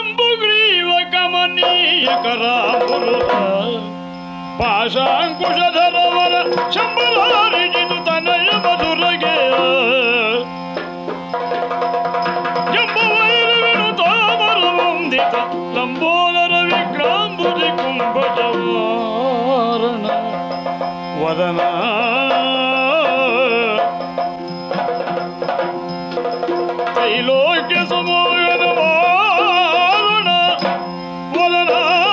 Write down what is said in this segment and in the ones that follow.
ಜಂಬುಗ್ರೀವ ಕಮನೀಯ ಕರಾಮುರುಹ ಪಾಶಾಂಕುಶಧರವರ ಶಂಬಲಾರಿಜಿತು ತನಯ ಮಧುರಗೆ ಜಂಬವೈರವಿನು ತಾಮರ ವಂದಿತ ಲಂಬೋದರ ವಿಕ್ರಾಂಬುದಿ ಕುಂಭಜವಾರಣ ವದನ ತ್ರೈಲೋಕ್ಯ ಸಮೋಯನ ವಾರಣ ವದನ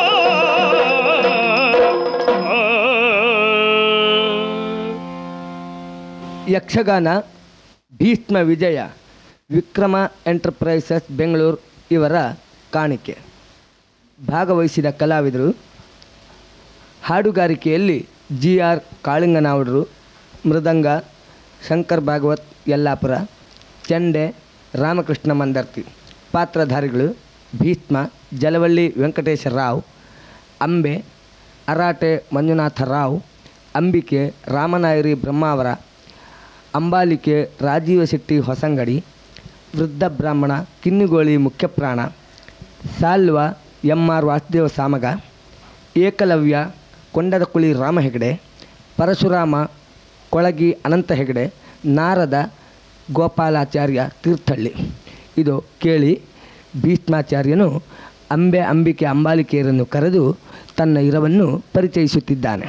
ಯಕ್ಷಗಾನ ಭೀಷ್ಮ ವಿಜಯ ವಿಕ್ರಮ ಎಂಟರ್ಪ್ರೈಸಸ್ ಬೆಂಗಳೂರು ಇವರ ಕಾಣಿಕೆ ಭಾಗವಹಿಸಿದ ಕಲಾವಿದರು ಹಾಡುಗಾರಿಕೆಯಲ್ಲಿ ಜಿ ಆರ್ ಕಾಳಿಂಗನಾವಡರು ಮೃದಂಗ ಶಂಕರ್ ಭಾಗವತ್ ಯಲ್ಲಾಪುರ ಚೆಂಡೆ ರಾಮಕೃಷ್ಣ ಮಂದರ್ತಿ ಪಾತ್ರಧಾರಿಗಳು ಭೀಷ್ಮ ಜಲವಳ್ಳಿ ವೆಂಕಟೇಶ ರಾವ್ ಅಂಬೆ ಅರಾಟೆ ಮಂಜುನಾಥ ರಾವ್ ಅಂಬಿಕೆ ರಾಮನಾಯರಿ ಬ್ರಹ್ಮಾವರ ಅಂಬಾಲಿಕೆ ರಾಜೀವ ಶೆಟ್ಟಿ ಹೊಸಂಗಡಿ ವೃದ್ಧ ಬ್ರಾಹ್ಮಣ ಕಿನ್ನುಗೋಳಿ ಮುಖ್ಯಪ್ರಾಣ ಸಾಲ್ವ ಎಂ ಆರ್ ವಾಸುದೇವ ಸಾಮಗ ಏಕಲವ್ಯ ಕೊಂಡದಕುಳಿ ರಾಮ ಹೆಗಡೆ ಪರಶುರಾಮ ಕೊಳಗಿ ಅನಂತ ಹೆಗಡೆ ನಾರದ ಗೋಪಾಲಾಚಾರ್ಯ ತೀರ್ಥಹಳ್ಳಿ ಇದು ಕೇಳಿ ಭೀಷ್ಮಾಚಾರ್ಯನು ಅಂಬೆ ಅಂಬಿಕೆ ಅಂಬಾಲಿಕೆಯರನ್ನು ಕರೆದು ತನ್ನ ಇರವನ್ನು ಪರಿಚಯಿಸುತ್ತಿದ್ದಾನೆ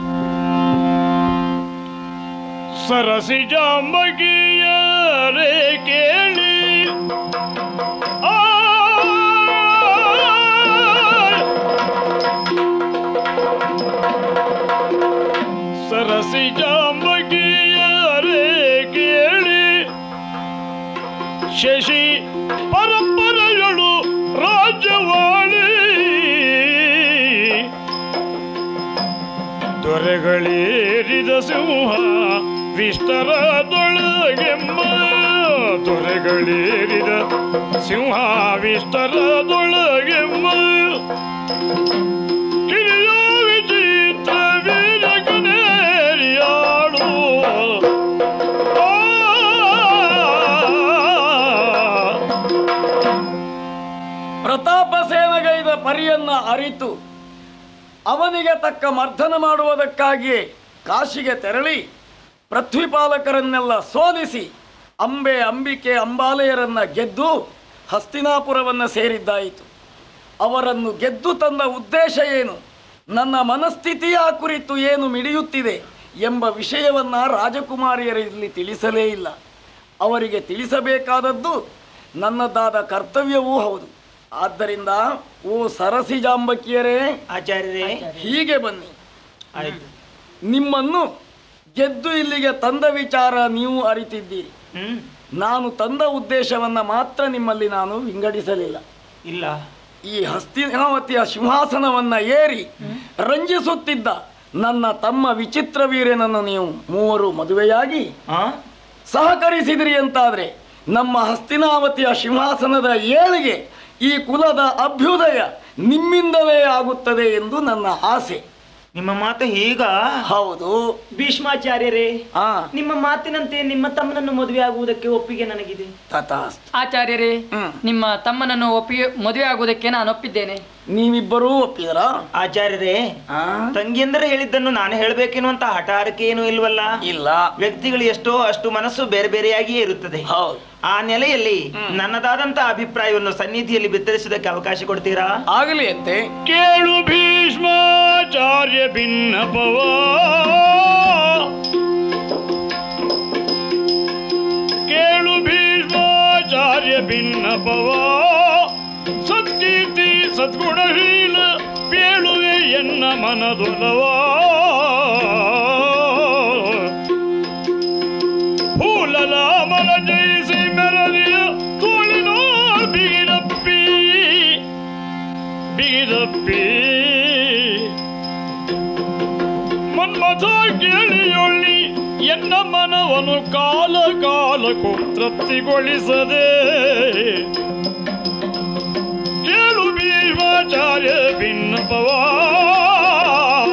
ಸರಸಿ ಜಾಂಬಗಿಯರೇ ಕೇಳಿ ಆ ಸರಸಿ ಜಾಂಬಗಿಯರೇ ಕೇಳಿ ಶಶಿ ಪರಂಪರೆಗಳು ರಾಜ್ಯವಾಳಿ ದೊರೆಗಳೇರಿದ ಸಿಂಹ ವಿಸ್ತರದೊಳಗೆಮ್ಮ ದೊರೆಗಳೇರಿದ ಸಿಂಹ ವಿಸ್ತರದೊಳಗೆಮ್ಮ ಕಿರಿಯ ವಿಚಿತ್ರ ವೀರಗನೇರಿಯಾಡು ಆ ಪ್ರತಾಪ ಸೇನಗೈದ ಪರಿಯನ್ನ ಅರಿತು ಅವನಿಗೆ ತಕ್ಕ ಮರ್ದನ ಮಾಡುವುದಕ್ಕಾಗಿಯೇ ಕಾಶಿಗೆ ತೆರಳಿ ಪೃಥ್ವಿಪಾಲಕರನ್ನೆಲ್ಲ ಸೋಲಿಸಿ ಅಂಬೆ ಅಂಬಿಕೆ ಅಂಬಾಲೆಯರನ್ನ ಗೆದ್ದು ಹಸ್ತಿನಾಪುರವನ್ನು ಸೇರಿದ್ದಾಯಿತು ಅವರನ್ನು ಗೆದ್ದು ತಂದ ಉದ್ದೇಶ ಏನು ನನ್ನ ಮನಸ್ಥಿತಿಯ ಕುರಿತು ಏನು ಮಿಡಿಯುತ್ತಿದೆ ಎಂಬ ವಿಷಯವನ್ನ ರಾಜಕುಮಾರಿಯರಲ್ಲಿ ತಿಳಿಸಲೇ ಇಲ್ಲ ಅವರಿಗೆ ತಿಳಿಸಬೇಕಾದದ್ದು ನನ್ನದಾದ ಕರ್ತವ್ಯವೂ ಹೌದು ಆದ್ದರಿಂದ ಓ ಸರಸಿ ಜಾಂಬಕಿಯರೇ ಆಚಾರ್ಯರೇ ಹೀಗೆ ಬನ್ನಿ ಆಯ್ತು ನಿಮ್ಮನ್ನು ಗೆದ್ದು ಇಲ್ಲಿಗೆ ತಂದ ವಿಚಾರ ನೀವು ಅರಿತಿದ್ದೀರಿ ಹ್ಮ್ ನಾನು ತಂದ ಉದ್ದೇಶವನ್ನ ಮಾತ್ರ ನಿಮ್ಮಲ್ಲಿ ನಾನು ವಿಂಗಡಿಸಲಿಲ್ಲ ಇಲ್ಲ ಈ ಹಸ್ತಿನಾವತಿಯ ಸಿಂಹಾಸನವನ್ನ ಏರಿ ರಂಜಿಸುತ್ತಿದ್ದ ನನ್ನ ತಮ್ಮ ವಿಚಿತ್ರ ವೀರ್ಯನನ್ನು ನೀವು ಮೂವರು ಮದುವೆಯಾಗಿ ಆ ಸಹಕರಿಸಿದಿರಿ ಅಂತಾದ್ರೆ ನಮ್ಮ ಹಸ್ತಿನಾವತಿಯ ಸಿಂಹಾಸನದ ಏಳಿಗೆ ಈ ಕುಲದ ಅಭ್ಯುದಯ ನಿಮ್ಮಿಂದಲೇ ಆಗುತ್ತದೆ ಎಂದು ನನ್ನ ಆಸೆ ನಿಮ್ಮ ಮಾತು ಹೀಗ ಹೌದು ಭೀಷ್ಮಾಚಾರ್ಯರೇ ಆ ನಿಮ್ಮ ಮಾತಿನಂತೆ ನಿಮ್ಮ ತಮ್ಮನನ್ನು ಮದುವೆ ಆಗುವುದಕ್ಕೆ ಒಪ್ಪಿಗೆ ನನಗಿದೆ ತಥಾಸ್ತು ಆಚಾರ್ಯರೇ ಹ್ಮ್. ನಿಮ್ಮ ತಮ್ಮನನ್ನು ಒಪ್ಪಿ ಮದುವೆ ಆಗುವುದಕ್ಕೆ ನಾನು ಒಪ್ಪಿದ್ದೇನೆ ನೀವಿಬ್ಬರೂ ಒಪ್ಪಿದರಾ ಆಚಾರ್ಯರೇ ಆ? ತಂಗಿಯಂದರೆ ಹೇಳಿದ್ದನ್ನು ನಾನು ಹೇಳಬೇಕೆನ್ನುವಂತ ಹಠಾರಕ್ಕೆ ಏನೂ ಇಲ್ವಲ್ಲ ಇಲ್ಲ ವ್ಯಕ್ತಿಗಳು ಎಷ್ಟೋ ಅಷ್ಟು ಮನಸ್ಸು ಬೇರೆ ಬೇರೆಯಾಗಿಯೇ ಇರುತ್ತದೆ ಹೌದು ಆ ನೆಲೆಯಲ್ಲಿ ನನ್ನದಾದಂತ ಅಭಿಪ್ರಾಯವನ್ನು ಸನ್ನಿಧಿಯಲ್ಲಿ ಬಿತ್ತರಿಸುವುದಕ್ಕೆ ಅವಕಾಶ ಕೊಡ್ತೀರಾ ಆಗಲಿ ಅಂತೆ ಕೇಳು ಭೀಷ್ಮಾಚಾರ್ಯ ಭಿನ್ನಪವ ಕೇಳು ಭೀಷ್ಮಾಚಾರ್ಯ ಭಿನ್ನಪವ ಸತ್ಕೀರ್ತಿ ಸದ್ಗುಣಶೀಲ ಪೇಳುವೆ ಎನ್ನ ಮನದೊಲವ ಫೂಲಲ ಮನ ಜಯಿಸಿ ಮೆರದಿಯ ತೋಳಿನೋ ಬಿಗಿದಪ್ಪಿ ಬಿಗಿದಪ್ಪಿ ಮನ್ಮಥ ಕೇಳಿಯೊಳ್ಳಿ ಎನ್ನ ಮನವನ್ನು ಕಾಲ ಕಾಲಕ್ಕೂ ತೃಪ್ತಿಗೊಳಿಸದೆ ಕೇಳು ಭೀಮಾಚಾರ್ಯ ಭಿನ್ನಪವ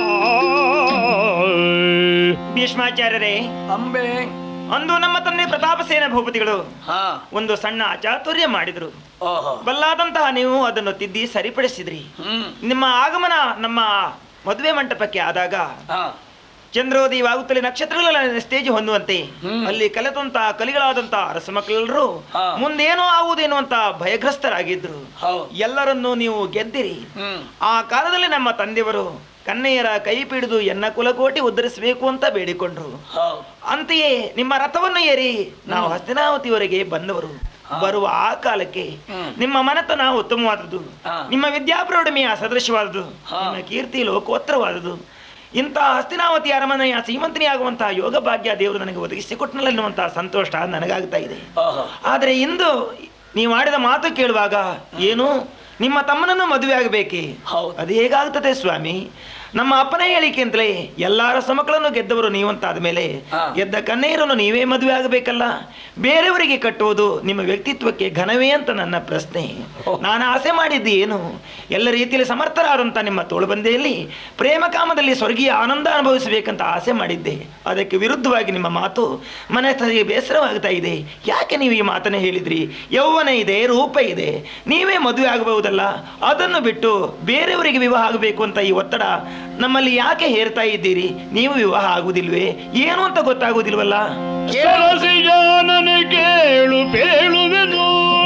ಭೀಷ್ಮಾಚಾರ್ಯರೇ ಅಂಬೆ ಅಂದು ನಮ್ಮ ತಂದೆ ಪ್ರತಾಪ ಪ್ರತಾಪಸೇನ ಭೂಪತಿಗಳು ಹಾ ಒಂದು ಸಣ್ಣ ಅಚಾತುರ್ಯ ಮಾಡಿದ್ರು ಓಹೋ ಬಲ್ಲಾದಂತಹ ನೀವು ಅದನ್ನು ತಿದ್ದಿ ಸರಿಪಡಿಸಿದ್ರಿ ಹ್ಮ್ ನಿಮ್ಮ ಆಗಮನ ನಮ್ಮ ಮದುವೆ ಮಂಟಪಕ್ಕೆ ಆದಾಗ ಹಾ ಚಂದ್ರೋದಯವಾಗುತ್ತಲೇ ನಕ್ಷತ್ರಗಳೆಲ್ಲ ಸ್ಟೇಜ್ ಹೊಂದುವಂತೆ ಹ್ಮ್. ಅಲ್ಲಿ ಕಲಿತಂತ ಕಲಿಗಳಾದಂತ ಅರಸ ಮಕ್ಕಳೆಲ್ಲರೂ ಹಾ. ಮುಂದೇನೋ ಆಗುವುದೇನು ಅಂತ ಭಯಗ್ರಸ್ತರಾಗಿದ್ರು ಹೌದು ಎಲ್ಲರನ್ನೂ ನೀವು ಗೆದ್ದಿರಿ ಹ್ಮ್ ಆ ಕಾಲದಲ್ಲಿ ನಮ್ಮ ತಂದೆಯವರು ಕನ್ನೆಯರ ಕೈ ಪಿಡಿದು ಎನ್ನ ಕುಲಕೋಟಿ ಉದ್ಧರಿಸಬೇಕು ಅಂತ ಬೇಡಿಕೊಂಡ್ರು ಹೌದು ಅಂತೆಯೇ ನಿಮ್ಮ ರಥವನ್ನು ಏರಿ ನಾವು ಹಸ್ತಿನಾವತಿವರೆಗೆ ಬಂದವರು ಬರುವ ಆ ಕಾಲಕ್ಕೆ ಹ್ಮ್. ನಿಮ್ಮ ಮನೆತನ ಉತ್ತಮವಾದದ್ದು ಹಾ. ನಿಮ್ಮ ವಿದ್ಯಾಪ್ರೌಢಮೆಯ ಸದೃಶವಾದದ್ದು ಹಾ. ನಿಮ್ಮ ಕೀರ್ತಿ ಲೋಕೋತ್ತರವಾದದ್ದು ಇಂಥ ಹಸ್ತಿನಾವತಿ ಅರಮನೆಯ ಶ್ರೀಮಂತನಿ ಆಗುವಂತಹ ಯೋಗ ಭಾಗ್ಯ ದೇವರು ನನಗೆ ಒದಗಿಸಿಕೊಟ್ಟನಲ್ಲ ಎನ್ನುವಂತಹ ಸಂತೋಷ ನನಗಾಗ್ತಾ ಇದೆ ಓಹೋ ಆದರೆ ಇಂದು ನೀವು ಆಡಿದ ಮಾತು ಕೇಳುವಾಗ ಏನು ನಿಮ್ಮ ತಮ್ಮನನ್ನು ಮದುವೆ ಆಗಬೇಕೆ ಹೌದು. ಅದು ಹೇಗಾಗ್ತದೆ ಸ್ವಾಮಿ ನಮ್ಮ ಅಪ್ಪನ ಹೇಳಿಕೆ ಅಂತಲೇ ಎಲ್ಲಾರ ಸಮಕ್ಕಳನ್ನು ಗೆದ್ದವರು ನೀವಂತಾದ ಮೇಲೆ ಹಾ. ಗೆದ್ದ ಕನ್ನೆಯರನ್ನು ನೀವೇ ಮದುವೆ ಆಗಬೇಕಲ್ಲ ಬೇರೆಯವರಿಗೆ ಕಟ್ಟುವುದು ನಿಮ್ಮ ವ್ಯಕ್ತಿತ್ವಕ್ಕೆ ಘನವೇ ಅಂತ ನನ್ನ ಪ್ರಶ್ನೆ ನಾನು ಆಸೆ ಮಾಡಿದ್ದು ಏನು ಎಲ್ಲ ರೀತಿಯಲ್ಲಿ ಸಮರ್ಥರಾದಂಥ ನಿಮ್ಮ ತೋಳುಬಂದೆಯಲ್ಲಿ ಪ್ರೇಮ ಕಾಮದಲ್ಲಿ ಸ್ವರ್ಗೀಯ ಆನಂದ ಅನುಭವಿಸಬೇಕಂತ ಆಸೆ ಮಾಡಿದ್ದೆ ಅದಕ್ಕೆ ವಿರುದ್ಧವಾಗಿ ನಿಮ್ಮ ಮಾತು ಮನಸ್ಸಿಗೆ ಬೇಸರವಾಗ್ತಾ ಇದೆ ಯಾಕೆ ನೀವು ಈ ಮಾತನ್ನು ಹೇಳಿದ್ರಿ ಯೌವನ ಇದೆ ರೂಪ ಇದೆ ನೀವೇ ಮದುವೆ ಆಗಬಹುದಲ್ಲ ಅದನ್ನು ಬಿಟ್ಟು ಬೇರೆಯವರಿಗೆ ವಿವಾಹ ಆಗಬೇಕು ಅಂತ ಈ ಒತ್ತಡ ನಮ್ಮಲ್ಲಿ ಯಾಕೆ ಹೇರ್ತಾ ಇದ್ದೀರಿ ನೀವು ವಿವಾಹ ಆಗುವುದಿಲ್ವೇ ಏನು ಅಂತ ಗೊತ್ತಾಗುವುದಿಲ್ವಲ್ಲ ಸರಸಿಯ ನನಗೆ ಕೇಳು ಬೇಳುವೆನು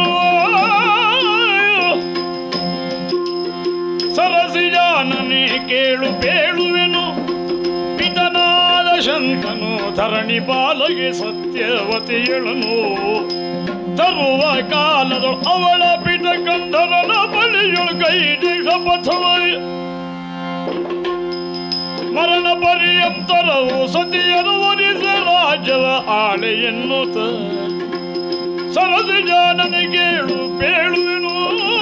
ಸರಸಿಯ ನನಗೆ ಕೇಳು ಬೇಳುವೆನು ಪಿತನಾದ ಶಂಕನು ಧರಣಿ ಬಾಲಗೆ ಸತ್ಯವತಿಯಳನು ತರುವ ಕಾಲದ ಅವಳ ಪಿತ ಕಂಧರನ ಬಲಿಯಳು ಕೈದೆ ಶಪಥವ ಮರಣ ಪರ್ಯಂತರವು ಸತಿಯರು ವರಿಸ ರಾಜ್ಯದ ಆಳೆ ಎನ್ನುತ್ತ ಸರಸು ಜಾನನಿಗೇಳು ಬೇಳುವೆನು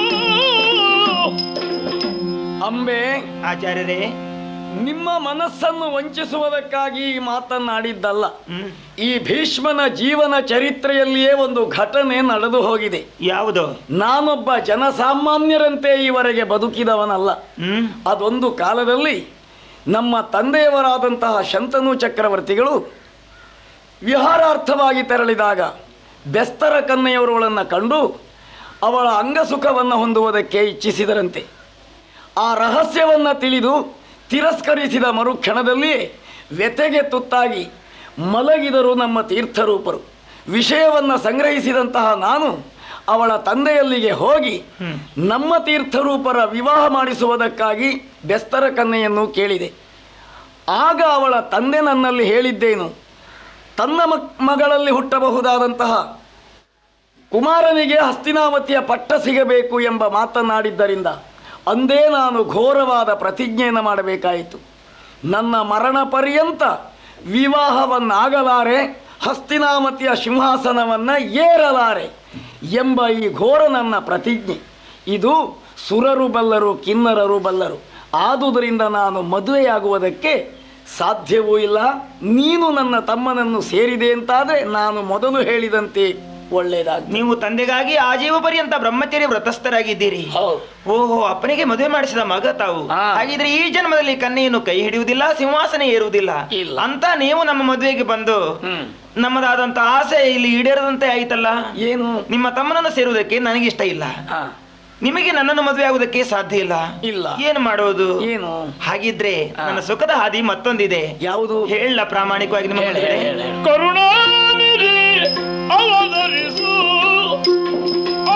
ಅಂಬೆ ಆಚಾರ್ಯರೇ ನಿಮ್ಮ ಮನಸ್ಸನ್ನು ವಂಚಿಸುವುದಕ್ಕಾಗಿ ಈ ಮಾತನ್ನಾಡಿದ್ದಲ್ಲ ಹ್ಮ್ ಈ ಭೀಷ್ಮನ ಜೀವನ ಚರಿತ್ರೆಯಲ್ಲಿಯೇ ಒಂದು ಘಟನೆ ನಡೆದು ಹೋಗಿದೆ ಯಾವುದು ನಾನೊಬ್ಬ ಜನಸಾಮಾನ್ಯರಂತೆ ಈವರೆಗೆ ಬದುಕಿದವನಲ್ಲ ಹ್ಮ್ ಅದೊಂದು ಕಾಲದಲ್ಲಿ ನಮ್ಮ ತಂದೆಯವರಾದಂತಹ ಶಂತನು ಚಕ್ರವರ್ತಿಗಳು ವಿಹಾರಾರ್ಥವಾಗಿ ತೆರಳಿದಾಗ ಬೆಸ್ತರ ಕನ್ನೆಯವರುಗಳನ್ನು ಕಂಡು ಅವಳ ಅಂಗಸುಖವನ್ನು ಹೊಂದುವುದಕ್ಕೆ ಇಚ್ಛಿಸಿದರಂತೆ ಆ ರಹಸ್ಯವನ್ನು ತಿಳಿದು ತಿರಸ್ಕರಿಸಿದ ಮರುಕ್ಷಣದಲ್ಲಿ ವ್ಯತೆಗೆ ತುತ್ತಾಗಿ ಮಲಗಿದರು ನಮ್ಮ ತೀರ್ಥರೂಪರು ವಿಷಯವನ್ನು ಸಂಗ್ರಹಿಸಿದಂತಹ ನಾನು ಅವಳ ತಂದೆಯಲ್ಲಿಗೆ ಹೋಗಿ ನಮ್ಮ ತೀರ್ಥರೂಪರ ವಿವಾಹ ಮಾಡಿಸುವುದಕ್ಕಾಗಿ ಬೆಸ್ತರ ಕನ್ನೆಯನ್ನು ಕೇಳಿದೆ ಆಗ ಅವಳ ತಂದೆ ನನ್ನಲ್ಲಿ ಹೇಳಿದ್ದೇನು ತನ್ನ ಮಕ್ ಮಗಳಲ್ಲಿ ಹುಟ್ಟಬಹುದಾದಂತಹ ಕುಮಾರನಿಗೆ ಹಸ್ತಿನಾವತಿಯ ಪಟ್ಟ ಸಿಗಬೇಕು ಎಂಬ ಮಾತನಾಡಿದ್ದರಿಂದ ಅಂದೇ ನಾನು ಘೋರವಾದ ಪ್ರತಿಜ್ಞೆಯನ್ನು ಮಾಡಬೇಕಾಯಿತು ನನ್ನ ಮರಣ ಪರ್ಯಂತ ವಿವಾಹವನ್ನಾಗಲಾರೆ ಹಸ್ತಿನಾವತಿಯ ಸಿಂಹಾಸನವನ್ನು ಏರಲಾರೆ ಎಂಬ ಈ ಘೋರ ನನ್ನ ಪ್ರತಿಜ್ಞೆ ಇದು ಸುರರು ಬಲ್ಲರು ಕಿನ್ನರರು ಬಲ್ಲರು ಆದುದರಿಂದ ನಾನು ಮದುವೆಯಾಗುವುದಕ್ಕೆ ಸಾಧ್ಯವೂ ಇಲ್ಲ ನೀನು ನನ್ನ ತಮ್ಮನನ್ನು ಸೇರಿದೆ ಅಂತಾದರೆ ನಾನು ಮೊದಲು ಹೇಳಿದಂತೆ ಒಳ್ಳೆಯದಾಗಿ ನೀವು ತಂದೆಗಾಗಿ ಆಜೀವ ಪರ್ಯಂತ ಬ್ರಹ್ಮಚರ್ಯ ವ್ರತಸ್ಥರಾಗಿದ್ದೀರಿ ಹೌದು ಓಹೋ ಅಪ್ಪನಿಗೆ ಮದುವೆ ಮಾಡಿಸಿದ ಮಗ ತಾವು ಹಾ. ಹಾಗಿದ್ರೆ ಈ ಜನ್ಮದಲ್ಲಿ ಕನ್ನೆಯನ್ನು ಕೈ ಹಿಡಿಯುವುದಿಲ್ಲ ಸಿಂಹಾಸನ ಏರುವುದಿಲ್ಲ ಇಲ್ಲ. ಅಂತ ನೀವು ನಮ್ಮ ಮದುವೆಗೆ ಬಂದು ಹ್ಮ್ ನಮ್ಮದಾದಂತ ಆಸೆ ಇಲ್ಲಿ ಈಡೇರದಂತೆ ಆಯ್ತಲ್ಲ ಏನು ನಿಮ್ಮ ತಮ್ಮನನ್ನು ಸೇರುವುದಕ್ಕೆ ನನಗಿಷ್ಟ ಇಲ್ಲ ಆ, ನಿಮಗೆ ನನ್ನನ್ನು ಮದುವೆ ಆಗುವುದಕ್ಕೆ ಸಾಧ್ಯ ಇಲ್ಲ ಇಲ್ಲ. ಏನು ಮಾಡೋದು ಏನು ಹಾಗಿದ್ರೆ ಹಾ. ನನ್ನ ಸುಖದ ಹಾದಿ ಮತ್ತೊಂದಿದೆ ಯಾವುದು ಹೇಳ ಪ್ರಾಮಾಣಿಕವಾಗಿ ನಿಮ್ಮ ಹೇಳು, ಮುಂದೆ. ಹೇಳು, ಹೇಳು. ಕರುಣಾನಿಧಿ ಅವತರಿಸು ಆ,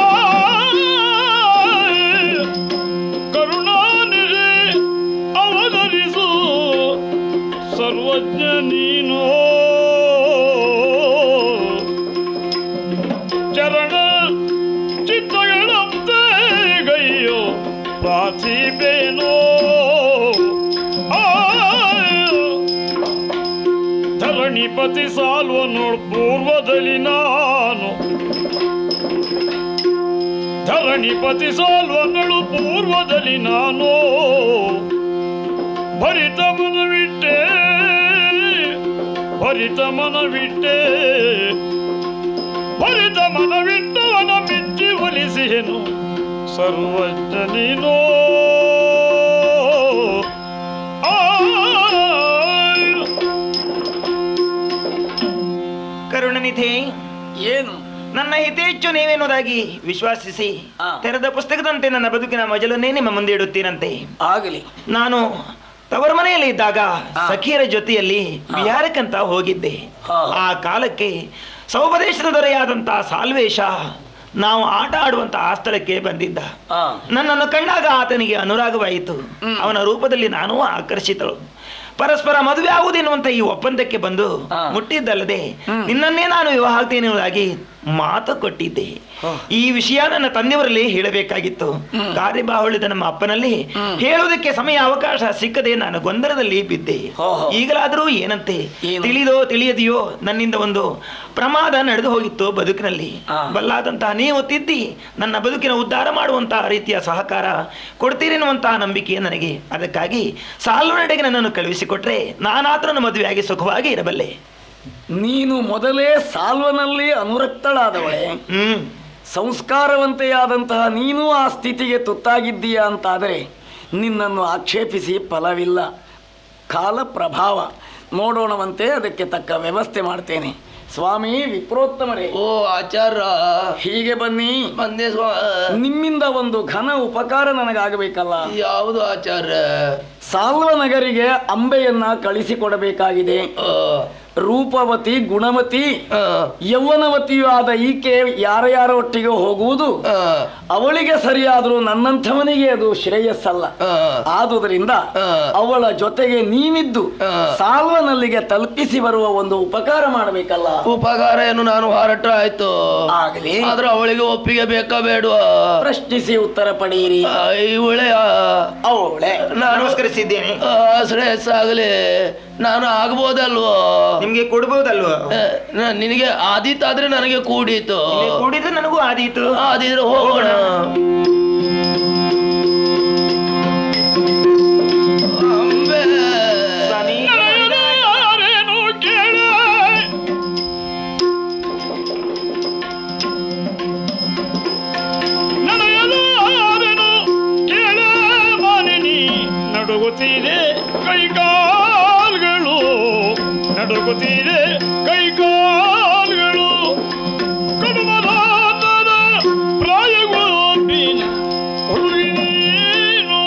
ಕರುಣಾನಿಧಿ ಅವತರಿಸು ಸರ್ವಜ್ಞ ನೀನು ಚರಣ ಚಿತ್ತಗಳಂತೆ ಗೈಯೋ ಪ್ರಾರ್ಥಿಪೇನೋ ಆ ಧರಣಿಪತಿ ಸಾಲ್ವ ನೋಡ್ ಪೂರ್ವದಲ್ಲಿ ನಾನು ಧರಣಿಪತಿ ಸಾಲ್ವ ನಳು ಪೂರ್ವದಲ್ಲಿ ನಾನು ಭರಿತ ಮನವಿಟ್ಟೆ ಭರಿತ ಮನವಿಟ್ಟೆ ಭರಿತ ಮನವಿಟ್ಟವನ ಮೆಚ್ಚಿ ಒಲಿಸಿಹೆನು ಸರ್ವಜ್ಞ ನೀನೋ ಆ ಕರುಣನಿಧಿ ನನ್ನ ಹಿತೇಚ್ಛು ನೀವೆನ್ನುವುದಾಗಿ ವಿಶ್ವಾಸಿಸಿ ಆ. ತೆರೆದ ಪುಸ್ತಕದಂತೆ ನನ್ನ ಬದುಕಿನ ಮಜಲನ್ನೇ ನಿಮ್ಮ ಮುಂದೆ ಇಡುತ್ತೀರಂತೆ ಆಗಲಿ ನಾನು ತವರ ಮನೆಯಲ್ಲಿ ಇದ್ದಾಗ ಸಖಿಯರ ಜೊತೆಯಲ್ಲಿ ಬಿಹಾರಕ್ಕಂತ ಹೋಗಿದ್ದೆ ಹಾ. ಆ ಕಾಲಕ್ಕೆ ಸೌಪದೇಶದ ದೊರೆಯಾದಂತ ಸಾಲ್ವೇಶ ನಾವು ಆಟ ಆಡುವಂತ ಆ ಸ್ಥಳಕ್ಕೆ ಬಂದಿದ್ದ ಆ, ನನ್ನನ್ನು ಕಂಡಾಗ ಆತನಿಗೆ ಅನುರಾಗವಾಯಿತು ಅವನ ರೂಪದಲ್ಲಿ ನಾನು ಆಕರ್ಷಿತಳು ಪರಸ್ಪರ ಮದುವೆ ಆಗುವುದೆನ್ನುವಂತ ಈ ಒಪ್ಪಂದಕ್ಕೆ ಬಂದು ಆ. ಮುಟ್ಟಿದ್ದಲ್ಲದೆ ನಿನ್ನನ್ನೇ ನಾನು ವಿವಾಹ ಆಗ್ತೇನೆ ಎನ್ನುವುದಾಗಿ ಮಾತು ಕೊಟ್ಟಿದ್ದೆ ಈ ವಿಷಯ ನನ್ನ ತಂದೆಯವರಲ್ಲಿ ಹೇಳಬೇಕಾಗಿತ್ತು ಕಾರ್ಯಬಾಹುಳಿದ ನಮ್ಮ ಅಪ್ಪನಲ್ಲಿ ಹೇಳುವುದಕ್ಕೆ ಸಮಯ ಅವಕಾಶ ಸಿಕ್ಕದೆ ನಾನು ಗೊಂದಲದಲ್ಲಿ ಬಿದ್ದೆ ಹೋ, ಹೋ. ಈಗಲಾದರೂ ಏನಂತೆ ಏನು? ತಿಳಿದೋ ತಿಳಿಯದೆಯೋ ನನ್ನಿಂದ ಒಂದು ಪ್ರಮಾದ ನಡೆದು ಹೋಗಿತ್ತು ಬದುಕಿನಲ್ಲಿ ಆ. ಬಲ್ಲಾದಂತಹ ನೀವು ತಿದ್ದಿ ನನ್ನ ಬದುಕಿನ ಉದ್ಧಾರ ಮಾಡುವಂತಹ ರೀತಿಯ ಸಹಕಾರ ಕೊಡ್ತೀರೆನ್ನುವಂತಹ ನಂಬಿಕೆ ನನಗೆ ಅದಕ್ಕಾಗಿ ಸಾಲ್ವನಡೆಗೆ ನನ್ನನ್ನು ಕಳುಹಿಸಿಕೊಟ್ರೆ ನಾನಾತನನ್ನು ಮದುವೆಯಾಗಿ ಸುಖವಾಗಿ ಇರಬಲ್ಲೆ ನೀನು ಮೊದಲೇ ಸಾಲ್ವನಲ್ಲಿ ಅನುರಕ್ತಳಾದವಳೆ ಹ್ಮ್ ಸಂಸ್ಕಾರವಂತೆಯಾದಂತಹ ನೀನು ಆ ಸ್ಥಿತಿಗೆ ತುತ್ತಾಗಿದ್ದೀಯಾ ಅಂತಾದರೆ ನಿನ್ನನ್ನು ಆಕ್ಷೇಪಿಸಿ ಫಲವಿಲ್ಲ ಕಾಲ ಪ್ರಭಾವ ನೋಡೋಣವಂತೆ ಅದಕ್ಕೆ ತಕ್ಕ ವ್ಯವಸ್ಥೆ ಮಾಡ್ತೇನೆ ಸ್ವಾಮಿ ವಿಪ್ರೋತ್ತಮರೇ ಓ ಆಚಾರ ಹೀಗೆ ಬನ್ನಿ ಬಂದೆ ಸ್ವಾ ನಿಮ್ಮಿಂದ ಒಂದು ಘನ ಉಪಕಾರ ನನಗಾಗಬೇಕಲ್ಲ ಯಾವುದು ಆಚಾರ ಸಾಲ್ವ ನಗರಿಗೆ ಅಂಬೆಯನ್ನ ಕಳಿಸಿಕೊಡಬೇಕಾಗಿದೆ ರೂಪವತಿ ಗುಣವತಿ ಯೌವನವತಿಯೂ ಆದ ಈಕೆ ಯಾರ ಯಾರ ಒಟ್ಟಿಗೆ ಹೋಗುವುದು ಅವಳಿಗೆ ಸರಿಯಾದರೂ ನನ್ನಂಥವನಿಗೆ ಅದು ಶ್ರೇಯಸ್ಸಲ್ಲ ಆದುದರಿಂದ ಅವಳ ಜೊತೆಗೆ ನೀವಿದ್ದು ಸಾಲ್ವನಲ್ಲಿಗೆ ತಲುಪಿಸಿ ಬರುವ ಒಂದು ಉಪಕಾರ ಮಾಡಬೇಕಲ್ಲ ಉಪಕಾರ ಏನು ನಾನು ಹೊರಟ್ರೆ ಆಯ್ತು ಆಗಲಿ ಆದ್ರೆ ಅವಳಿಗೆ ಒಪ್ಪಿಗೆ ಬೇಕಾ ಬೇಡುವ ಪ್ರಶ್ನಿಸಿ ಉತ್ತರ ಪಡೆಯಿರಿ ಇವಳೆ ಅವಳೆ ನಾನು ನಮಸ್ಕರಿಸಿದ್ದೇನೆ ಶ್ರೇಯಸ್ಸಾಗಲಿ ನಾನು ಆಗ್ಬೋದಲ್ವೋ ನಿಮ್ಗೆ ಕೊಡ್ಬೋದಲ್ವಾ ಆ, ನ- ನಿನಗೆ ಆದೀತಾದ್ರೆ ನನಗೆ ಕೂಡೀತು ಇಲ್ಲಿ ಕೂಡಿದ್ರೆ ನನಗೂ ಆದೀತು ಆದಿದ್ರೆ ಹೋಗೋಣ ಅಂಬೆ. ಸ್ವಾಮಿ ಯಾರೇನು ಕೇಳ ನನಯಲಾರೆನು ಕೇಳ ಮಾನಿನಿ ನಡುಗುತ್ತೀರೆ ಕೈಕಾಲ್ಗಳು ನಡುಗುತ್ತೀರೆ ಕೈಕಾಲ್ಗಳು ಕಡುಮರಾತನ ಪ್ರಾಯಗಳು ಬೀನ ಹುಡುಗಿನೀನು.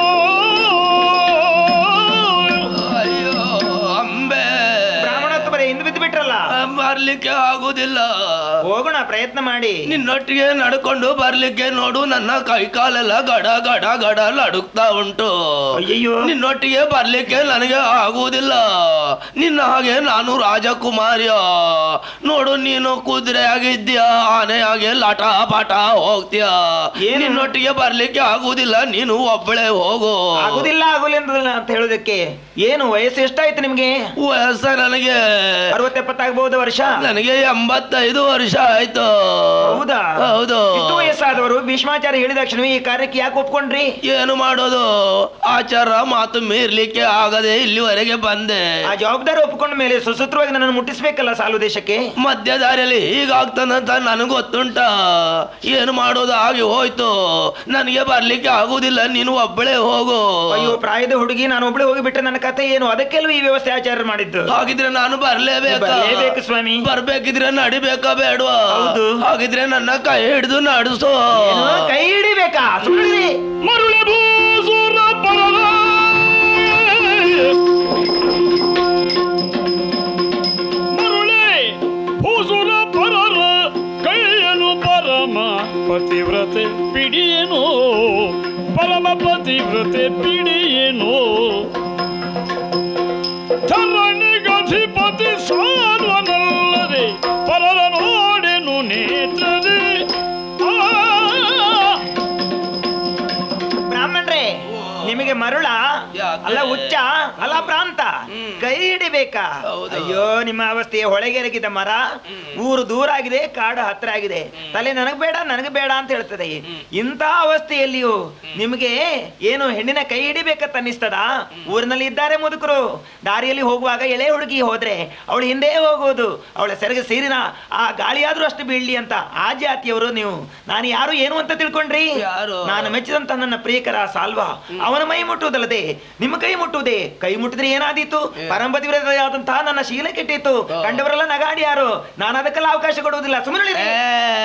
ಅಯ್ಯೋ ಅಂಬೆ ಬ್ರಾಹ್ಮಣತ್ವ ಬರೀ ಹಿಂದೆ ಬಿದ್ದು ಬಿಟ್ರಲ್ಲ ಬರ್ಲಿಕ್ಕೆ ಆಗುದಿಲ್ಲ ಹೋಗೋಣ ಪ್ರಯತ್ನ ಮಾಡಿ ನಿನ್ನೊಟ್ಟಿಗೆ ನಡ್ಕೊಂಡು ಬರ್ಲಿಕ್ಕೆ ನೋಡು ನನ್ನ ಕೈ ಕಾಲೆಲ್ಲ ಗಡ ಗಡ ಗಡ ನಡುಕ್ತಾ ಉಂಟು ಅಯ್ಯಯ್ಯೋ ನಿನ್ನೊಟ್ಟಿಗೆ ಬರ್ಲಿಕ್ಕೆ ನನಗೆ ಆಗುವುದಿಲ್ಲ ನಿನ್ನ ಹಾಗೆ ನಾನು ರಾಜಕುಮಾರಿಯ ನೋಡು ನೀನು ಕುದುರೆ ಆಗಿದ್ಯಾ ಆನೆ ಹಾಗೆ ಲಟ ಪಾಟ ಹೋಗ್ತೀಯ ಏನು? ನಿನ್ನೊಟ್ಟಿಗೆ ಬರ್ಲಿಕ್ಕೆ ಆಗುವುದಿಲ್ಲ ನೀನು ಒಬ್ಬಳೇ ಹೋಗು ಆಗುದಿಲ್ಲ ಆಗುದಿಲ್ಲ ಅಂತ ಹೇಳೋದಕ್ಕೆ ಏನು ವಯಸ್ಸು ಎಷ್ಟಾಯ್ತು ನಿಮ್ಗೆ ವಯಸ್ಸ ನನಗೆ ಅರವತ್ತೆಪ್ಪತ್ತಾಗಬಹುದು ವರ್ಷ ನನಗೆ ಎಂಬತ್ತೈದು ವರ್ಷ ಆಯ್ತು ಹೌದಾ ಹೌದು ಇಷ್ಟು ವಯಸ್ಸಾದವರು ಭೀಷ್ಮಾಚಾರ್ಯ ಹೇಳಿದ ತಕ್ಷಣ ಈ ಕಾರ್ಯಕ್ಕೆ ಯಾಕೆ ಒಪ್ಕೊಂಡ್ರಿ ಏನು ಮಾಡೋದು ಆಚಾರ ಮಾತು ಮೀರ್ಲಿಕ್ಕೆ ಆಗದೆ ಇಲ್ಲಿವರೆಗೆ ಬಂದೆ ಆ ಜವಾಬ್ದಾರಿ ಒಪ್ಕೊಂಡ ಮೇಲೆ ಸುಸೂತ್ರವಾಗಿ ನನ್ನನ್ನು ಮುಟ್ಟಿಸ್ಬೇಕಲ್ಲ ಸಾಲು ದೇಶಕ್ಕೆ ಮಧ್ಯ ದಾರಿಯಲ್ಲಿ ಹೀಗಾಗ್ತಾನಂತ ನನಗೆ ಗೊತ್ತುಂಟ ಏನು ಮಾಡೋದು ಆಗಿ ಹೋಯ್ತು ನನಗೆ ಬರ್ಲಿಕ್ಕೆ ಆಗುದಿಲ್ಲ ನೀನು ಒಬ್ಬಳೇ ಹೋಗು ಅಯ್ಯೋ ಪ್ರಾಯದ ಹುಡುಗಿ ನಾನು ಒಬ್ಳೆ ಹೋಗಿಬಿಟ್ಟೆ ನನ್ನ ಕತೆ ಏನು ಅದಕ್ಕೆಲ್ವ ಈ ವ್ಯವಸ್ಥೆ ಆಚಾರ್ಯ ಮಾಡಿದ್ದು ಹಾಗಿದ್ರೆ ನಾನು ಬರ್ಲೇಬೇಕು ಬರ್ಲೇಬೇಕು ಸ್ವಾಮಿ ಬರ್ಬೇಕಿದ್ರೆ ನಡಿಬೇಕಾ ಬೇಡವಾ ಹೌದು. ಹಾಗಿದ್ರೆ ನನ್ನ ಕೈ ಹಿಡಿದು ನಡೆಸೋ ಏನು? ಕೈ ಹಿಡಿಬೇಕಾ ಸುಳ್ಳಿ ಮರುಳ ಭೂಸುರ ಪರರ ಮರುಳೆ ಭೂಸುರ ಪರರ ಕೈಯನು ಪರಮ ಪತಿವ್ರತೆ ಪಿಡಿಯೇನು ಪರಮ ಪತಿವ್ರತೆ ಪಿಡಿಯೇನು ಧರಣಿಗಧಿಪತಿ ಸಾರ್ವನಲ್ಲದೆ ಪರರ ನೋಡೆನು ನೇತ್ರದೆ ಆ ಬ್ರಾಹ್ಮಣ್ರೇ ನಿಮಗೆ ಮರುಳ ಯಾಕೆ? ಅಲ್ಲ ಹುಚ್ಚ ಅಲ್ಲ ಪ್ರಾಂತ ಕೈ ಹಿಡಿಬೇಕಾ ಹೌದು. ಅಯ್ಯೋ ನಿಮ್ಮ ಅವಸ್ಥೆಯ ಹೊಳೆಗೆರಗಿದ ಮರ ಊರು ದೂರ ಆಗಿದೆ ಕಾಡು ಹತ್ರ ಆಗಿದೆ ತಲೆ ನನಗ್ ಬೇಡ ನನಗೆ ಬೇಡ ಅಂತ ಹೇಳ್ತದೆ ಇಂಥ ಅವಸ್ಥೆಯಲ್ಲಿಯೂ ನಿಮಗೆ ಏನು ಹೆಣ್ಣಿನ ಕೈ ಹಿಡಿಬೇಕಂತ ಅನ್ನಿಸ್ತದ ಊರಿನಲ್ಲಿ ಇದ್ದಾರೆ ಮುದುಕರು ದಾರಿಯಲ್ಲಿ ಹೋಗುವಾಗ ಎಳೆ ಹುಡುಗಿ ಹೋದ್ರೆ ಅವಳು ಹಿಂದೆ ಹೋಗೋದು ಅವಳ ಸೆರಗ ಸೇರಿನ ಆ ಗಾಳಿಯಾದ್ರೂ ಅಷ್ಟು ಬೀಳ್ಲಿ ಅಂತ ಆ ಜಾತಿಯವರು ನೀವು ನಾನು ಯಾರು ಏನು ಅಂತ ತಿಳ್ಕೊಂಡ್ರಿ ಯಾರು? ನಾನು ಮೆಚ್ಚಿದಂತ ನನ್ನ ಪ್ರಿಯಕರ ಸಾಲ್ವ ಅವನ ಮೈ ಮುಟ್ಟುವುದಲ್ಲದೆ ನಿಮ್ಮ ಕೈ ಮುಟ್ಟುವುದೇ ಕೈ ಮುಟ್ಟಿದ್ರೆ ಏನಾದೀತು ಕೆಟ್ಟಿತ್ತು ಪರಂಪತಿವ್ರತೆಯಾದಂತಹ ನನ್ನ ಶೀಲ ಕೆಟ್ಟಿತ್ತು ಕಂಡವರೆಲ್ಲ ನಗಾಡಿ ಯಾರು ನಾನು ಅದಕ್ಕೆಲ್ಲ ಅವಕಾಶ ಕೊಡುವುದಿಲ್ಲ ಸುಮ್ಮನೆ ಏ,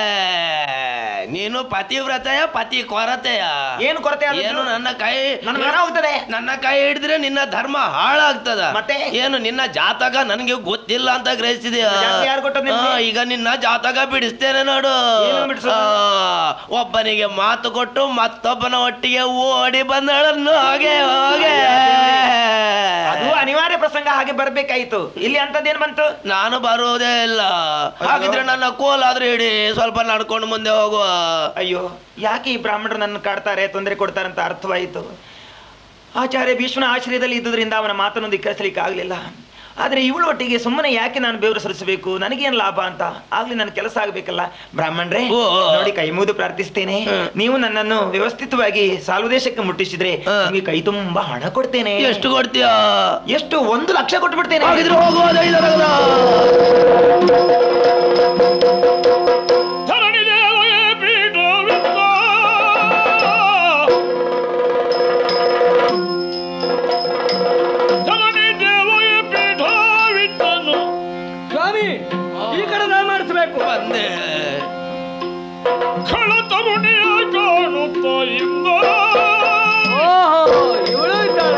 ನೀನು ಪತಿವ್ರತೆಯ ಪತಿ ಕೊರತೆಯ ಏನು ಕೊರತೆ ಆದದ್ದು? ಏನು ನನ್ನ ಕೈ ನನ್ನ ಮನ ಹೋಗ್ತದೆ ನನ್ನ ಕೈ ಹಿಡಿದ್ರೆ ನಿನ್ನ ಧರ್ಮ ಹಾಳಾಗ್ತದ ಮತ್ತೆ? ಏನು ನಿನ್ನ ಜಾತಕ ನನಗೆ ಗೊತ್ತಿಲ್ಲ ಅಂತ ಗ್ರಹಿಸಿದೆಯಾ ಜಾತಕ ಯಾರು ಕೊಟ್ಟದ್ದು ನಿಮ್ಗೆ? ಆ, ಈಗ ನಿನ್ನ ಜಾತಕ ಬಿಡಿಸ್ತೇನೆ ನೋಡು ಏನು ಬಿಡಿಸೋದು? ಆ, ಒಬ್ಬನಿಗೆ ಮಾತು ಕೊಟ್ಟು ಮತ್ತೊಬ್ಬನ ಒಟ್ಟಿಗೆ ಓಡಿ ಬಂದಳನ್ನು ಹಾಗೆ ಹಾಗೆ ಅದು ಅನಿವಾರ್ಯ ಪ್ರಸಂಗ ಹಾಗೆ ಬರ್ಬೇಕಾಯ್ತು ಇಲ್ಲಿ ಅಂತದ್ದೇನು ಬಂತು ನಾನು ಬರುವುದೇ ಇಲ್ಲ ಹಾಗಿದ್ರೆ ನನ್ನ ಕೋಲಾದ್ರೂ ಹಿಡಿ ಸ್ವಲ್ಪ ನಡ್ಕೊಂಡು ಮುಂದೆ ಹೋಗುವ ಅಯ್ಯೋ ಯಾಕೆ ಈ ಬ್ರಾಹ್ಮಣರು ನನ್ನ ಕಾಡ್ತಾರೆ ತೊಂದರೆ ಕೊಡ್ತಾರೆ ಅಂತ ಅರ್ಥವಾಯಿತು ಆಚಾರ್ಯ ಭೀಷ್ಮನ ಆಶ್ರಯದಲ್ಲಿ ಇದ್ದುದರಿಂದ ಅವನ ಮಾತನ್ನು ಧಿಕ್ಕರಿಸಲಿಕ್ಕೆ ಆಗಲಿಲ್ಲ ಆದರೆ ಇವಳು ಒಟ್ಟಿಗೆ ಸುಮ್ಮನೆ ಯಾಕೆ ನಾನು ಬೆವರು ಸರಿಸಬೇಕು ನನಗೇನು ಲಾಭ ಅಂತ ಆಗ್ಲಿ ನನ್ನ ಕೆಲಸ ಆಗ್ಬೇಕಲ್ಲ ಬ್ರಾಹ್ಮಣರೇ ಓ, ಓ. ನೋಡಿ ಕೈ ಮುಗಿದು ಪ್ರಾರ್ಥಿಸ್ತೇನೆ ನೀವು ನನ್ನನ್ನು ವ್ಯವಸ್ಥಿತವಾಗಿ ಸಾಲ್ವದೇಶಕ್ಕೆ ಮುಟ್ಟಿಸಿದ್ರೆ ಹ. ನಿಮಗೆ ಕೈ ತುಂಬಾ ಹಣ ಕೊಡ್ತೇನೆ ಎಷ್ಟು ಕೊಡ್ತೀಯಾ ಎಷ್ಟು ಒಂದು ಲಕ್ಷ ಕೊಟ್ಟು ಬಿಡ್ತೇನೆ ಹಾಗಿದ್ರೆ ಹೋಗುವುದೇ ಇದರಲ್ಲ ಧರಣಿ ದೇವಯೇ ಪೀಠವಿತ್ತ ಧರಣಿ ದೇವಯೇ ಪೀಠವಿತ್ತನು ಸ್ವಾಮಿ ಈ ಕಡೆ ನಾ ಮಾಡಿಸ್ಬೇಕು ಬಂದೆ ಖಳ ತರುಣಿಯ ಕಾಣುತ್ತ ಇಂದ ಓಹೋ ಇವಳು ಇದ್ದಾಳ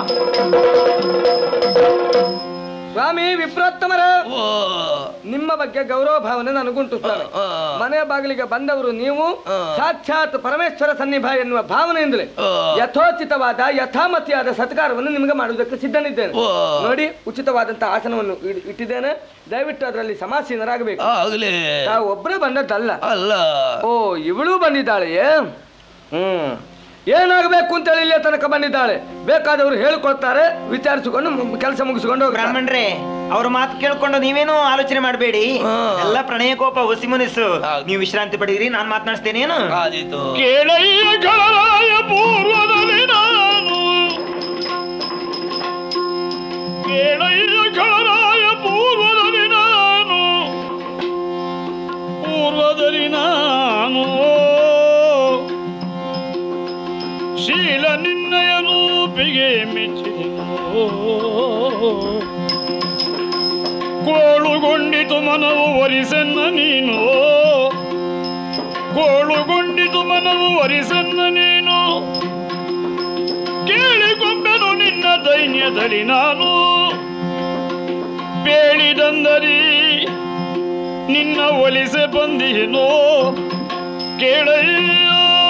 ಸ್ವಾಮಿ ವಿಪ್ರೋತ್ತಮರ ಓ ನಿಮ್ಮ ಬಗ್ಗೆ ಗೌರವ ಭಾವನೆ ನನಗುಂಟು ಸ್ವಾಮಿ ಆ, ಮನೆ ಬಾಗಿಲಿಗೆ ಬಂದವರು ನೀವು ಆ. ಸಾಕ್ಷಾತ್ ಪರಮೇಶ್ವರ ಸನ್ನಿಭ ಎನ್ನುವ ಭಾವನೆಯಿಂದಲೇ ಆ. ಯಥೋಚಿತವಾದ ಯಥಾಮತಿಯಾದ ಸತ್ಕಾರವನ್ನು ನಿಮಗೆ ಮಾಡುವುದಕ್ಕೆ ಸಿದ್ಧನಿದ್ದೇನೆ ಓ. ನೋಡಿ ಉಚಿತವಾದಂತಹ ಆಸನವನ್ನು ಇಡ್- ಇಟ್ಟಿದ್ದೇನೆ ದಯವಿಟ್ಟು ಅದರಲ್ಲಿ ಸಮಾಸೀನರಾಗಬೇಕು ಆಗ್ಲಿ ತಾವು ಒಬ್ಬರೇ ಬಂದದ್ದಲ್ಲ ಅಲ್ಲ ಓ ಇವಳು ಬಂದಿದ್ದಾಳೆಯೇ ಹ್ಮ್ ಏನಾಗಬೇಕು ಅಂತೇಳಿ ಇಲ್ಲೇ ತನಕ ಬಂದಿದ್ದಾಳೆ ಬೇಕಾದವರು ಹೇಳಿಕೊಳ್ತಾರೆ ವಿಚಾರಿಸಿಕೊಂಡು ಕೆಲಸ ಮುಗಿಸಿಕೊಂಡು ಹೋಗ್ತಾರೆ. ಬ್ರಾಹ್ಮಣರೇ ಅವ್ರ ಮಾತು ಕೇಳ್ಕೊಂಡು ನೀವೇನು ಆಲೋಚನೆ ಮಾಡಬೇಡಿ ಹಾ. ಎಲ್ಲ ಪ್ರಣಯ ಕೋಪ ಹುಸಿ ಮುನಿಸು ಹೌದು. ನೀವು ವಿಶ್ರಾಂತಿ ಪಡೀರಿ ನಾನ್ ಮಾತನಾಡ್ತೇನೇನು ಆದೀತು ಕೇಳಯ್ಯ ಗಳರಾಯ ಪೂರ್ವದಲ್ಲಿ ನಾನು ಕೇಳಯ್ಯ ಗಳರಾಯ ಪೂರ್ವದಲ್ಲಿ ನಾನು ಪೂರ್ವದಲ್ಲಿ ನಾನು ಶೀಲ ನಿನ್ನಯ ರೂಪಿಗೆ ಮೆಚ್ಚಿದೆನು ಕೋಳುಗೊಂಡಿತು ಮನವು ಒರಿಸೆನ್ನ ನೀನು ಕೋಳುಗೊಂಡಿತು ಮನವು ಒರಿಸನ್ನ ನೀನು ಕೇಳಿಕೊಂಬೆನು ನಿನ್ನ ದೈನ್ಯದಲ್ಲಿ ನಾನು ಬೇಳಿದಂದರಿ ನಿನ್ನ ಒಲಿಸೆ ಬಂದಿನೋ ಕೇಳಯ್ಯ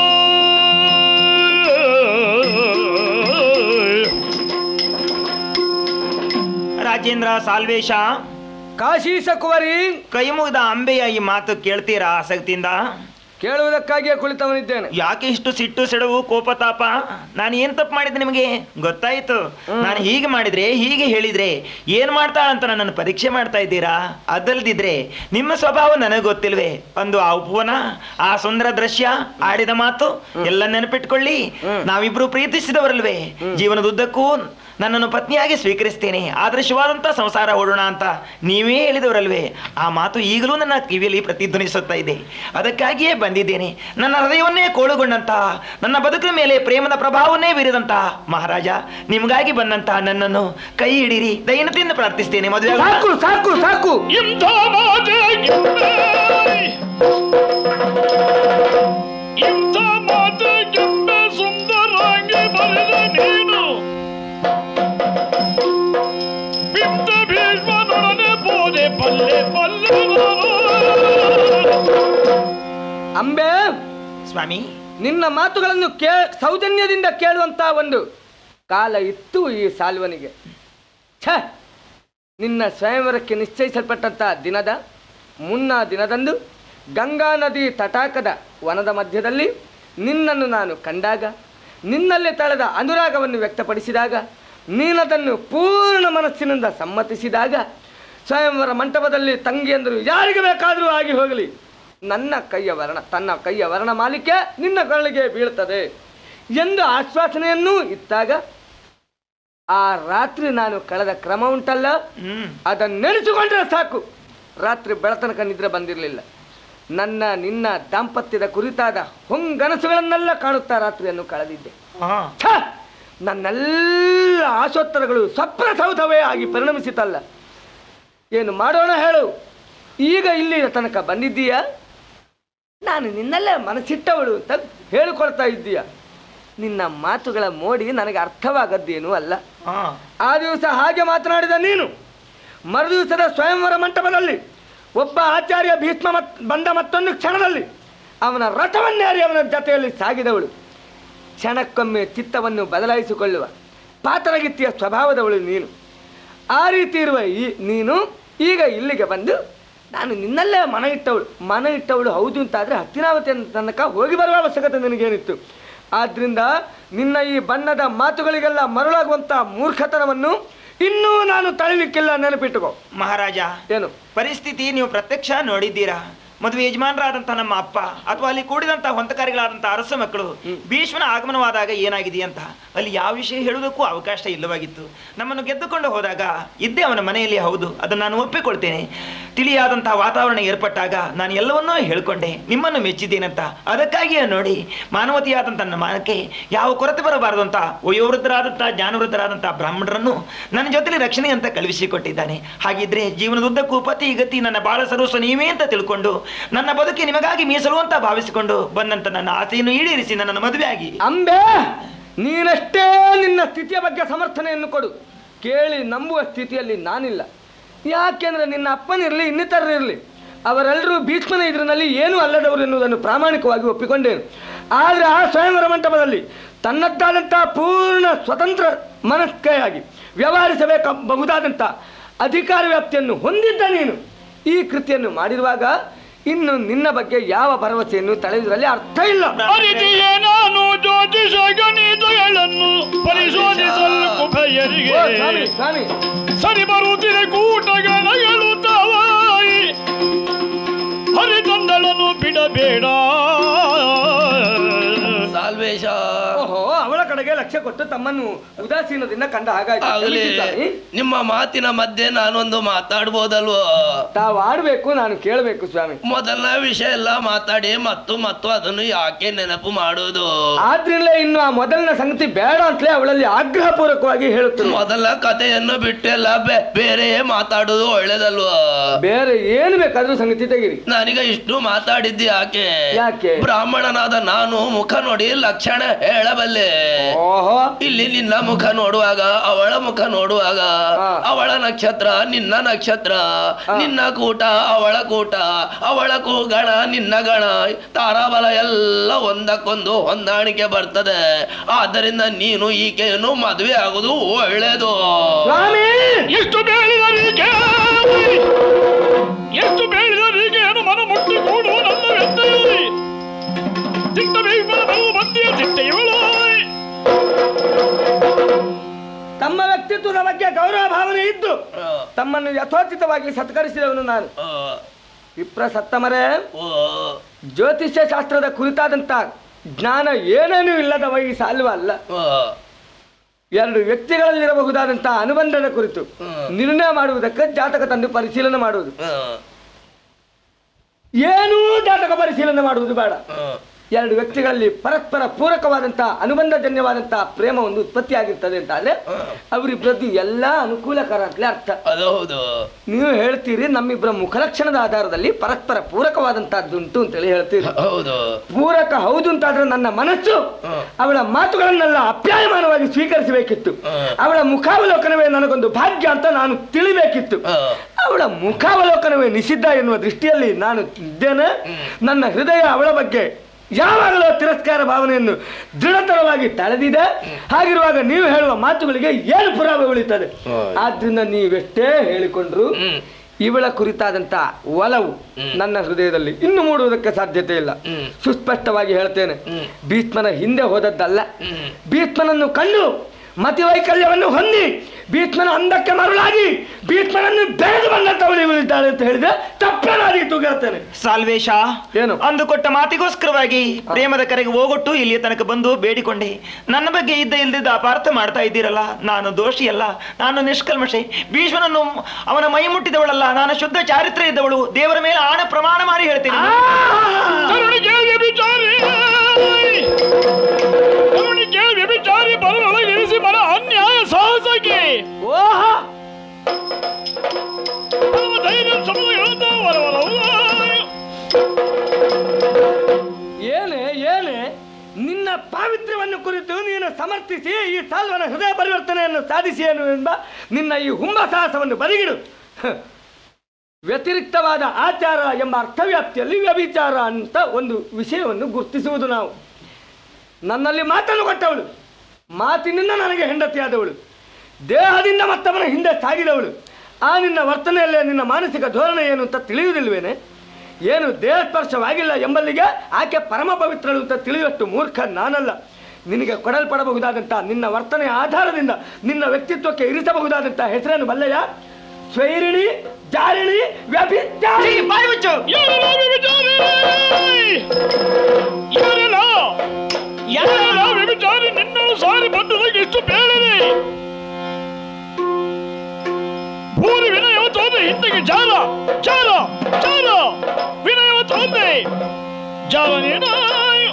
ರಾಜೇಂದ್ರ ಸಾಲ್ವೇಶ ಕಾಶೀಸ ಕುವರಿ ಕೈ ಮುಗಿದ ಅಂಬೆಯ ಈ ಮಾತು ಕೇಳ್ತೀರಾ ಆಸಕ್ತಿಯಿಂದ ಕೇಳುವುದಕ್ಕಾಗಿಯೇ ಕುಳಿತವನಿದ್ದೇನೆ ಯಾಕೆ ಇಷ್ಟು ಸಿಟ್ಟು ಸೆಡವು ಕೋಪ ತಾಪ ನಾನು ಏನ್ ತಪ್ಪು ಮಾಡಿದ್ದೆ ನಿಮಗೆ ಗೊತ್ತಾಯ್ತು ನಾನು ಹೀಗೆ ಮಾಡಿದ್ರೆ ಹೀಗೆ ಹೇಳಿದ್ರೆ ಏನ್ ಮಾಡ್ತಾಳಂತ ನನ್ನನ್ನು ಪರೀಕ್ಷೆ ಮಾಡ್ತಾ ಇದ್ದೀರಾ ಅದಲ್ದಿದ್ರೆ ನಿಮ್ಮ ಸ್ವಭಾವ ನನಗೆ ಗೊತ್ತಿಲ್ವೇ ಒಂದು ಆ ಉಪವನ ಆ ಸುಂದರ ದೃಶ್ಯ ಆಡಿದ ಮಾತು ಎಲ್ಲ ನೆನಪಿಟ್ಕೊಳ್ಳಿ ನಾವಿಬ್ರು ಪ್ರೀತಿಸಿದವರಲ್ವೇ ಜೀವನದುದ್ದಕ್ಕೂ ನನ್ನನ್ನು ಪತ್ನಿಯಾಗಿ ಸ್ವೀಕರಿಸ್ತೇನೆ ಆದರ್ಶವಾದಂಥ ಸಂಸಾರ ಓಡೋಣ ಅಂತ ನೀವೇ ಹೇಳಿದವರಲ್ವೇ ಆ ಮಾತು ಈಗಲೂ ನನ್ನ ಕಿವಿಯಲ್ಲಿ ಪ್ರತಿಧ್ವನಿಸುತ್ತಾ ಇದೆ ಅದಕ್ಕಾಗಿಯೇ ಬಂದಿದ್ದೇನೆ ನನ್ನ ಹೃದಯವನ್ನೇ ಕೋಳುಗೊಂಡಂತ ನನ್ನ ಬದುಕಿನ ಮೇಲೆ ಪ್ರೇಮದ ಪ್ರಭಾವವನ್ನೇ ಬೀರಿದಂತ ಮಹಾರಾಜ ನಿಮಗಾಗಿ ಬಂದಂತ ನನ್ನನ್ನು ಕೈ ಹಿಡಿರಿ ದೈನತೆಯಿಂದ ಪ್ರಾರ್ಥಿಸ್ತೇನೆ ಮದುವೆ ಆಗೋಣ. ಸಾಕು ಸಾಕು ಸಾಕು ಇಂಥ ಮಾತೆಗೆಂಬೆ ಇಂಥ ಮಾತೆಗೆಂಬೆ ಸುಂದರಾಂಗಿ ಬರೆದ ನೀನು ಬಿಂದ ಭೀಷ್ಮನೊಡನೆ ಬೋದೆ ಪಲ್ಲೆ ಪಲ್ಲೆ ಅಂಬೆ ಸ್ವಾಮಿ ನಿನ್ನ ಮಾತುಗಳನ್ನು ಕೇ ಸೌಜನ್ಯದಿಂದ ಕೇಳುವಂತ ಒಂದು ಕಾಲ ಇತ್ತು ಈ ಸಾಲ್ವನಿಗೆ ಛ ನಿನ್ನ ಸ್ವಯಂವರಕ್ಕೆ ನಿಶ್ಚಯಿಸಲ್ಪಟ್ಟಂತ ದಿನದ ಮುನ್ನ ದಿನದಂದು ಗಂಗಾ ನದಿ ತಟಾಕದ ವನದ ಮಧ್ಯದಲ್ಲಿ ನಿನ್ನನ್ನು ನಾನು ಕಂಡಾಗ ನಿನ್ನಲ್ಲಿ ತಳೆದ ಅನುರಾಗವನ್ನು ವ್ಯಕ್ತಪಡಿಸಿದಾಗ ನೀನದನ್ನು ಪೂರ್ಣ ಮನಸ್ಸಿನಿಂದ ಸಮ್ಮತಿಸಿದಾಗ ಸ್ವಯಂವರ ಮಂಟಪದಲ್ಲಿ ತಂಗಿಯಂದರು ಯಾರಿಗೆ ಬೇಕಾದರೂ ಆಗಿ ಹೋಗಲಿ ನನ್ನ ಕೈಯ ವರ್ಣ ತನ್ನ ಕೈಯ ವರ್ಣ ಮಾಲಿಕೆ ನಿನ್ನ ಕರಳಿಗೆ ಬೀಳ್ತದೆ ಎಂದು ಆಶ್ವಾಸನೆಯನ್ನೂ ಇತ್ತಾಗ ಆ ರಾತ್ರಿ ನಾನು ಕಳೆದ ಕ್ರಮ ಉಂಟಲ್ಲ ಹ್ಮ್ ಅದನ್ನು ನೆನೆಸಿಕೊಂಡ್ರೆ ಸಾಕು ರಾತ್ರಿ ಬೆಳತನಕ ನಿದ್ರೆ ಬಂದಿರಲಿಲ್ಲ ನನ್ನ ನಿನ್ನ ದಾಂಪತ್ಯದ ಕುರಿತಾದ ಹೊಂಗನಸುಗಳನ್ನೆಲ್ಲ ಕಾಣುತ್ತಾ ರಾತ್ರಿಯನ್ನು ಕಳೆದಿದ್ದೆ ಹಾ ಛ! ನನ್ನೆಲ್ಲ ಆಶೋತ್ತರಗಳು ಸ್ವಪ್ನಸೌಧವೇ ಆಗಿ ಪರಿಣಮಿಸಿತಲ್ಲ ಏನು ಮಾಡೋಣ ಹೇಳು ಈಗ ಇಲ್ಲಿ ತನಕ ಬಂದಿದ್ದೀಯಾ ನಾನು ನಿನ್ನಲ್ಲೇ ಮನಸ್ಸಿಟ್ಟವಳು ಅಂತ ಹೇಳಿಕೊಳ್ತಾ ಇದ್ದೀಯ ನಿನ್ನ ಮಾತುಗಳ ಮೋಡಿ ನನಗೆ ಅರ್ಥವಾಗದ್ದೇನೂ ಅಲ್ಲ ಹಾ ಆ ದಿವಸ ಹಾಗೆ ಮಾತನಾಡಿದ ನೀನು ಮರುದಿವಸದ ಸ್ವಯಂವರ ಮಂಟಪದಲ್ಲಿ ಒಬ್ಬ ಆಚಾರ್ಯ ಭೀಷ್ಮ ಮತ್ ಬಂದ ಮತ್ತೊಂದು ಕ್ಷಣದಲ್ಲಿ ಅವನ ರಥವನ್ನೇರಿ ಅವನ ಜೊತೆಯಲ್ಲಿ ಸಾಗಿದವಳು ಕ್ಷಣಕ್ಕೊಮ್ಮೆ ಚಿತ್ತವನ್ನು ಬದಲಾಯಿಸಿಕೊಳ್ಳುವ ಪಾತ್ರಗಿತ್ತಿಯ ಸ್ವಭಾವದವಳು ನೀನು ಆ ರೀತಿ ಇರುವ ಈ ನೀನು ಈಗ ಇಲ್ಲಿಗೆ ಬಂದು ನಾನು ನಿನ್ನಲ್ಲೇ ಮನ ಇಟ್ಟವಳು ಮನ ಇಟ್ಟವಳು ಹೌದು ಅಂತಾದರೆ ಹತ್ತಿನಾವತಿ ತನಕ ಹೋಗಿ ಬರುವ ಅವಶ್ಯಕತೆ ನಿನಗೇನಿತ್ತು ಆದ್ದರಿಂದ ನಿನ್ನ ಈ ಬಣ್ಣದ ಮಾತುಗಳಿಗೆಲ್ಲ ಮರಳಾಗುವಂಥ ಮೂರ್ಖತನವನ್ನು ಇನ್ನೂ ನಾನು ತಳಿಲಿಕ್ಕಿಲ್ಲ ನೆನಪಿಟ್ಟುಕೋ ಮಹಾರಾಜ ಏನು ಪರಿಸ್ಥಿತಿ ನೀವು ಪ್ರತ್ಯಕ್ಷ ನೋಡಿದ್ದೀರಾ ಮದುವೆ ಯಜಮಾನರಾದಂಥ ನಮ್ಮ ಅಪ್ಪ ಅಥವಾ ಅಲ್ಲಿ ಕೂಡಿದಂಥ ಹೊಂತಕಾರಿಗಳಾದಂಥ ಅರಸ ಮಕ್ಕಳು ಭೀಷ್ಮನ ಆಗಮನವಾದಾಗ ಏನಾಗಿದೆ ಅಂತ ಅಲ್ಲಿ ಯಾವ ವಿಷಯ ಹೇಳುವುದಕ್ಕೂ ಅವಕಾಶ ಇಲ್ಲವಾಗಿತ್ತು ನಮ್ಮನ್ನು ಗೆದ್ದುಕೊಂಡು ಹೋದಾಗ ಇದ್ದೇ ಅವನ ಮನೆಯಲ್ಲಿ ಹೌದು ಅದನ್ನು ನಾನು ಒಪ್ಪಿಕೊಳ್ತೇನೆ ತಿಳಿಯಾದಂತಹ ವಾತಾವರಣ ಏರ್ಪಟ್ಟಾಗ ನಾನು ಎಲ್ಲವನ್ನೂ ಹೇಳ್ಕೊಂಡೆ ನಿಮ್ಮನ್ನು ಮೆಚ್ಚಿದ್ದೇನಂತ ಅದಕ್ಕಾಗಿಯೇ ನೋಡಿ ಮಾನವತಿಯಾದಂಥ ನನ್ನ ಮಾನಕ್ಕೆ ಯಾವ ಕೊರತೆ ಬರಬಾರದು ಅಂತ ವಯೋವೃದ್ಧರಾದಂಥ ಜ್ಞಾನವೃದ್ಧರಾದಂಥ ಬ್ರಾಹ್ಮಣರನ್ನು ನನ್ನ ಜೊತೆಲಿ ರಕ್ಷಣೆ ಅಂತ ಕಳುಹಿಸಿಕೊಟ್ಟಿದ್ದಾನೆ ಹಾಗಿದ್ರೆ ಜೀವನದುದ್ದಕ್ಕೂ ಪತಿ ಗತಿ ನನ್ನ ಬಾಳ ಸರ್ವಸ್ವ ನೀವೇ ಅಂತ ತಿಳ್ಕೊಂಡು ನನ್ನ ಬದುಕಿ ನಿಮಗಾಗಿ ಮೀಸಲು ಅಂತ ಭಾವಿಸಿಕೊಂಡು ಬಂದಂತ ನನ್ನ ಆಸೆಯನ್ನು ಈಡೇರಿಸಿ ನನ್ನನ್ನು ಮದುವೆಯಾಗಿ ಅಂಬೆ ನೀನಷ್ಟೇ ನಿನ್ನ ಸ್ಥಿತಿಯ ಬಗ್ಗೆ ಸಮರ್ಥನೆಯನ್ನು ಕೊಡು ಕೇಳಿ ನಂಬುವ ಸ್ಥಿತಿಯಲ್ಲಿ ನಾನಿಲ್ಲ ಯಾಕೆಂದ್ರೆ ನಿನ್ನ ಅಪ್ಪನಿರಲಿ ಇನ್ನಿತರರಿರಲಿ ಅವರೆಲ್ಲರೂ ಭೀಷ್ಮನ ಎದುರಿನಲ್ಲಿ ಏನೂ ಅಲ್ಲದವರು ಎನ್ನುವುದನ್ನು ಪ್ರಾಮಾಣಿಕವಾಗಿ ಒಪ್ಪಿಕೊಂಡೇನು ಆದರೆ ಆ ಸ್ವಯಂವರ ಮಂಟಪದಲ್ಲಿ ತನ್ನದ್ದಾದಂಥ ಪೂರ್ಣ ಸ್ವತಂತ್ರ ಮನಸ್ಕೆಯಾಗಿ ವ್ಯವಹರಿಸಬೇಕಾಗಬಹುದಾದಂಥ ಅಧಿಕಾರ ವ್ಯಾಪ್ತಿಯನ್ನು ಹೊಂದಿದ್ದ ನೀನು ಈ ಕೃತಿಯನ್ನು ಮಾಡಿರುವಾಗ ಇನ್ನು ನಿನ್ನ ಬಗ್ಗೆ ಯಾವ ಭರವಸೆಯನ್ನು ತಳೆಯುವುದರಲ್ಲಿ ಅರ್ಥ ಇಲ್ಲ ಅರಿತಿಯೇ ನಾನು ಜ್ಯೋತಿಷ ಗಣಿತಗಳನ್ನು ಪರಿಶೋಧಿಸಲು ಕುಭಯರಿಗೆ ಓ, ಸ್ವಾಮಿ ಸ್ವಾಮಿ ಸರಿ ಬರುತ್ತಿದೆ ಕೂಟಗಣಗಳು ತವಾಯಿ ಹರಿತಂದಳನು ಬಿಡಬೇಡ ಸಾಲ್ವೇಶ ಓಹೋ ಅವಳ ಕಡೆಗೆ ಲಕ್ಷ್ಯ ಕೊಟ್ಟು ತಮ್ಮನ್ನು ಉದಾಸೀನದಿಂದ ಕಂಡ ಹಾಗಾಯ್ತು ಆಗಲಿ ಕ್ಷಮಿಸಿ ಸ್ವಾಮಿ. ನಿಮ್ಮ ಮಾತಿನ ಮಧ್ಯೆ ನಾನೊಂದು ಮಾತಾಡ್ಬೋದಲ್ವೋ ತಾವು ಆಡ್ಬೇಕು ನಾನು ಕೇಳಬೇಕು ಸ್ವಾಮಿ ಮೊದಲನೇ ವಿಷಯ ಎಲ್ಲ ಮಾತಾಡಿ ಮತ್ತು ಮತ್ತು ಅದನ್ನು ಯಾಕೆ ನೆನಪು ಮಾಡುವುದು ಆದ್ರಿಂದಲೇ ಇನ್ನು ಆ ಮೊದಲನ ಸಂಗತಿ ಬೇಡ ಅಂತಲೇ ಅವಳಲ್ಲಿ ಆಗ್ರಹ ಪೂರ್ವಕವಾಗಿ ಹೇಳುತ್ತೇನೆ ಮೊದಲ ಕಥೆಯನ್ನು ಬಿಟ್ಟೆಲ್ಲ ಬೆ- ಬೇರೆ ಮಾತಾಡುವುದು ಒಳ್ಳೇದಲ್ವೋ ಬೇರೆ ಏನು ಬೇಕಾದ್ರೂ ಸಂಗತಿ ತೆಗಿರಿ ನನಗೆ ಇಷ್ಟು ಮಾತಾಡಿದ್ದು ಯಾಕೆ ಯಾಕೆ? ಬ್ರಾಹ್ಮಣನಾದ ನಾನು ಮುಖ ನೋಡಿ ಲಕ್ಷಣ ಹೇಳಬಲ್ಲೆ ಓಹೋ ಇಲ್ಲಿ ನಿನ್ನ ಮುಖ ನೋಡುವಾಗ ಅವಳ ಮುಖ ನೋಡುವಾಗ ಹಾ. ಅವಳ ನಕ್ಷತ್ರ ನಿನ್ನ ನಕ್ಷತ್ರ ಹಾ. ನಿನ್ನ ಕೂಟ ಅವಳ ಕೂಟ ಅವಳ ಕೂ- ಗಣ ನಿನ್ನ ಗಣ ತಾರಾಬಲ ಎಲ್ಲ ಒಂದಕ್ಕೊಂದು ಹೊಂದಾಣಿಕೆ ಬರ್ತದೆ ಆದ್ದರಿಂದ ನೀನು ಈಕೆಯನ್ನು ಮದುವೆ ಆಗುದು ಒಳ್ಳೇದು ಸ್ವಾಮಿ ಎಷ್ಟು ಬೇಳಿದರಿಗೆ ಎಷ್ಟು ಬೇಳಿದರಿಗೆ ಏನು ಮನ ಮುಟ್ಟಿ ಕೂಡು ನನ್ನ ವ್ಯತ್ತೆಯಲ್ಲಿ ಚಿತ್ತ ಬೇಗು ಬಂದಿಯ ಚಿಟ್ಟೆಯವಳು ತಮ್ಮ ವ್ಯಕ್ತಿತ್ವದ ಬಗ್ಗೆ ಗೌರವ ಭಾವನೆ ಇದ್ದು ಆ, ತಮ್ಮನ್ನು ಯಥೋಚಿತವಾಗಿ ಸತ್ಕರಿಸಿದವನು ನಾನು ಆ, ವಿಪ್ರ ಸತ್ತಮರೆ ಓ, ಜ್ಯೋತಿಷ್ಯ ಶಾಸ್ತ್ರದ ಕುರಿತಾದಂಥ ಜ್ಞಾನ ಏನೇನೂ ಇಲ್ಲದ ವಯಸ್ಸು ಅಲ್ವ ಅಲ್ಲ ಆ, ಎರಡು ವ್ಯಕ್ತಿಗಳಲ್ಲಿರಬಹುದಾದಂಥ ಅನುಬಂಧದ ಕುರಿತು ಹ್ಮ್. ನಿರ್ಣಯ ಮಾಡುವುದಕ್ಕೆ ಜಾತಕ ತಂದು ಪರಿಶೀಲನೆ ಮಾಡುವುದು ಆ, ಏನೂ ಜಾತಕ ಪರಿಶೀಲನೆ ಮಾಡುವುದು ಬೇಡ ಆ, ಎರಡು ವ್ಯಕ್ತಿಗಳಲ್ಲಿ ಪರಸ್ಪರ ಪೂರಕವಾದಂಥ ಅನುಬಂಧಜನ್ಯವಾದಂಥ ಪ್ರೇಮ ಒಂದು ಉತ್ಪತ್ತಿಯಾಗಿರ್ತದೆ ಅಂತ ಆದ್ರೆ ಅವರಿಬ್ಬರದ್ದು ಎಲ್ಲ ಅನುಕೂಲಕರ ಅಂತಲೇ ಅರ್ಥ ಅದು ಹೌದು ನೀವು ಹೇಳ್ತೀರಿ ನಮ್ಮಿಬ್ಬರ ಮುಖಲಕ್ಷಣದ ಆಧಾರದಲ್ಲಿ ಪರಸ್ಪರ ಪೂರಕವಾದಂತಹದ್ದುಂಟು ಅಂತೇಳಿ ಹೇಳ್ತೀರಿ ಹೌದು ಪೂರಕ ಹೌದು ಅಂತಾದ್ರೆ ನನ್ನ ಮನಸ್ಸು ಹ್ಮ್. ಅವಳ ಮಾತುಗಳನ್ನೆಲ್ಲ ಅಪ್ಯಾಯಮಾನವಾಗಿ ಸ್ವೀಕರಿಸಬೇಕಿತ್ತು ಹ್ಮ್. ಅವಳ ಮುಖಾವಲೋಕನವೇ ನನಗೊಂದು ಭಾಗ್ಯ ಅಂತ ನಾನು ತಿಳಿಬೇಕಿತ್ತು ಆ, ಅವಳ ಮುಖಾವಲೋಕನವೇ ನಿಷಿದ್ಧ ಎನ್ನುವ ದೃಷ್ಟಿಯಲ್ಲಿ ನಾನು ಇದ್ದೇನೆ ನನ್ನ ಹೃದಯ ಅವಳ ಬಗ್ಗೆ ಯಾವಾಗಲೂ ತಿರಸ್ಕಾರ ಭಾವನೆಯನ್ನು ದೃಢತರವಾಗಿ ತಳೆದಿದೆ ಹಾಗಿರುವಾಗ ನೀವು ಹೇಳುವ ಮಾತುಗಳಿಗೆ ಏನು ಪುರಾವೆ ಉಳಿತದೆ ಹೌದು. ಆದ್ರಿಂದ ನೀವೆಷ್ಟೇ ಹೇಳಿಕೊಂಡ್ರು ಹ್ಮ್. ಇವಳ ಕುರಿತಾದಂತ ಒಲವು ನನ್ನ ಹೃದಯದಲ್ಲಿ ಇನ್ನು ಮೂಡುವುದಕ್ಕೆ ಸಾಧ್ಯತೆ ಇಲ್ಲ ಹ್ಮ್. ಸುಸ್ಪಷ್ಟವಾಗಿ ಹೇಳ್ತೇನೆ ಹ್ಮ್. ಭೀಷ್ಮನ ಹಿಂದೆ ಹೋದದ್ದಲ್ಲ ಹ್ಮ್. ಭೀಷ್ಮನನ್ನು ಕಂಡು ಮತಿವೈಕಲ್ಯವನ್ನು ಹೊಂದಿ ಭೀಷ್ಮನ ಅಂದಕ್ಕೆ ಮರುಳಾಗಿ ಭೀಷ್ಮನನ್ನು ಬೆಳೆದು ಬಂದಂತವಳು ಇವಳಿದ್ದಾಳೆ ಅಂತ ಹೇಳಿದ್ರೆ ತಪ್ಪೇನಾದೀತು ಹೇಳ್ತೇನೆ ಸಾಲ್ವೇಶ ಏನು? ಅಂದು ಕೊಟ್ಟ ಮಾತಿಗೋಸ್ಕರವಾಗಿ ಪ್ರೇಮದ ಕರೆಗೆ ಹೋಗೊಟ್ಟು ಇಲ್ಲಿಯ ತನಕ ಬಂದು ಬೇಡಿಕೊಂಡೆ ನನ್ನ ಬಗ್ಗೆ ಇದ್ದ ಇಲ್ದಿದ್ದ ಅಪಾರ್ಥ ಮಾಡ್ತಾ ಇದ್ದೀರಲ್ಲ ನಾನು ದೋಷಿಯಲ್ಲ ನಾನು ನಿಷ್ಕಲ್ಮಶೆ ಭೀಷ್ಮನನ್ನು ಅವನ ಮೈ ಮುಟ್ಟಿದವಳಲ್ಲ ನಾನು ಶುದ್ಧ ಚಾರಿತ್ರ್ಯ ಇದ್ದವಳು ದೇವರ ಮೇಲೆ ಆಣ ಪ್ರಮಾಣ ಮಾಡಿ ಹೇಳ್ತೇನೆ ಕರುಣಿಗೆ ವ್ಯಭಿಚಾರಿ ಕರುಣಿಗೆ ವ್ಯಭಿಚಾರಿ ಬರಲೊಳಗಿರಿಸಿ ಪಾವಿತ್ರ್ಯವನ್ನು ಕುರಿತು ನೀನು ಸಮರ್ಥಿಸಿ ಈ ಸಾಲ್ವನ ಹೃದಯ ಪರಿವರ್ತನೆಯನ್ನು ಸಾಧಿಸಿ ಎನ್ನುವೆಂಬ ನಿನ್ನ ಈ ಹುಂಬ ಸಾಹಸವನ್ನು ಬದಿಗಿಡು ಹ. ವ್ಯತಿರಿಕ್ತವಾದ ಆಚಾರ ಎಂಬ ಅರ್ಥವ್ಯಾಪ್ತಿಯಲ್ಲಿ ವ್ಯಭಿಚಾರ ಅಂತ ಒಂದು ವಿಷಯವನ್ನು ಗುರುತಿಸುವುದು ನಾವು ನನ್ನಲ್ಲಿ ಮಾತನ್ನು ಕೊಟ್ಟವಳು ಮಾತಿನಿಂದ ನನಗೆ ಹೆಂಡತಿಯಾದವಳು ದೇಹದಿಂದ ಮತ್ತವನ ಹಿಂದೆ ಸಾಗಿದವಳು ಆ ನಿನ್ನ ವರ್ತನೆಯಲ್ಲೇ ನಿನ್ನ ಮಾನಸಿಕ ಧೋರಣೆ ಏನು ಅಂತ ತಿಳಿಯುವುದಿಲ್ವೇನೆ ಏನು ದೇಹ ಸ್ಪರ್ಶವಾಗಿಲ್ಲ ಎಂಬಲ್ಲಿಗೆ ಆಕೆ ಪರಮ ಪವಿತ್ರಳು ಅಂತ ತಿಳಿಯುವಷ್ಟು ಮೂರ್ಖ ನಾನಲ್ಲ ನಿನಗೆ ಕೊಡಲ್ಪಡಬಹುದಾದಂಥ ನಿನ್ನ ವರ್ತನೆಯ ಆಧಾರದಿಂದ ನಿನ್ನ ವ್ಯಕ್ತಿತ್ವಕ್ಕೆ ಇರಿಸಬಹುದಾದಂಥ ಹೆಸರನ್ನು ಬಲ್ಲೆಯ ಸ್ವೈರಿಣಿ ಜಾರಿಣಿ ವ್ಯಭಿಚಾರಿ ಬಾಯಿ ಮುಚ್ಚು ಯಾರೆಲ್ಲ ವ್ಯಭಿಚಾರಿ ಯಾರೆಲ್ಲ ಯಾರೆಲ್ಲ ವ್ಯಭಿಚಾರಿ ನಿನ್ನನ್ನು ಸಾರಿ ಬಂದದಾಗ ಎಷ್ಟು ಬೇಡವೆ ಭೂರಿ ವಿನಯವ ತೋದೆ ಹಿಂದಿಗೆ ಜಾಲ ಜಾಲ ಜಾಲ ವಿನಯವ ತೋದೆ ಜಾಲ ನೀನಾಯ್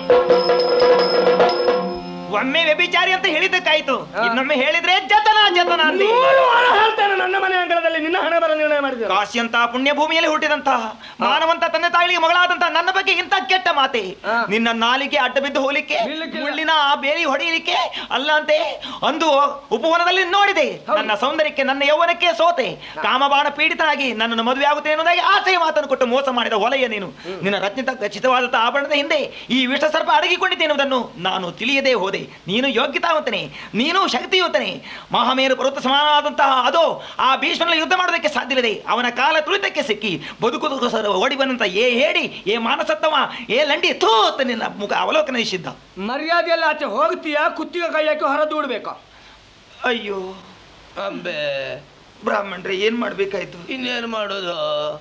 ಒಮ್ಮೆ ವ್ಯಭಿಚಾರಿ ಅಂತ ಹೇಳಿದ್ದಕ್ಕಾಯ್ತು ಇನ್ನೊಮ್ಮೆ ಹೇಳಿದ್ರೆ ಜತನ ಜತನ ಅಂದಿ ನೂರು ವಾರ ಹೇಳ್ತೇನೆ ನನ್ನ ಮನೆ ಅಂಗಳದಲ್ಲಿ ನಿನ್ನ ಹಣ ಬರ ನಿರ್ಣಯ ಮಾಡಿದ್ದೇನೆ ಕಾಶಿಯಂತ ಪುಣ್ಯ ಭೂಮಿಯಲ್ಲಿ ಹುಟ್ಟಿದಂತಹ ಮಾನವಂತ ತಂದೆ ತಾಯಿಗೆ ಮಗಳಾದಂತಹ ನನ್ನ ಬಗ್ಗೆ ಇಂಥ ಕೆಟ್ಟ ಮಾತೆ ಹಾ. ನಿನ್ನ ನಾಲಿಗೆ ಅಡ್ಡ ಬಿದ್ದು ಹೋಲಿಕ್ಕೆ ಬೀಳ್ಲಿಕ್ಕಿಲ್ಲ. ಮುಳ್ಳಿನ ಆ ಬೇಲಿ ಹೊಡೆಯಲಿಕ್ಕೆ ಅಲ್ಲ ಅಂತೆ ಅಂದು ಉಪವನದಲ್ಲಿ ನೋಡಿದೆ ನನ್ನ ಸೌಂದರ್ಯಕ್ಕೆ ನನ್ನ ಯೌವನಕ್ಕೆ ಸೋತೆ ಕಾಮಬಾಣ ಪೀಡಿತನಾಗಿ ನನ್ನನ್ನು ಮದುವೆ ಆಗುತ್ತೆ ಎನ್ನುವುದಾಗಿ ಆಸೆಯ ಮಾತನ್ನು ಕೊಟ್ಟು ಮೋಸ ಮಾಡಿದ ಹೊಲೆಯ ನೀನು ನಿನ್ನ ರತ್ನಿತ ಖಚಿತವಾದಂತಹ ಆಭರಣದ ಹಿಂದೆ ಈ ವಿಷ ಸರ್ಪ ಅಡಗಿಕೊಂಡಿದೆ ಎನ್ನುವುದನ್ನು ನಾನು ತಿಳಿಯದೇ ಹೋದೆ ನೀನು ಯೋಗ್ಯತಾವಂತನೇ ನೀನು ಶಕ್ತಿಯುತನೇ ಮಹಾಮೇರು ಪರ್ವತ ಸಮಾನವಾದಂತಹ ಅದು ಆ ಭೀಷ್ಮನಲ್ಲಿ ಯುದ್ಧ ಮಾಡೋದಕ್ಕೆ ಸಾಧ್ಯವಿದೆ ಅವನ ಕಾಲ ತುಳಿತಕ್ಕೆ ಸಿಕ್ಕಿ ಬದುಕುದಕ್ಕೋಸ್ಕರ ಓಡಿ ಬಂದಂತ ಏ ಹೇಡಿ ಏ ಮಾನಸತ್ತವ ಏ ಲಂಡಿ ಥೂತ್ ನಿನ್ನ ಮುಖ ಅವಲೋಕನ ನಿಷಿದ್ಧ ಮರ್ಯಾದೆಲ್ಲ ಆಚೆ ಹೋಗ್ತೀಯಾ ಕುತ್ತಿಗೆ ಕೈ ಹಾಕಿ ಹೊರ ದೂಡ್ಬೇಕಾ ಅಯ್ಯೋ ಅಂಬೆ ಬ್ರಾಹ್ಮಣ್ರೆ ಏನ್ ಮಾಡ್ಬೇಕಾಯ್ತು ಇನ್ನೇನು ಮಾಡೋದು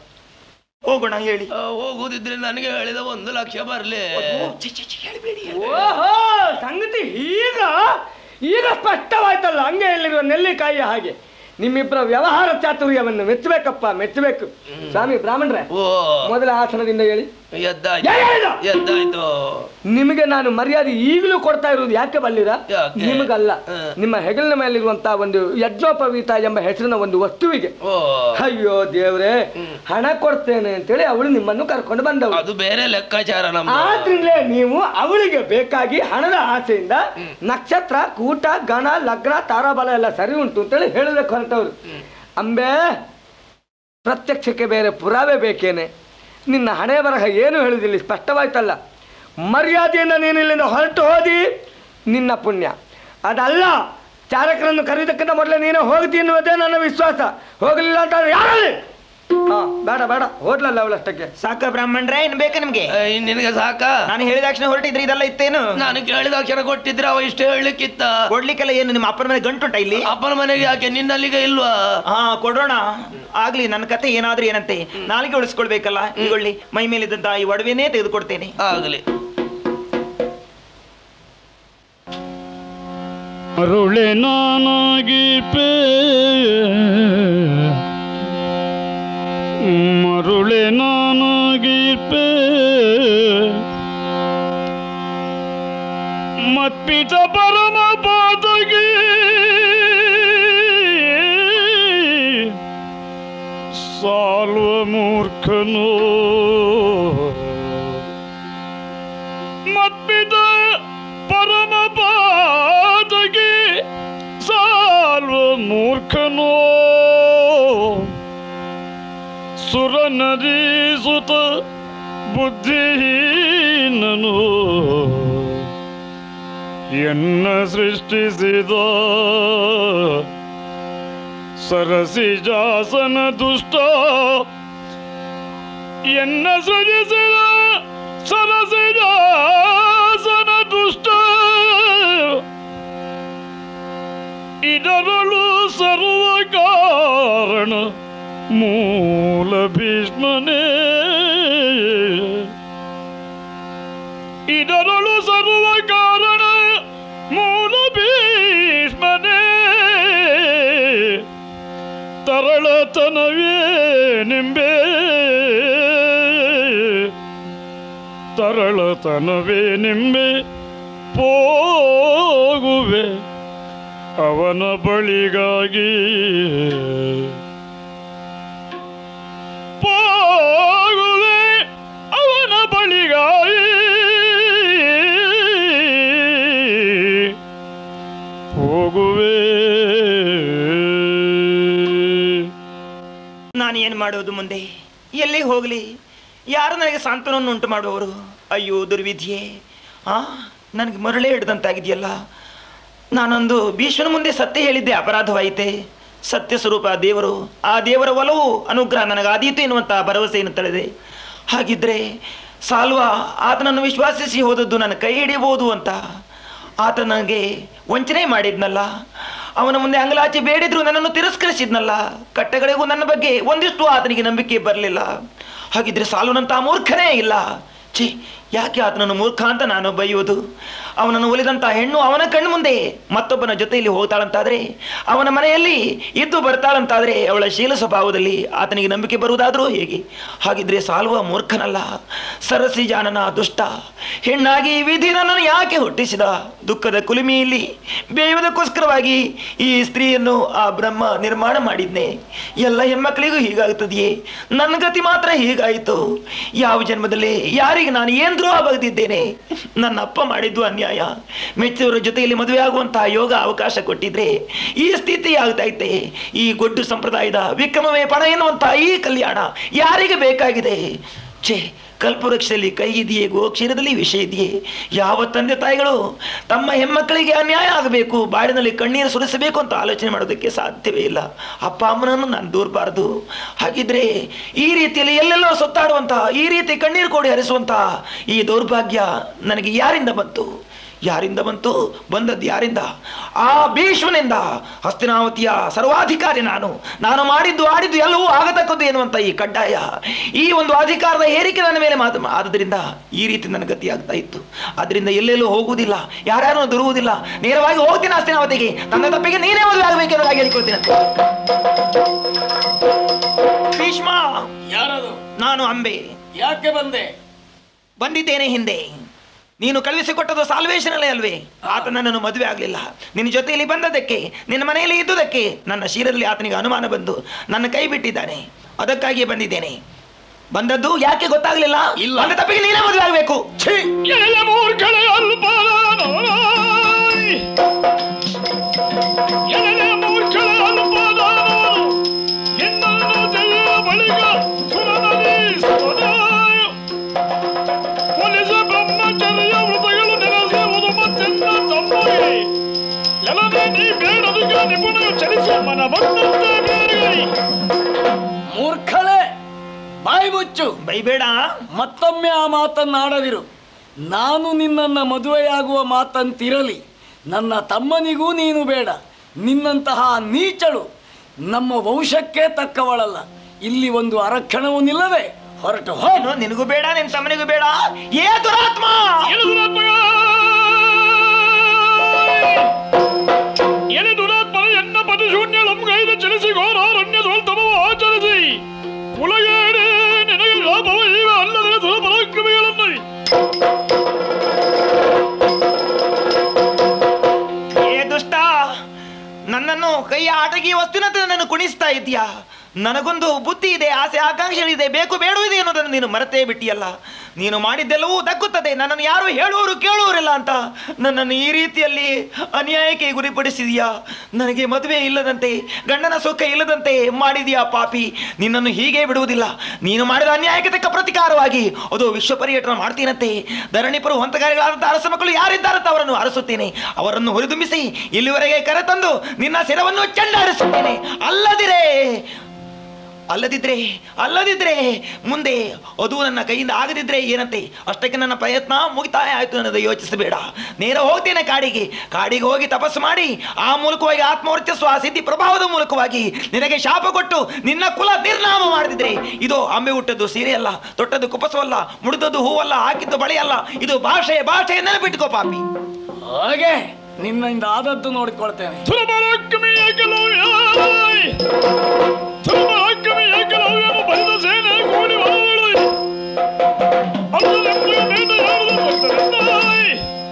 ಹೋಗೋಣ ಹೇಳಿ ಆ, ಹೋಗುದಿದ್ರೆ ನನಗೆ ಹೇಳಿದ ಒಂದು ಲಕ್ಷ ಬರ್ಲಿ ಓ, ಛೆ, ಛೆ, ಛೆ, ಹೇಳ್ಬೇಡಿ ಓಹೋ ಸಂಗತಿ ಈಗ ಈಗ ಸ್ಪಷ್ಟವಾಯ್ತಲ್ಲ ಹಂಗೆ ಇಲ್ಲಿರುವ ನೆಲ್ಲಿಕಾಯಿಯ ಹಾಗೆ ನಿಮ್ಮಿಬ್ಬರ ವ್ಯವಹಾರ ಚಾತುರ್ಯವನ್ನು ಮೆಚ್ಚಬೇಕಪ್ಪ ಮೆಚ್ಚಬೇಕು ಸ್ವಾಮಿ ಬ್ರಾಹ್ಮಣರೇ ಓ ಮೊದಲ ಆಸನದಿಂದ ಹೇಳಿ ಎದ್ದಾಯ್ತು ಯಾರು ಹೇಳಿದ? ಎದ್ದಾಯ್ತು ನಿಮಗೆ ನಾನು ಮರ್ಯಾದೆ ಈಗಲೂ ಕೊಡ್ತಾ ಇರೋದು ಯಾಕೆ ಬಲ್ಲಿರ ಯಾಕೆ? ನಿಮಗಲ್ಲ ಹ. ನಿಮ್ಮ ಹೆಗಲಿನ ಮೇಲಿರುವಂತಹ ಒಂದು ಯಜ್ಞೋಪವೀತ ಎಂಬ ಹೆಸರಿನ ಒಂದು ವಸ್ತುವಿಗೆ ಓ ಅಯ್ಯೋ ದೇವ್ರೆ ಹಣ ಕೊಡ್ತೇನೆ ಅಂತೇಳಿ ಅವಳು ನಿಮ್ಮನ್ನು ಕರ್ಕೊಂಡು ಬಂದವಳು ಅದು ಬೇರೆ ಲೆಕ್ಕಾಚಾರ ನಮ್ದು ಆದ್ರಿಂದಲೇ ನೀವು ಅವಳಿಗೆ ಬೇಕಾಗಿ ಹಣದ ಆಸೆಯಿಂದ ನಕ್ಷತ್ರ ಕೂಟ ಗಣ ಲಗ್ನ ತಾರಾಬಲ ಎಲ್ಲ ಸರಿ ಉಂಟು ಅಂತೇಳಿ ಹೇಳೋದಕ್ಕೆ ಹೊರಟವರು ಅಂಬೆ ಪ್ರತ್ಯಕ್ಷಕ್ಕೆ ಬೇರೆ ಪುರಾವೆ ಬೇಕೇನೆ ನಿನ್ನ ಹಣೆ ಬರಹ ಏನು ಹೇಳುದಿಲ್ಲ ಸ್ಪಷ್ಟವಾಯ್ತಲ್ಲ ಮರ್ಯಾದೆಯಿಂದ ನೀನು ಇಲ್ಲಿಂದ ಹೊರಟು ಹೋದಿ ನಿನ್ನ ಪುಣ್ಯ ಅದಲ್ಲ ಚಾರಕರನ್ನು ಕರೆಯುವುದಕ್ಕಿಂತ ಮೊದಲೇ ನೀನು ಹೋಗ್ತಿ ಎನ್ನುವುದೇ ನನ್ನ ವಿಶ್ವಾಸ ಹೋಗಲಿಲ್ಲ ಅಂತ ಯಾರಲ್ಲಿ ಹಾ ಬೇಡ ಬೇಡ ಹೋದ್ಲಲ್ಲ ಅವಳಷ್ಟಕ್ಕೆ ಸಾಕ ಬ್ರಾಹ್ಮಣ್ರೆ ಇನ್ ಬೇಕಾ ನಿಮ್ಗೆ ಏ, ನಿನಗೆ ಸಾಕ ನಾನು ಹೇಳಿದ ತಕ್ಷಣ ಹೊರಟಿದ್ರೆ ಇದೆಲ್ಲ ಇತ್ತೇನು ನಾನು ಕೇಳಿದ ಅಕ್ಷರ ಕೊಟ್ಟಿದ್ರೆ ಅವ ಇಷ್ಟೇ ಹೇಳಲಿಕ್ಕಿತ್ತ ಕೊಡ್ಲಿಕ್ಕೆಲ್ಲ ಏನು ನಿಮ್ಮ ಅಪ್ಪನ ಮೇಲೆ ಗಂಟುಂಟ ಇಲ್ಲಿ ಅಪ್ಪನ ಮನೆಗೆ ಯಾಕೆ ನಿನ್ನಲ್ಲಿಗೆ ಇಲ್ವಾ ಹಾ ಕೊಡೋಣ ಆಗ್ಲಿ ನನ್ನ ಕತೆ ಏನಾದ್ರೂ ಏನಂತೆ ನಾಲಿಗೆ ಉಳಿಸ್ಕೊಳ್ಬೇಕಲ್ಲ ಈಗೊಳ್ಳಿ ಮೈ ಮೇಲಿದ್ದಂತ ಈ ಒಡವೆನೇ ತೆಗೆದುಕೊಡ್ತೇನೆ ಆಗಲಿ ಅರುಳೆ ನಾನಾಗಿ ಪೇ ಮರುಳೆ ನಾನಾಗಿ ಪೇ ಮತ್ಪಿತ ಪರಮ ಪಾದಗಿ ಸಾಲ್ವ ಮೂರ್ಖನೋ ಮತ್ಪಿತ ಪರಮ ಪಾದಗೆ ಸಾಲ್ವ ಮೂರ್ಖನೋ ಸುರ ನದೀಸುತ ಬುದ್ಧಿಹೀನನು ಎನ್ನ ಸೃಷ್ಟಿಸಿದ ಸರಸಿಜಾಸನ ದುಷ್ಟ ಎನ್ನ ಸೃಜಿಸಿದ ಸರಸಿಜಾಸನ ದುಷ್ಟ ಇದರಳು ಸರ್ವ ಕಾರಣ ಮೂಲ ಭೀಷ್ಮನೇ ಇದರಳು ಸರ್ವ ಕಾರಣ ಮೂಲ ಭೀಷ್ಮನೇ ತರಳತನವೇ ನಿಂಬೆ ತರಳತನವೇ ನಿಂಬೆ ಹೋಗುವೆ ಅವನ ಬಳಿಗಾಗಿ ಹೋಗುವೆ ಅವನ ಬಳಿಗಾಗಿ ಏನು ಮಾಡೋದು ಮುಂದೆ ಎಲ್ಲಿಗೆ ಹೋಗಲಿ ಯಾರು ನನಗೆ ಸಾಂತ್ವನವನ್ನು ಉಂಟು ಮಾಡುವವರು ಅಯ್ಯೋ ದುರ್ವಿಧಿಯೇ ಆ ನನಗೆ ಮರಳೇ ಹಿಡ್ದಂತಾಗಿದೆಯಲ್ಲ ನಾನೊಂದು ಭೀಷ್ಮನ ಮುಂದೆ ಸತ್ಯ ಹೇಳಿದ್ದೆ ಅಪರಾಧವಾಯಿತೆ ಸತ್ಯ ಸ್ವರೂಪ ದೇವರು ಆ ದೇವರ ಒಲವು ಅನುಗ್ರಹ ನನಗಾದೀತು ಎನ್ನುವಂಥ ಭರವಸೆಯನ್ನು ತಳೆದೆ ಹಾಗಿದ್ರೆ ಸಾಲ್ವ ಆತನನ್ನು ವಿಶ್ವಾಸಿಸಿ ಹೋದದ್ದು ನನ್ನ ಕೈ ಹಿಡಿಯಬಹುದು ಅಂತ ಆತ ನನಗೆ ವಂಚನೆ ಮಾಡಿದ್ನಲ್ಲ ಅವನ ಮುಂದೆ ಅಂಗಲಾಚಿ ಬೇಡಿದ್ರು ನನ್ನನ್ನು ತಿರಸ್ಕರಿಸಿದ್ನಲ್ಲ ಕಟ್ಟಗಳಿಗೂ ನನ್ನ ಬಗ್ಗೆ ಒಂದಿಷ್ಟು ಆತನಿಗೆ ನಂಬಿಕೆ ಬರಲಿಲ್ಲ ಹಾಗಿದ್ರೆ ಸಾಲುನಂತ ಮೂರ್ಖನೇ ಇಲ್ಲ ಛೀ ಯಾಕೆ ಆತನನ್ನು ಮೂರ್ಖ ಅಂತ ನಾನು ಬೈಯೋದು ಅವನನ್ನು ಒಲಿದಂಥ ಹೆಣ್ಣು ಅವನ ಕಣ್ಣು ಮುಂದೆ ಮತ್ತೊಬ್ಬನ ಜೊತೆಯಲ್ಲಿ ಹೋಗ್ತಾಳಂತಾದ್ರೆ ಅವನ ಮನೆಯಲ್ಲಿ ಇದ್ದು ಬರ್ತಾಳಂತಾದ್ರೆ ಅವಳ ಶೀಲ ಸ್ವಭಾವದಲ್ಲಿ ಆತನಿಗೆ ನಂಬಿಕೆ ಬರುವುದಾದರೂ ಹೇಗೆ ಹಾಗಿದ್ರೆ ಸಾಲುವ ಮೂರ್ಖನಲ್ಲ ಸರಸಿ ಜಾನನ ದುಷ್ಟ ಹೆಣ್ಣಾಗಿ ಈ ವಿಧಿ ನನ್ನನ್ನು ಯಾಕೆ ಹುಟ್ಟಿಸಿದ ದುಃಖದ ಕುಲುಮೆಯಲ್ಲಿ ಬೇಯುವುದಕ್ಕೋಸ್ಕರವಾಗಿ ಈ ಸ್ತ್ರೀಯನ್ನು ಆ ಬ್ರಹ್ಮ ನಿರ್ಮಾಣ ಮಾಡಿದ್ನೆ ಎಲ್ಲ ಹೆಣ್ಮಕ್ಳಿಗೂ ಹೀಗಾಗುತ್ತದೆಯೇ ನನ್ನ ಗತಿ ಮಾತ್ರ ಹೀಗಾಯಿತು ಯಾವ ಜನ್ಮದಲ್ಲಿ ಯಾರಿಗೆ ನಾನು ಏನ್ ದ್ರೋಹ ಬಗೆದಿದ್ದೇನೆ ನನ್ನ ಅಪ್ಪ ಮಾಡಿದ್ದು ಅನ್ಯಾಯ ಮೆಚ್ಚಿದವರ ಜೊತೆಯಲ್ಲಿ ಮದುವೆ ಆಗುವಂತಹ ಯೋಗ ಅವಕಾಶ ಕೊಟ್ಟಿದ್ರೆ ಈ ಸ್ಥಿತಿ ಆಗ್ತೈತೆ ಈ ಗೊಡ್ಡು ಸಂಪ್ರದಾಯದ ವಿಕ್ರಮವೇ ಪಣ ಎನ್ನುವಂತಹ ಈ ಕಲ್ಯಾಣ ಯಾರಿಗೆ ಬೇಕಾಗಿದೆ ಛೇ ಕಲ್ಪವೃಕ್ಷದಲ್ಲಿ ಕೈ ಇದೆಯೇ ಗೋಕ್ಷೀರದಲ್ಲಿ ವಿಷ ಇದೆಯೇ ಯಾವ ತಂದೆ ತಾಯಿಗಳು ತಮ್ಮ ಹೆಣ್ಮಕ್ಕಳಿಗೆ ಅನ್ಯಾಯ ಆಗಬೇಕು ಬಾಡಿನಲ್ಲಿ ಕಣ್ಣೀರು ಸುರಿಸಬೇಕು ಅಂತ ಆಲೋಚನೆ ಮಾಡೋದಕ್ಕೆ ಸಾಧ್ಯವೇ ಇಲ್ಲ ಅಪ್ಪ ಅಮ್ಮನನ್ನು ನಾನು ದೂರಬಾರ್ದು ಹಾಗಿದ್ರೆ ಈ ರೀತಿಯಲ್ಲಿ ಎಲ್ಲೆಲ್ಲೋ ಸುತ್ತಾಡುವಂತಹ ಈ ರೀತಿ ಕಣ್ಣೀರು ಕೋಡಿ ಹರಿಸುವಂತಹ ಈ ದೌರ್ಭಾಗ್ಯ ನನಗೆ ಯಾರಿಂದ ಬಂತು ಯಾರಿಂದ ಬಂತು ಬಂದದ್ದು ಯಾರಿಂದ ಆ ಭೀಷ್ಮನಿಂದ ಹಸ್ತಿನಾವತಿಯ ಸರ್ವಾಧಿಕಾರಿ ನಾನು ನಾನು ಮಾಡಿದ್ದು ಆಡಿದ್ದು ಎಲ್ಲವೂ ಆಗತಕ್ಕದ್ದು ಎನ್ನುವಂತ ಈ ಕಡ್ಡಾಯ ಈ ಒಂದು ಅಧಿಕಾರದ ಹೇರಿಕೆ ನನ್ನ ಮೇಲೆ ಮಾತು ಆದ್ದರಿಂದ ಈ ರೀತಿ ನನ್ನ ಗತಿ ಆಗ್ತಾ ಇತ್ತು ಅದರಿಂದ ಎಲ್ಲೆಲ್ಲೂ ಹೋಗುವುದಿಲ್ಲ ಯಾರ್ಯಾರು ದುರುವುದಿಲ್ಲ ನೇರವಾಗಿ ಹೋಗ್ತೀನಿ ಹಸ್ತಿನಾವತಿಗೆ ನನ್ನ ತಪ್ಪಿಗೆ ನೀನೇ ಮದುವೆ ಆಗಬೇಕೆಂಬುದಾಗಿ ಹೇಳಿಕೊಳ್ತೀನಿ ಭೀಷ್ಮ ಯಾರದು ನಾನು ಅಂಬೆ ಯಾಕೆ ಬಂದೆ ಬಂದಿದ್ದೇನೆ ಹಿಂದೆ ನೀನು ಕಳುಹಿಸಿಕೊಟ್ಟದು ಸಾಲ್ವೇಷನಲ್ಲೇ ಅಲ್ವೇ ಆತ ನನ್ನನ್ನು ಮದುವೆ ಆಗಲಿಲ್ಲ ನಿನ್ನ ಜೊತೆಯಲ್ಲಿ ಬಂದದಕ್ಕೆ ನಿನ್ನ ಮನೆಯಲ್ಲಿ ಇದ್ದುದಕ್ಕೆ ನನ್ನ ಶೀರದಲ್ಲಿ ಆತನಿಗೆ ಅನುಮಾನ ಬಂದು ನನ್ನ ಕೈ ಬಿಟ್ಟಿದ್ದಾನೆ ಅದಕ್ಕಾಗಿಯೇ ಬಂದಿದ್ದೇನೆ ಬಂದದ್ದು ಯಾಕೆ ಗೊತ್ತಾಗಲಿಲ್ಲ ಇಲ್ಲ. ನನ್ನ ತಪ್ಪಿಗೆ ನೀನೇ ಮದುವೆ ಆಗಬೇಕು ಎಳೆಯ ಮೂರ್ಖಳೆ ಅಲ್ಪದಾನೋಯ್. ಎಳೆಯ ಮೂರ್ಖಳೆ ಅಲ್ಪದಾನೋನು. ನಿನ್ನನ್ನು ತೆಗೆಯುವ ಬಳಿಕ ಸುರನಲ್ಲಿ ಸುರನಾಯ. ಒಲಿಸ ಬ್ರಹ್ಮಚರ್ಯ ವೃತಗಳು ನೆಲೆಸುವುದು ಮತ್ತೆನ್ನ ತಮ್ಮೊಳಗೆ. ಎಲನೆ ನೀ ಬೇಡದುಗ ನಿಪುಣರು ಚಲಿಸಿ ಮನ ಬಂದಂತೆ ಬೇರೆ ಮೂರ್ಖಳೆ ಬಾಯಿ ಮುಚ್ಚು ಬೈಬೇಡ ಮತ್ತೊಮ್ಮೆ ಆ ಮಾತನ್ನಾಡದಿರು ನಾನು ನಿನ್ನನ್ನು ಮದುವೆಯಾಗುವ ಮಾತಂತಿರಲಿ ನನ್ನ ತಮ್ಮನಿಗೂ ನೀನು ಬೇಡ ನಿನ್ನಂತಹ ನೀಚಳು ನಮ್ಮ ವಂಶಕ್ಕೆ ತಕ್ಕವಳಲ್ಲ ಇಲ್ಲಿ ಒಂದು ಅರಕ್ಷಣವೂ ನಿಲ್ಲದೆ ಹೊರಟು ಹೋಗು ಏನು ನಿನಗೂ ಬೇಡ ನಿನ್ನ ತಮ್ಮನಿಗೂ ಬೇಡ ಏ ದುರಾತ್ಮ ಎಲೆ ದುರಾತ್ಮಗ ಎಲೆ ದುರಾತ್ಮನ ಎನ್ನ ಪತಿಶೂನ್ಯಳಂಗೈದ ಚಲಿಸಿ ಘೋರಾರಣ್ಯ ದ್ವಲ್ತಮವ ಆಚರಿಸಿ ಕುಲಗೇಡೆ ನಿನಗೆ ಲಾಭವ ಈಗ ಅಲ್ಲದೆ ಸುರಪರಾಕ್ರಮಿಗಳನ್ನು ಏ ದುಷ್ಟ ನನ್ನನ್ನು ಕೈಯ ಆಟಗಿ ವಸ್ತುನಂತೆ ನನ್ನನ್ನು ಕುಣಿಸ್ತಾ ಇದೆಯಾ ನನಗೊಂದು ಬುದ್ಧಿ ಇದೆ ಆಸೆ ಆಕಾಂಕ್ಷೆಗಳಿದೆ ಬೇಕು ಬೇಡುವುದೇ ಅನ್ನೋದನ್ನು ನೀನು ಮರೆತೇ ಬಿಟ್ಟಿಯಲ್ಲ ನೀನು ಮಾಡಿದ್ದೆಲ್ಲವೂ ದಕ್ಕುತ್ತದೆ ನನ್ನನ್ನು ಯಾರು ಹೇಳುವವರು ಕೇಳುವರಿಲ್ಲ ಅಂತ ನನ್ನನ್ನು ಈ ರೀತಿಯಲ್ಲಿ ಅನ್ಯಾಯಕ್ಕೆ ಗುರಿಪಡಿಸಿದೀಯಾ ನನಗೆ ಮದುವೆ ಇಲ್ಲದಂತೆ ಗಂಡನ ಸುಖ ಇಲ್ಲದಂತೆ ಮಾಡಿದೀಯಾ ಪಾಪಿ ನಿನ್ನನ್ನು ಹೀಗೆ ಬಿಡುವುದಿಲ್ಲ ನೀನು ಮಾಡಿದ ಅನ್ಯಾಯಕ್ಕೆ ತಕ್ಕ ಪ್ರತಿಕಾರವಾಗಿ ಅದು ವಿಶ್ವ ಪರ್ಯಟನ ಮಾಡ್ತೀನಂತೆ ಧರಣಿಪುರ ಹೊಂತಗಾರಿಗಳಾದಂಥ ಅರಸ ಮಕ್ಕಳು ಯಾರಿದ್ದಾರಂತ ಅವರನ್ನು ಅರಸುತ್ತೇನೆ ಅವರನ್ನು ಹುರಿದುಂಬಿಸಿ ಇಲ್ಲಿವರೆಗೆ ಕರೆತಂದು ನಿನ್ನ ಶಿರವನ್ನು ಚೆಂಡಾಡಿಸುತ್ತೇನೆ ಅಲ್ಲದಿರೇ ಅಲ್ಲದಿದ್ರೆ ಅಲ್ಲದಿದ್ರೆ ಮುಂದೆ ಅದು ನನ್ನ ಕೈಯಿಂದ ಆಗದಿದ್ರೆ ಏನಂತೆ ಅಷ್ಟಕ್ಕೆ ನನ್ನ ಪ್ರಯತ್ನ ಮುಗಿತಾಯ ಆಯ್ತು ಅನ್ನೋದು ಯೋಚಿಸಬೇಡ ನೇರ ಹೋಗ್ತೇನೆ ಕಾಡಿಗೆ ಕಾಡಿಗೆ ಹೋಗಿ ತಪಸ್ಸು ಮಾಡಿ ಆ ಮೂಲಕವಾಗಿ ಆತ್ಮವರ್ಚಸ್ವ ಆ ಸಿದ್ಧಿ ಪ್ರಭಾವದ ಮೂಲಕವಾಗಿ ನಿನಗೆ ಶಾಪ ಕೊಟ್ಟು ನಿನ್ನ ಕುಲ ನಿರ್ನಾಮ ಮಾಡಿದ್ರೆ ಇದು ಅಂಬೆ ಹುಟ್ಟದ್ದು ಸೀರೆ ಅಲ್ಲ ತೊಟ್ಟದ್ದು ಕುಪಸವಲ್ಲ ಮುಡಿದದ್ದು ಹೂವಲ್ಲ ಹಾಕಿದ್ದು ಬಳೆಯಲ್ಲ ಇದು ಭಾಷೆ ಭಾಷೆ ನೆನಪಿಟ್ಕೋ ಪಾಪಿ ಹಾಗೆ ನಿನ್ನಿಂದ ಆದದ್ದು ನೋಡಿಕೊಳ್ತೇನೆ ಸುರಪರಾಕ್ರಮಿಯ ಕೆಲವ್ಯಾಯ್ ಸುರಪರಾಕ್ರಮಿಯ ಕೆಲವ್ಯನು ಬಲಿದ ಸೇನೆ ಕೂಡಿ ಹೊರಳಿ ಅಲ್ಲದೆಂಬ ಬೇಟೆಯಾಡದ ಭಕ್ತರಿಂದಾಯ್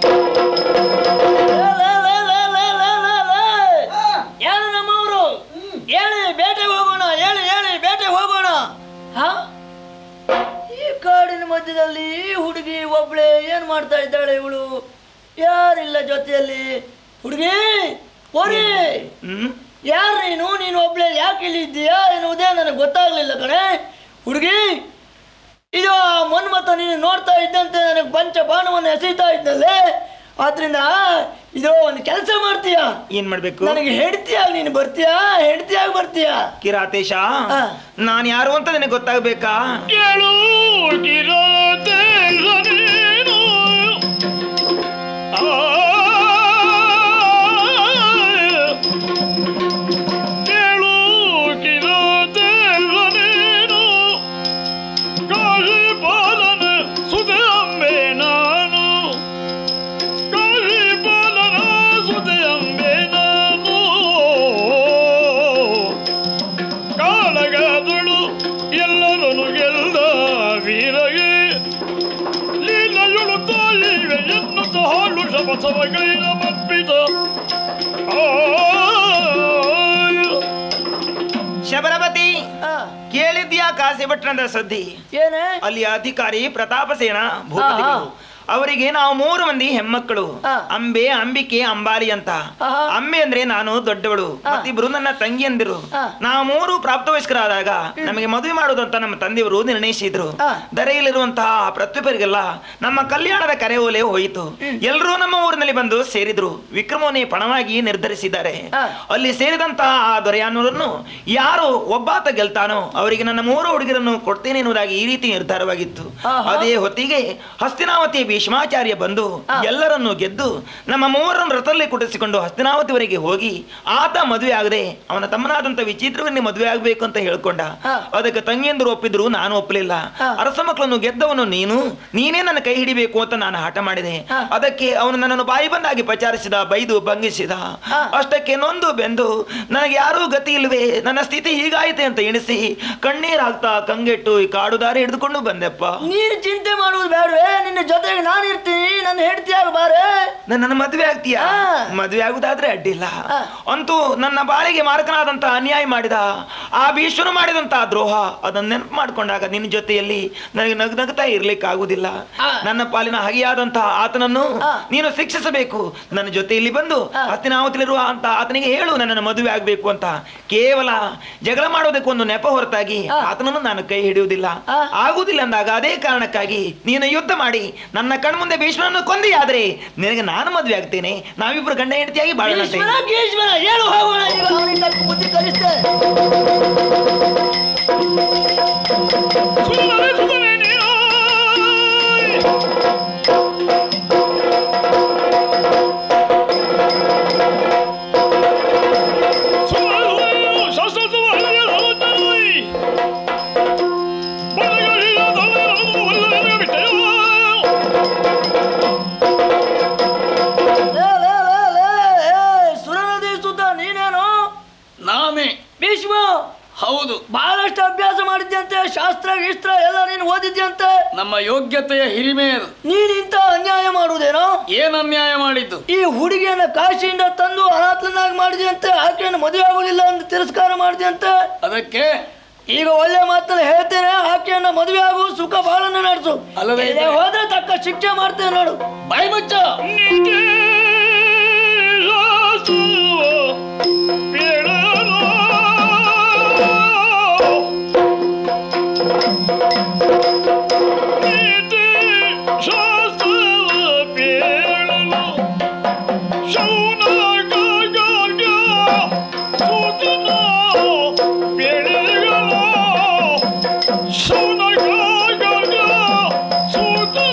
ಯಾರು ನಮ್ಮವರು ಹೇಳಿ ಬೇಟೆಗೆ ಹೋಗೋಣ ಹೇಳಿ ಹೇಳಿ ಬೇಟೆಗೆ ಹೋಗೋಣ ಹಾ ಈ ಕಾಡಿನ ಮಧ್ಯದಲ್ಲಿ ಈ ಹುಡುಗಿ ಒಬ್ಳೆ ಏನ್ ಮಾಡ್ತಾ ಇದ್ದಾಳೆ ಇವಳು ಯಾರಿಲ್ಲ ಜೊತೆಯಲ್ಲಿ ಹುಡುಗಿ ಓರಿ ಹ್ಮ್ ಯಾರು ನೀನು ನೀನು ಒಬ್ಳೆ ಯಾಕೆ ಇಲ್ಲಿ ಇದ್ದೀಯಾ ಎನ್ನುವುದೇ ನನಗೆ ಗೊತ್ತಾಗ್ಲಿಲ್ಲ ಕಣೆ ಹುಡುಗಿ ಇದು ಆ ಮನ್ಮತ ನೀನು ನೋಡ್ತಾ ಇದ್ದಂತೆ ನನಗೆ ಪಂಚ ಬಾಣವನ್ನು ಎಸೀತಾ ಇದ್ದಲ್ಲೇ ಆದ್ರಿಂದ ಇದು ಒಂದು ಕೆಲಸ ಮಾಡ್ತೀಯಾ ಏನ್ ಮಾಡ್ಬೇಕು ನನಗೆ ಹೆಂಡ್ತಿಯಾಗಿ ನೀನು ಬರ್ತೀಯಾ ಹೆಂಡ್ತಿಯಾಗಿ ಬರ್ತೀಯಾ ಕಿರಾತೇಶ ಹಾ. ನಾನ್ ಯಾರು ಅಂತ ನಿನಗೆ ಗೊತ್ತಾಗ್ಬೇಕಾ ಕೇಳು ಕಿರಾತೇಶ ನೀನು ಆ, ಕೇಳು ಕಿರಾತೇಶ ನೀನು ಕಾಶಿ ಪಾಲನ ಸುದೆ ಅಂಬೆ ನಾನು ಕಾಶಿ ಪಾಲನ ಸುದೆ ಅಂಬೆ ನಾನು ಕಾಳಗದಳು ಎಲ್ಲರನ್ನು ಗೆಲ್ದ ವೀರಗೆ ಲೀಲೆಯೊಳು ತಾಯಿವೆ ಎನ್ನುತ್ತ ಹಾಳು ಶಪಥವಗೈನ ಮಪ್ಪಿದ ಶಬರಪತಿ ಆ, ಕೇಳಿದ್ಯಾ ಕಾಸಿ ಭಟ್ರಂದ ಸುದ್ದಿ ಏನೇ ಅಲ್ಲಿ ಅಧಿಕಾರಿ ಪ್ರತಾಪಸೇನ ಭೂಪತಿಗಳು ಅವರಿಗೆ ನಾವು ಮೂರು ಮಂದಿ ಹೆಮ್ಮಕ್ಕಳು ಹಾ. ಅಂಬೆ ಅಂಬಿಕೆ ಅಂಬಾಲಿ ಅಂತ ಆಹಾ. ಅಂಬೆ ಅಂದ್ರೆ ನಾನು ದೊಡ್ಡವಳು ಮತ್ತಿಬ್ರು ನನ್ನ ತಂಗಿಯಂದಿರು ಹಾ. ನಾವು ಮೂರು ಪ್ರಾಪ್ತವಯಸ್ಕರಾದಾಗ ನಮಗೆ ಮದುವೆ ಮಾಡುವುದಂತ ನಮ್ಮ ತಂದೆಯವರು ನಿರ್ಣಯಿಸಿದ್ರು ಹಾ. ದರೆಯಲ್ಲಿರುವಂತಹ ಪ್ರತಿಯೊಬ್ಬರಿಗೆಲ್ಲ ನಮ್ಮ ಕಲ್ಯಾಣದ ಕರೆ ಓಲೆ ಹೋಯಿತು ಎಲ್ಲರೂ ನಮ್ಮ ಊರಿನಲ್ಲಿ ಬಂದು ಸೇರಿದ್ರು ವಿಕ್ರಮೋನಿ ಪಣವಾಗಿ ನಿರ್ಧರಿಸಿದ್ದಾರೆ ಹಾ. ಅಲ್ಲಿ ಸೇರಿದಂತಹ ಆ ದೊರೆಯನ್ನೂರನ್ನು ಯಾರು ಒಬ್ಬಾತ ಗೆಲ್ತಾನೋ ಅವರಿಗೆ ನನ್ನ ಮೂರು ಹುಡುಗಿರನ್ನು ಕೊಡ್ತೇನೆ ಎನ್ನುವುದಾಗಿ ಈ ರೀತಿ ನಿರ್ಧಾರವಾಗಿತ್ತು ಆಹಾ. ಅದೇ ಹೊತ್ತಿಗೆ ಹಸ್ತಿನಾವತಿ ಭೀಷ್ಮಾಚಾರ್ಯ ಬಂದು ಎಲ್ಲರನ್ನು ಗೆದ್ದು ನಮ್ಮ ಮೂವರನ್ನು ರಥದಲ್ಲಿ ಕುಟಿಸಿಕೊಂಡು ಹಸ್ತಿನಾವತಿವರೆಗೆ ಹೋಗಿ ಆತ ಮದುವೆ ಆಗದೆ ಅವನ ತಮ್ಮನಾದಂತ ವಿಚಿತ್ರವನ್ನೇ ಮದುವೆ ಆಗಬೇಕು ಅಂತ ಹೇಳ್ಕೊಂಡ ಹಾ. ಅದಕ್ಕೆ ತಂಗಿಯಂದರು ಒಪ್ಪಿದ್ರು ನಾನು ಒಪ್ಪಲಿಲ್ಲ ಹಾ. ಅರಸ ಮಕ್ಕಳನ್ನು ಗೆದ್ದವನು ನೀನು ನೀನೇ ನನ್ನ ಕೈ ಹಿಡಿಬೇಕು ಅಂತ ನಾನು ಹಠ ಮಾಡಿದೆ ಹಾ. ಅದಕ್ಕೆ ಅವನು ನನ್ನನ್ನು ಬಾಯಿ ಬಂದಾಗಿ ಪ್ರಚಾರಿಸಿದ ಬೈದು ಭಂಗಿಸಿದ ಹಾ. ಅಷ್ಟಕ್ಕೆ ನೊಂದು ಬೆಂದು ನನಗೆ ಯಾರೂ ಗತಿ ಇಲ್ವೇ ನನ್ನ ಸ್ಥಿತಿ ಹೀಗಾಯಿತೆ ಅಂತ ಎಣಿಸಿ ಕಣ್ಣೀರಾಗ್ತಾ ಕಂಗೆಟ್ಟು ಈ ಕಾಡು ದಾರಿ ಹಿಡಿದುಕೊಂಡು ಬಂದೆಪ್ಪ ನೀನು ಚಿಂತೆ ಮಾಡುವುದು ಬೇಡವೇ ನಿನ್ನ ಜೊತೆಗೆ ನಾನು ಇರ್ತೀನಿ ನನ್ನ ಹೆಂಡ್ತಿಯಾಗಿ ಬಾರೆ ನನ್ನ ಮದುವೆ ಆಗ್ತೀಯಾ ಹಾ. ಮದುವೆ ಆಗುದಾದ್ರೆ ಅಡ್ಡಿಲ್ಲ ಹಾ. ಅಂತೂ ನನ್ನ ಬಾಳಿಗೆ ಮಾರಕನಾದಂತ ಅನ್ಯಾಯ ಮಾಡಿದ ಆ ಭೀಷ್ಮನು ಮಾಡಿದಂತ ದ್ರೋಹ ಅದನ್ನ ನೆನಪು ಮಾಡ್ಕೊಂಡಾಗ ನಿನ್ನ ಜೊತೆಯಲ್ಲಿ ನನಗೆ ನಗ್ ನಗ್ತಾ ಇರ್ಲಿಕ್ಕೆ ಆಗುದಿಲ್ಲ ಹಾ. ನನ್ನ ಪಾಲಿನ ಹಗೆಯಾದಂತಹ ಆತನನ್ನು ಹಾ. ನೀನು ಶಿಕ್ಷಿಸಬೇಕು ನನ್ನ ಜೊತೆಯಲ್ಲಿ ಬಂದು ಹಾ. ಹಸ್ತಿನಾವತಿಲಿರುವ ಅಂತ ಆತನಿಗೆ ಹೇಳು ನನ್ನನ್ನು ಮದುವೆ ಆಗ್ಬೇಕು ಅಂತ ಕೇವಲ ಜಗಳ ಮಾಡೋದಕ್ಕೆ ಒಂದು ನೆಪ ಹೊರತಾಗಿ ಹಾ. ಆತನನ್ನು ನಾನು ಕೈ ಹಿಡಿಯುವುದಿಲ್ಲ ಹಾ. ಆಗುದಿಲ್ಲ ಅಂದಾಗ ಅದೇ ಕಾರಣಕ್ಕಾಗಿ ನೀನು ಯುದ್ಧ ಮಾಡಿ ನನ್ನ ಕಣ್ಮುಂದೆ ಭೀಷ್ಮನನ್ನು ಕೊಂದಿಯಾದ್ರೆ ನಿನಗೆ ನಾನು ಮದುವೆ ಆಗ್ತೇನೆ ನಾವಿಬ್ರು ಗಂಡ ಹೆಂಡತಿಯಾಗಿ ಬಾಳೋಣ ಅಂತ ಈಶ್ವರ ಈಶ್ವರ ಹೇಳು ಹೋಗೋಣ ಈಗ ಅವನಿಗೆ ತಕ್ಕ ಬುದ್ಧಿ ಕಲಿಸ್ತೆ ಸುಂದರ ಸುಂದರ ನೀನು ಲೇ, ಲೇ, ಲೇ, ಲೇ, ಏ, ಸುರನದಿ ಸುತ್ತ ನೀನೇನು ನಾನೇ ಭೀಷ್ಮ ಹೌದು ಬಹಳಷ್ಟು ಅಭ್ಯಾಸ ಮಾಡಿದ್ಯಂತೆ ಶಾಸ್ತ್ರ ಗೀಸ್ತ್ರ ಎಲ್ಲ ನೀನು ಓದಿದ್ಯಂತೆ ನಮ್ಮ ಯೋಗ್ಯತೆಯ ಹಿರಿಮೆ ಅದು ನೀನ್ ಇಂಥ ಅನ್ಯಾಯ ಮಾಡುವುದೇನೋ ಏನ್ ಅನ್ಯಾಯ ಮಾಡಿದ್ದು ಈ ಹುಡುಗಿಯನ್ನ ಕಾಶಿಯಿಂದ ತಂದು ಅನಾಥನಾಗಿ ಮಾಡಿದ್ಯಂತೆ ಆಕೆಯನ್ನು ಮದುವೆ ಆಗುದಿಲ್ಲ ಅಂತ ತಿರಸ್ಕಾರ ಮಾಡಿದ್ಯಂತೆ ಅದಕ್ಕೆ ಈಗ ಒಳ್ಳೆ ಮಾತನ್ನ ಹೇಳ್ತೇನೆ ಆಕೆಯನ್ನ ಮದುವೆ ಆಗು ಸುಖ ಬಾಳನ್ನು ನಡೆಸು ಅಲ್ಲದೆ ಇಲ್ಲದೆ ಹೋದ್ರೆ ತಕ್ಕ ಶಿಕ್ಷೆ ಮಾಡ್ತೇನೆ ನೋಡು ಬಾಯಿ ಮುಚ್ಚ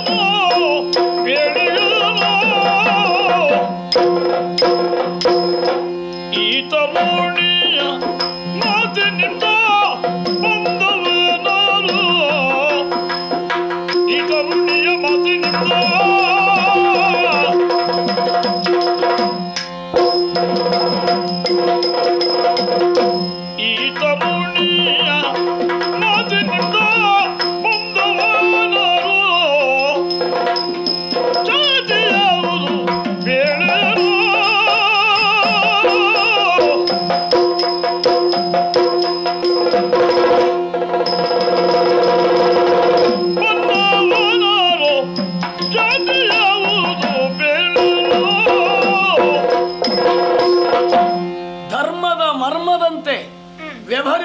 ಸೂತನ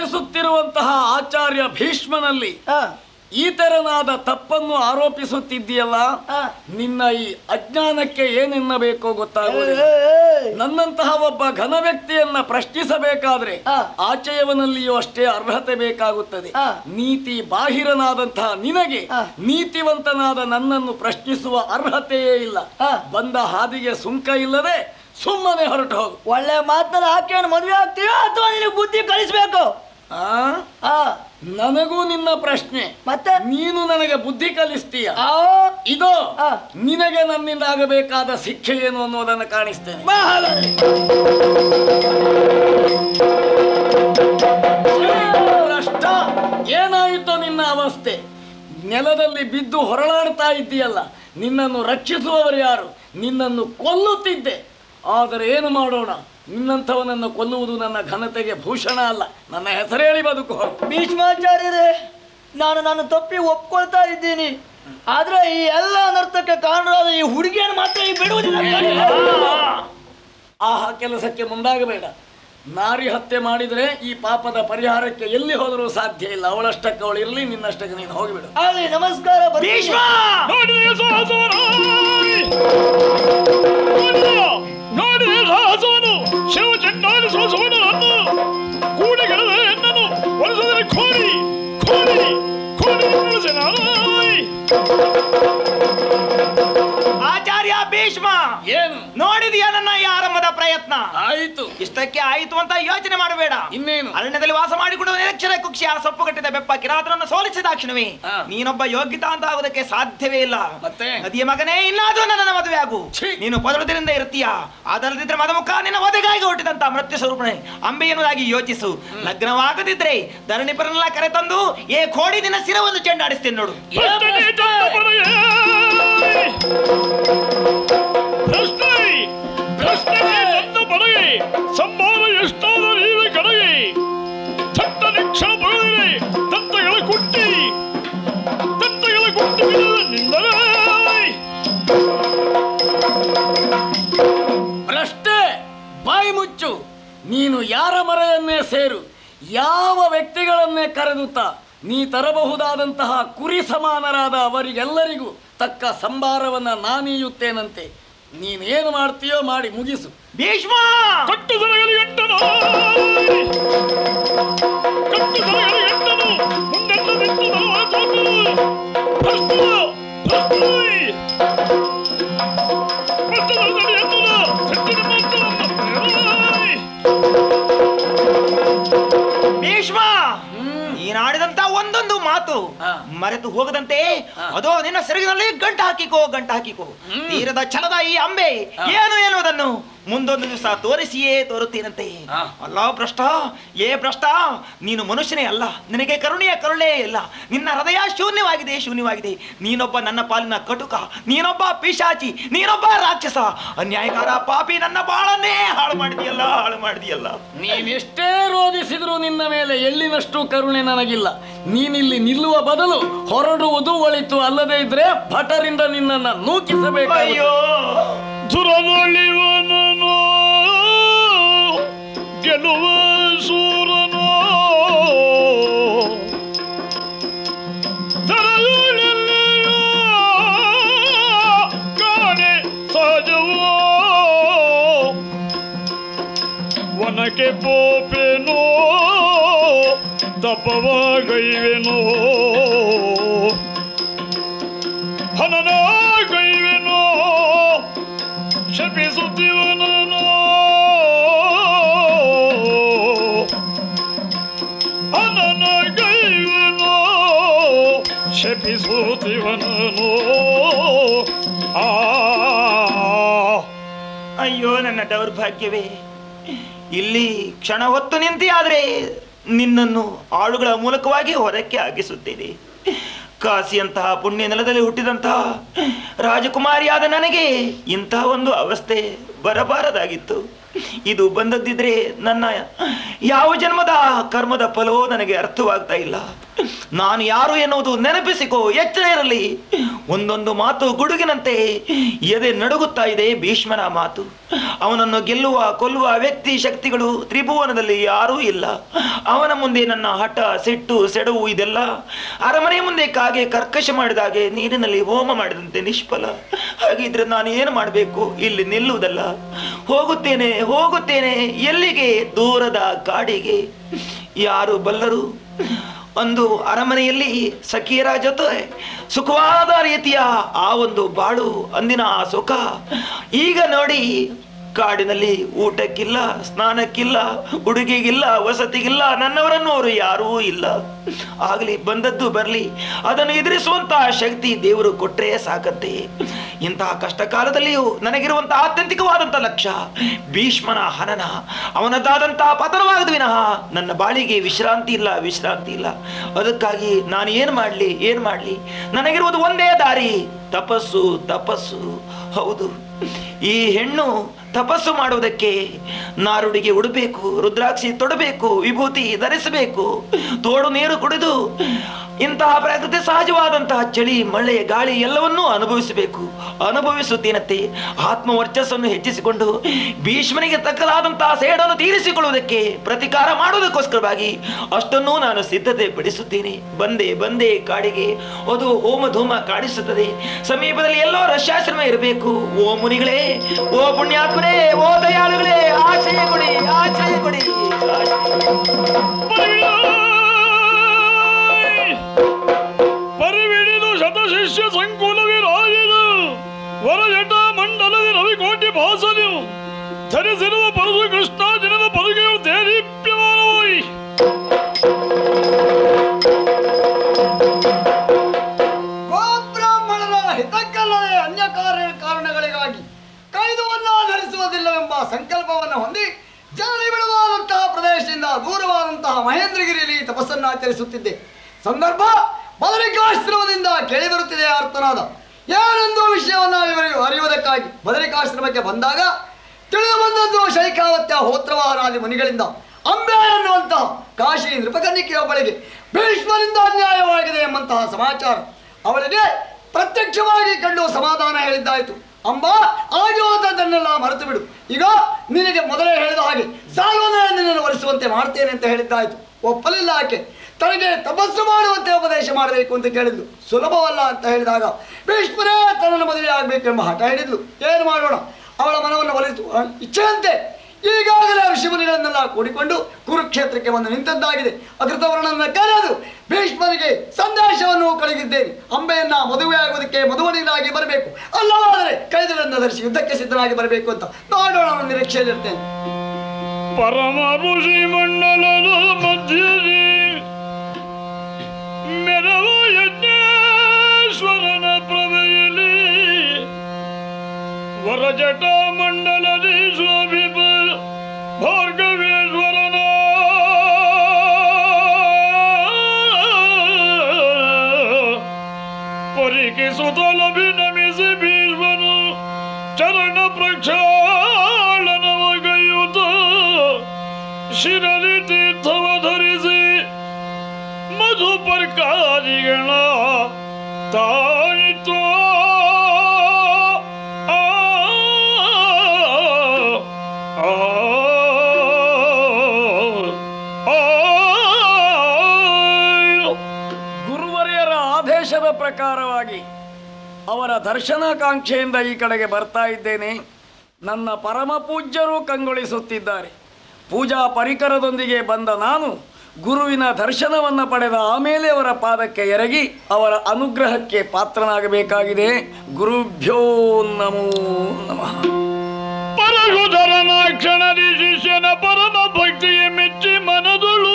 ಆರೋಪಿಸುತ್ತಿರುವಂತಹ ಆಚಾರ್ಯ ಭೀಷ್ಮನಲ್ಲಿ ಆ, ಈ ತೆರನಾದ ತಪ್ಪನ್ನು ಆರೋಪಿಸುತ್ತಿದ್ದೀಯಲ್ಲ ಆ. ನಿನ್ನ ಈ ಅಜ್ಞಾನಕ್ಕೆ ಏನೆನ್ನಬೇಕೋ ಗೊತ್ತಾಗುವುದಿಲ್ಲ ಏ, ಏ, ನನ್ನಂತಹ ಒಬ್ಬ ಘನ ವ್ಯಕ್ತಿಯನ್ನ ಪ್ರಶ್ನಿಸಬೇಕಾದ್ರೆ ಆ. ಆಚೆಯವನಲ್ಲಿಯೂ ಅಷ್ಟೇ ಅರ್ಹತೆ ಬೇಕಾಗುತ್ತದೆ ಆ. ನೀತಿ ಬಾಹಿರನಾದಂತಹ ನಿನಗೆ ಆ. ನೀತಿವಂತನಾದ ನನ್ನನ್ನು ಪ್ರಶ್ನಿಸುವ ಅರ್ಹತೆಯೇ ಇಲ್ಲ ಆ. ಬಂದ ಹಾದಿಗೆ ಸುಂಕ ಇಲ್ಲದೆ ಸುಮ್ಮನೆ ಹೊರಟು ಹೋಗು ಒಳ್ಳೆ ಮಾತನ್ನ ಹಾಕಿ ಮದುವೆ ಆಗ್ತೀಯೋ ಅಥವಾ ನಿನಗೆ ಬುದ್ಧಿ ಕಲಿಸ್ಬೇಕು ಆ? ಆ ನನಗೂ ನಿನ್ನ ಪ್ರಶ್ನೆ ಮತ್ತೆ ನೀನು ನನಗೆ ಬುದ್ಧಿ ಕಲಿಸ್ತೀಯ ಆ ಇದೋ ಆ. ನಿನಗೆ ನನ್ನಿಂದ ಆಗಬೇಕಾದ ಶಿಕ್ಷೆ ಏನು ಅನ್ನೋದನ್ನು ಕಾಣಿಸ್ತೇನೆ ಮಹಾರಾಜ. ಭ್ರಷ್ಟ ಏನಾಯಿತು ನಿನ್ನ ಅವಸ್ಥೆ ನೆಲದಲ್ಲಿ ಬಿದ್ದು ಹೊರಳಾಡ್ತಾ ಇದ್ದೀಯಲ್ಲ ನಿನ್ನನ್ನು ರಕ್ಷಿಸುವವರು ಯಾರು ನಿನ್ನನ್ನು ಕೊಲ್ಲುತ್ತಿದ್ದೆ ಆದರೆ ಏನು ಮಾಡೋಣ ನಿನ್ನಂಥವನನ್ನು ಕೊಲ್ಲುವುದು ನನ್ನ ಘನತೆಗೆ ಭೂಷಣ ಅಲ್ಲ ನನ್ನ ಹೆಸರೇಳಿ ಬದುಕು ಭೀಷ್ಮಾಚಾರ್ಯರೇ ನಾನು ನಾನು ತಪ್ಪಿ ಒಪ್ಕೊಳ್ತಾ ಇದ್ದೀನಿ ಆದ್ರೆ ಈ ಎಲ್ಲ ಅನರ್ಥಕ್ಕೆ ಕಾರಣರಾದ ಈ ಹುಡುಗಿಯನ್ನು ಮಾತ್ರ ಈ ಬಿಡುವುದಿಲ್ಲ ಆ ಕೆಲಸಕ್ಕೆ ಮುಂದಾಗಬೇಡ ನಾರಿ ಹತ್ಯೆ ಮಾಡಿದರೆ ಈ ಪಾಪದ ಪರಿಹಾರಕ್ಕೆ ಎಲ್ಲಿ ಹೋದರೂ ಸಾಧ್ಯ ಇಲ್ಲ ಅವಳಷ್ಟಕ್ಕೆ ಅವಳು ಇರಲಿ ನಿನ್ನಷ್ಟಕ್ಕೆ ನೀನು ಹೋಗಿಬಿಡು ಆಗಲಿ ನಮಸ್ಕಾರ ಬರ್ತೀನಿ. ಭೀಷ್ಮ ನೋಡಿದೆ ಸಾಹಸವನು ನೋಡಿದ ನೋಡಿದೆ ಸಾಹಸವನು ಶಿವ ಚಂಡಾಲಿಸುವ ಸುವರ್ಣನನ್ನು ಕೂಡಿಗೆಳೆದ ಎನ್ನನು ವರ್ಷದಲ್ಲಿ ಕೋರಿ ಕೋರಿ ಕೋರಿ ನಡೆಸಿ ನಾನು ಆಚಾರ್ಯ ಭೀಷ್ಮ ಏನು ನೋಡಿದೀಯ ನನ್ನ ಈ ಆರಂಭದ ಪ್ರಯತ್ನ ಆಯಿತು ಇಷ್ಟಕ್ಕೆ ಆಯಿತು ಅಂತ ಯೋಚನೆ ಮಾಡಬೇಡ ಇನ್ನೇನು ಅರಣ್ಯದಲ್ಲಿ ವಾಸ ಮಾಡಿಕೊಂಡು ನಿರಕ್ಷರ ಕುಕ್ಷಿ ಆ ಸೊಪ್ಪು ಕಟ್ಟಿದ ಬೆಪ್ಪ ಕಿರಾತನನ್ನು ಸೋಲಿಸಿದಾಕ್ಷಣವೇ ಹಾ. ನೀನೊಬ್ಬ ಯೋಗ್ಯತ ಅಂತ ಆಗೋದಕ್ಕೆ ಸಾಧ್ಯವೇ ಇಲ್ಲ ಮತ್ತೆ? ನದಿಯ ಮಗನೇ ಇನ್ನಾದ್ರೂ ನನ್ನ ಮದುವೆ ಆಗು ಛೀ. ನೀನು ಪದರದಿಂದ ಇರ್ತೀಯ ಅದಲ್ಲದಿದ್ರೆ ಮದಮುಖ ನಿನ್ನ ಒದಗಾಗಿ ಹುಟ್ಟಿದಂತ ಮೃತ್ಯು ಸ್ವರೂಪಣೆ ಅಂಬೆ ಎನ್ನುವುದಾಗಿ ಯೋಚಿಸು ಲಗ್ನವಾಗದಿದ್ರೆ ಧರಣಿಪರನ್ನೆಲ್ಲ ಕರೆತಂದು ಏ ಕೋಡಿ ನಿನ್ನ ಶಿರವನ್ನು ಚೆಂಡಾಡಿಸ್ತೇನೆ ನೋಡು ಭ್ರಷ್ಟನೇ ಚಂದ ಪಡೆಯೇ ಭ್ರಷ್ಟೈ ಭ್ರಷ್ಟನೇ ಚಂದ ಪಡೆಯೇ ಸಂಭಾರ ಎಷ್ಟಾದ ನೀವೇ ಕಡೆಯೇ ಚಟ್ಟ ನಿಕ್ಷಣ ಬಗದರೆ ದಂತಗಳ ಕುಟ್ಟಿ ದಂತಗಳ ಕುಟ್ಟಿ ಬಿಡದ ನಿಂದಲೇ ಭ್ರಷ್ಟೆ ಬಾಯಿ ಮುಚ್ಚು ನೀನು ಯಾರ ಮರೆಯನ್ನೇ ಸೇರು ಯಾವ ವ್ಯಕ್ತಿಗಳನ್ನೇ ಕರೆದುತ್ತಾ ನೀ ತರಬಹುದಾದಂತಹ ಕುರಿ ಸಮಾನರಾದ ಅವರಿಗೆಲ್ಲರಿಗೂ ತಕ್ಕ ಸಂಭಾರವನ್ನ ನಾನೀಯುತ್ತೇನಂತೆ ನೀನೇನು ಮಾಡ್ತೀಯೋ ಮಾಡಿ ಮುಗಿಸು ಭೀಷ್ಮ ಕಟ್ಟು ಸರಗಲಿ ಎಂಟನು ಕಟ್ಟು ಸರಗಲಿ ಎಂಟನು ಮುಂದೆಲ್ಲ ನಿಂತನು ಆ ತೋಟನು ಭ್ರಷ್ಟನ ಭ್ರಷ್ಟೈ ಭ್ರಷ್ಟನ ಸರಿ ಎಂದನು ಸೆಟ್ಟಿನ ಮಾತನ್ನು ಭೀಷ್ಮ ನೀನಾಡಿದಂತ ಒಂದೊಂದು ಮಾತು ಹಾ. ಮರೆತು ಹೋಗದಂತೆ ಹಾ. ಅದೋ ನಿನ್ನ ಸೆರಗಿನಲ್ಲಿ ಗಂಟು ಹಾಕಿಕೋ ಗಂಟು ಹಾಕಿಕೋ ತೀರದ ಛಲದ ಈ ಅಂಬೆ ಹಾ. ಏನು ಎನ್ನುವುದನ್ನು ಮುಂದೊಂದು ದಿವಸ ತೋರಿಸಿಯೇ ತೋರುತ್ತೀನಂತೆ ಹಾ. ಅಲ್ಲ ಭ್ರಷ್ಟ ಏ ಭ್ರಷ್ಟ ನೀನು ಮನುಷ್ಯನೇ ಅಲ್ಲ ನಿನಗೆ ಕರುಣೆಯ ಕರುಣೆ ಇಲ್ಲ ನಿನ್ನ ಹೃದಯ ಶೂನ್ಯವಾಗಿದೆ ಶೂನ್ಯವಾಗಿದೆ ನೀನೊಬ್ಬ ನನ್ನ ಪಾಲಿನ ಕಟುಕ ನೀನೊಬ್ಬ ಪಿಶಾಚಿ ನೀನೊಬ್ಬ ರಾಕ್ಷಸ ಅನ್ಯಾಯಕಾರ ಪಾಪಿ ನನ್ನ ಬಾಳನ್ನೇ ಹಾಳು ಮಾಡಿದೆಯಲ್ಲ ಹಾಳು ಮಾಡಿದೆಯಲ್ಲ ನೀನೆಷ್ಟೇ ರೋಧಿಸಿದರೂ ನಿನ್ನ ಮೇಲೆ ಎಳ್ಳಿನಷ್ಟು ಕರುಣೆ ನನಗಿಲ್ಲ ನೀನಿಲ್ಲಿ ನಿಲ್ಲುವ ಬದಲು ಹೊರಡುವುದು ಒಳಿತು ಅಲ್ಲದೆ ಇದ್ರೆ ಭಟರಿಂದ ನಿನ್ನನ್ನು ನೂಕಿಸಬೇಕು ಅಯ್ಯೋ ದುರದೊಳಿವನನು ಗೆಲುವ ಸೂರನು ತರದೊಳಲೆಯೋ ಕಾಣೆ ಸಹಜವೋ ವನಕ್ಕೆ ಪೋಪೆನೋ ದಪ್ಪವಾಗೈವೆನೋ ಹನನಾಗೈವೆನೋ ಶಪಿಸುತ್ತಿವನನು ಹನನಗೈವೆನೋ ಶಪಿಸುತ್ತಿವನನು ಆ ಅಯ್ಯೋ ನನ್ನ ದೌರ್ಭಾಗ್ಯವೇ ಇಲ್ಲಿ ಕ್ಷಣ ಹೊತ್ತು ನಿಂತಿ ಆದರೆ ನಿನ್ನನ್ನು ಆಳುಗಳ ಮೂಲಕವಾಗಿ ಹೊರಕ್ಕೆ ಆಗಿಸುತ್ತೇನೆ ಕಾಸಿಯಂತಹ ಪುಣ್ಯ ನೆಲದಲ್ಲಿ ಹುಟ್ಟಿದಂತಹ ರಾಜಕುಮಾರಿಯಾದ ನನಗೆ ಇಂತಹ ಒಂದು ಅವಸ್ಥೆ ಬರಬಾರದಾಗಿತ್ತು ಇದು ಬಂದದ್ದಿದ್ರೆ ನನ್ನ ಯಾವ ಜನ್ಮದ ಕರ್ಮದ ಫಲವೋ ನನಗೆ ಅರ್ಥವಾಗ್ತಾ ಇಲ್ಲ ನಾನು ಯಾರು ಎನ್ನುವುದು ನೆನಪಿಸಿಕೋ ಎಚ್ಚರ ಇರಲಿ ಒಂದೊಂದು ಮಾತು ಗುಡುಗಿನಂತೆ ಎದೆ ನಡುಗುತ್ತಾ ಇದೆ ಭೀಷ್ಮನ ಮಾತು ಅವನನ್ನು ಗೆಲ್ಲುವ ಕೊಲ್ಲುವ ವ್ಯಕ್ತಿ ಶಕ್ತಿಗಳು ತ್ರಿಭುವನದಲ್ಲಿ ಯಾರೂ ಇಲ್ಲ ಅವನ ಮುಂದೆ ನನ್ನ ಹಠ ಸಿಟ್ಟು ಸೆಡವು ಇದೆಲ್ಲ ಅರಮನೆ ಮುಂದೆ ಕಾಗೆ ಕರ್ಕಶ ಮಾಡಿದಾಗೆ ನೀರಿನಲ್ಲಿ ಹೋಮ ಮಾಡಿದಂತೆ ನಿಷ್ಫಲ ಹಾಗಿದ್ರೆ ನಾನು ಏನು ಮಾಡಬೇಕು ಇಲ್ಲಿ ನಿಲ್ಲುವುದಲ್ಲ ಹೋಗುತ್ತೇನೆ ಹೋಗುತ್ತೇನೆ ಎಲ್ಲಿಗೆ ದೂರದ ಕಾಡಿಗೆ ಯಾರು ಬಲ್ಲರು ಒಂದು ಅರಮನೆಯಲ್ಲಿ ಸಖಿಯರ ಜೊತೆ ಸುಖವಾದ ರೀತಿಯ ಆ ಒಂದು ಬಾಳು ಅಂದಿನ ಆ ಸುಖ ಈಗ ನೋಡಿ ಕಾಡಿನಲ್ಲಿ ಊಟಕ್ಕಿಲ್ಲ ಸ್ನಾನಕ್ಕಿಲ್ಲ ಉಡುಗೆಗಿಲ್ಲ ವಸತಿಗಿಲ್ಲ ನನ್ನವರನ್ನು ಅವರು ಯಾರೂ ಇಲ್ಲ ಆಗಲಿ ಬಂದದ್ದು ಬರಲಿ ಅದನ್ನು ಎದುರಿಸುವಂತಹ ಶಕ್ತಿ ದೇವರು ಕೊಟ್ಟರೆ ಸಾಕತ್ತೆ ಇಂತಹ ಕಷ್ಟ ಕಾಲದಲ್ಲಿಯೂ ನನಗಿರುವಂತಹ ಆತ್ಯಂತಿಕವಾದಂಥ ಲಕ್ಷ್ಯ ಭೀಷ್ಮನ ಹನನ ಅವನದಾದಂತಹ ಪತನವಾಗದು ವಿನಃ ನನ್ನ ಬಾಳಿಗೆ ವಿಶ್ರಾಂತಿ ಇಲ್ಲ ವಿಶ್ರಾಂತಿ ಇಲ್ಲ ಅದಕ್ಕಾಗಿ ನಾನು ಏನು ಮಾಡಲಿ ಏನು ಮಾಡಲಿ ನನಗಿರುವುದು ಒಂದೇ ದಾರಿ ತಪಸ್ಸು ತಪಸ್ಸು ಹೌದು ಈ ಹೆಣ್ಣು ತಪಸ್ಸು ಮಾಡುವುದಕ್ಕೆ ನಾರುಡಿಗೆ ಉಡಬೇಕು ರುದ್ರಾಕ್ಷಿ ತೊಡಬೇಕು ವಿಭೂತಿ ಧರಿಸಬೇಕು ತೋಡು ನೀರು ಕುಡಿದು ಇಂತಹ ಪ್ರಕೃತಿ ಸಹಜವಾದಂತಹ ಚಳಿ ಮಳೆ ಗಾಳಿ ಎಲ್ಲವನ್ನೂ ಅನುಭವಿಸಬೇಕು ಅನುಭವಿಸುತ್ತೇನತ್ತೆ ಆತ್ಮ ವರ್ಚಸ್ಸನ್ನು ಹೆಚ್ಚಿಸಿಕೊಂಡು ಭೀಷ್ಮನಿಗೆ ತಕ್ಕದಾದಂತಹ ಸೇಡನ್ನು ತೀರಿಸಿಕೊಳ್ಳುವುದಕ್ಕೆ ಪ್ರತಿಕಾರ ಮಾಡುವುದಕ್ಕೋಸ್ಕರವಾಗಿ ಅಷ್ಟನ್ನೂ ನಾನು ಸಿದ್ಧತೆ ಪಡಿಸುತ್ತೇನೆ ಬಂದೆ ಬಂದೆ ಕಾಡಿಗೆ ಅದು ಹೋಮ ಧೂಮ ಕಾಡಿಸುತ್ತದೆ ಸಮೀಪದಲ್ಲಿ ಎಲ್ಲೋ ರಷ್ಯಾಶ್ರಮ ಇರಬೇಕು ಓ ಮುನಿಗಳೇ ಓ ಪುಣ್ಯಾತ್ಮರೇ ಓ ದಯಾಳುಗಳೇ ಆಶ್ರಯ ಕೊಡಿ ಆಶ್ರಯ ಕೊಡಿ ಆಶ್ರಯ ಪರಿವಿಡಿದು ಶತಶಿಷ್ಯ ಸಂಕುಲವಿರಾಯಿದು ವರಜಟ ಮಂಡಲದಿ ರವಿಕೋಟಿ ಭಾಸನು ಧರಿಸಿರುವ ಪರಸು ಕೃಷ್ಣ ದಿನದ ಪರುಗೆಯು ದೇದೀಪ್ಯಮಾನವಾಯಿ ಗೋಬ್ರಾಹ್ಮಣರ ಹಿತಕ್ಕಲ್ಲದೆ ಅನ್ಯ ಕಾರ್ಯ ಕಾರಣಗಳಿಗಾಗಿ ಕೈದುವನ್ನ ಧರಿಸುವುದಿಲ್ಲವೆಂಬ ಸಂಕಲ್ಪವನ್ನು ಹೊಂದಿ ಜನನಿಬಿಡವಾದಂತಹ ಪ್ರದೇಶದಿಂದ ದೂರವಾದಂತಹ ಮಹೇಂದ್ರಗಿರಿಯಲ್ಲಿ ತಪಸ್ಸನ್ನು ಆಚರಿಸುತ್ತಿದ್ದೆ ಸಂದರ್ಭ ಬದರಿಕಾಶ್ರಮದಿಂದ ಕೇಳಿ ಬರುತ್ತಿದೆ ಅರ್ಥನಾದ ಏನೆಂದು ವಿಷಯವನ್ನು ವಿವರಿ ಅರಿಯುವುದಕ್ಕಾಗಿ ಬದರಿಕಾಶ್ರಮಕ್ಕೆ ಬಂದಾಗ ತಿಳಿದು ಬಂದದ್ದು ಶೈಖಾವತ್ಯ ಹೋತ್ರವಾಹನಾದಿ ಮುನಿಗಳಿಂದ ಅಂಬೆ ಎನ್ನುವಂತಹ ಕಾಶಿ ನೃಪಕನ್ನಿಕೆಯೊಬ್ಬಳಿಗೆ ಭೀಷ್ಮರಿಂದ ಅನ್ಯಾಯವಾಗಿದೆ ಎಂಬಂತಹ ಸಮಾಚಾರ ಅವಳಿಗೆ ಪ್ರತ್ಯಕ್ಷವಾಗಿ ಕಂಡು ಸಮಾಧಾನ ಹೇಳಿದ್ದಾಯಿತು ಅಂಬ ಆಗಿರುವಂಥದ್ದನ್ನೆಲ್ಲ ಮರೆತು ಬಿಡು ಈಗ ನಿನಗೆ ಮೊದಲೇ ಹೇಳಿದ ಹಾಗೆ ಸಾಲ್ವನ ನಿನ್ನನ್ನು ಒಲಿಸುವಂತೆ ಮಾಡ್ತೇನೆ ಅಂತ ಹೇಳಿದ್ದಾಯಿತು ಒಪ್ಪಲಿಲ್ಲ ಆಕೆ ತನಗೆ ತಪಸ್ಸು ಮಾಡುವಂತೆ ಉಪದೇಶ ಮಾಡಬೇಕು ಅಂತ ಕೇಳಿದ್ಲು ಸುಲಭವಲ್ಲ ಅಂತ ಹೇಳಿದಾಗ ಭೀಷ್ಮರೇ ತನ್ನನ್ನು ಮದುವೆ ಆಗಬೇಕೆಂಬ ಹಠ ಹಿಡಿದ್ಲು ಏನು ಮಾಡೋಣ ಅವಳ ಮನವನ್ನು ಒಲಿತು ಇಚ್ಛೆಯಂತೆ ಈಗಾಗಲೇ ಋಷಿಮುನಿಗಳನ್ನೆಲ್ಲ ಕೂಡಿಕೊಂಡು ಕುರುಕ್ಷೇತ್ರಕ್ಕೆ ಬಂದು ನಿಂತದ್ದಾಗಿದೆ ಅಕೃತವರ್ಣನ ಕರೆದು ಭೀಷ್ಮನಿಗೆ ಸಂದೇಶವನ್ನು ಕಳುಹಿದ್ದೇನೆ ಅಂಬೆಯನ್ನ ಮದುವೆ ಆಗುವುದಕ್ಕೆ ಮಧುವನಿಗಾಗಿ ಬರಬೇಕು ಅಲ್ಲವಾದರೆ ಕೈದುಗಳನ್ನು ಧರಿಸಿ ಯುದ್ಧಕ್ಕೆ ಸಿದ್ಧನಾಗಿ ಬರಬೇಕು ಅಂತ ನೋಡೋಣ ಅವನ ನಿರೀಕ್ಷೆಯಲ್ಲಿರ್ತೇನೆ ಪರಮ ಋಷಿ ಮಂಡಲದ ಮಧ್ಯದಿ ಮೆರವ ಯಜ್ಞೇಶ್ವರನ ಪ್ರಭೆಯಲ್ಲಿ ವರಜಟ ಮಂಡಲದಿ ಶೋಭಿಪ ಭಾರ್ಗವೇಶ್ವರನ ಪರಿಕಿಸುತ್ತಲಭಿನಮಿಸಿ ಭೀಷ್ಮನು ಚರಣ ಪ್ರಕ್ಷಾಳನವಗೈಯುತ ಶಿರಲಿ ತೀರ್ಥವ ಧರಿಸಿ ಮಧುಪರ್ಕಾದಿಗಳ ತಾಯಿತು ಆ, ಆ, ಆ. ಗುರುವರ್ಯರ ಆದೇಶದ ಪ್ರಕಾರವಾಗಿ ಅವರ ದರ್ಶನಾಕಾಂಕ್ಷೆಯಿಂದ ಈ ಕಡೆಗೆ ಬರ್ತಾ ಇದ್ದೇನೆ ನನ್ನ ಪರಮ ಪೂಜ್ಯರು ಕಂಗೊಳಿಸುತ್ತಿದ್ದಾರೆ ಪೂಜಾ ಪರಿಕರದೊಂದಿಗೆ ಬಂದ ನಾನು ಗುರುವಿನ ದರ್ಶನವನ್ನು ಪಡೆದ ಆಮೇಲೆ ಅವರ ಪಾದಕ್ಕೆ ಎರಗಿ ಅವರ ಅನುಗ್ರಹಕ್ಕೆ ಪಾತ್ರನಾಗಬೇಕಾಗಿದೆ ಗುರುಭ್ಯೋ ನಮೋ ನಮಃ ಪರಶುಧರನ ಕ್ಷಣದಿ ಶಿಷ್ಯನ ಪರಮ ಭಕ್ತಿಯ ಮೆಚ್ಚಿ ಮನದಳು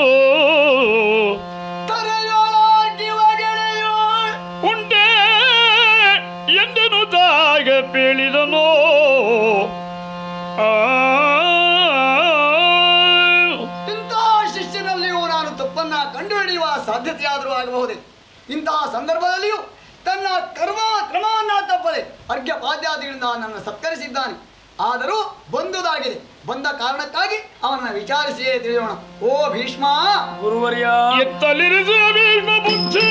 ಉಂಟೆ ಎಂದನು ದಾಗ ಪೇಳಿದನು ಆ ಇಂತಹ ಶಿಷ್ಯನಲ್ಲಿಯೂ ನಾನು ತಪ್ಪನ್ನ ಕಂಡುಹಿಡಿಯುವ ಸಾಧ್ಯತೆಯಾದರೂ ಆಗಬಹುದೇ ಇಂತಹ ಸಂದರ್ಭದಲ್ಲಿಯೂ ತನ್ನ ಕರ್ಮ ಕ್ರಮವನ್ನ ತಪ್ಪದೆ ಅರ್ಘ್ಯ ಪಾದ್ಯಾದಿಗಳಿಂದ ನನ್ನ ಸತ್ಕರಿಸಿದ್ದಾನೆ ಆದರೂ ಬಂದುದಾಗಿದೆ ಬಂದ ಕಾರಣಕ್ಕಾಗಿ ಅವನನ್ನ ವಿಚಾರಿಸಿಯೇ ತಿಳಿಯೋಣ ಓ ಭೀಷ್ಮ ಗುರುವರ್ಯ ಎತ್ತಲಿರಿಸಿ ಭೀಷ್ಮ ಬುದ್ಧಿ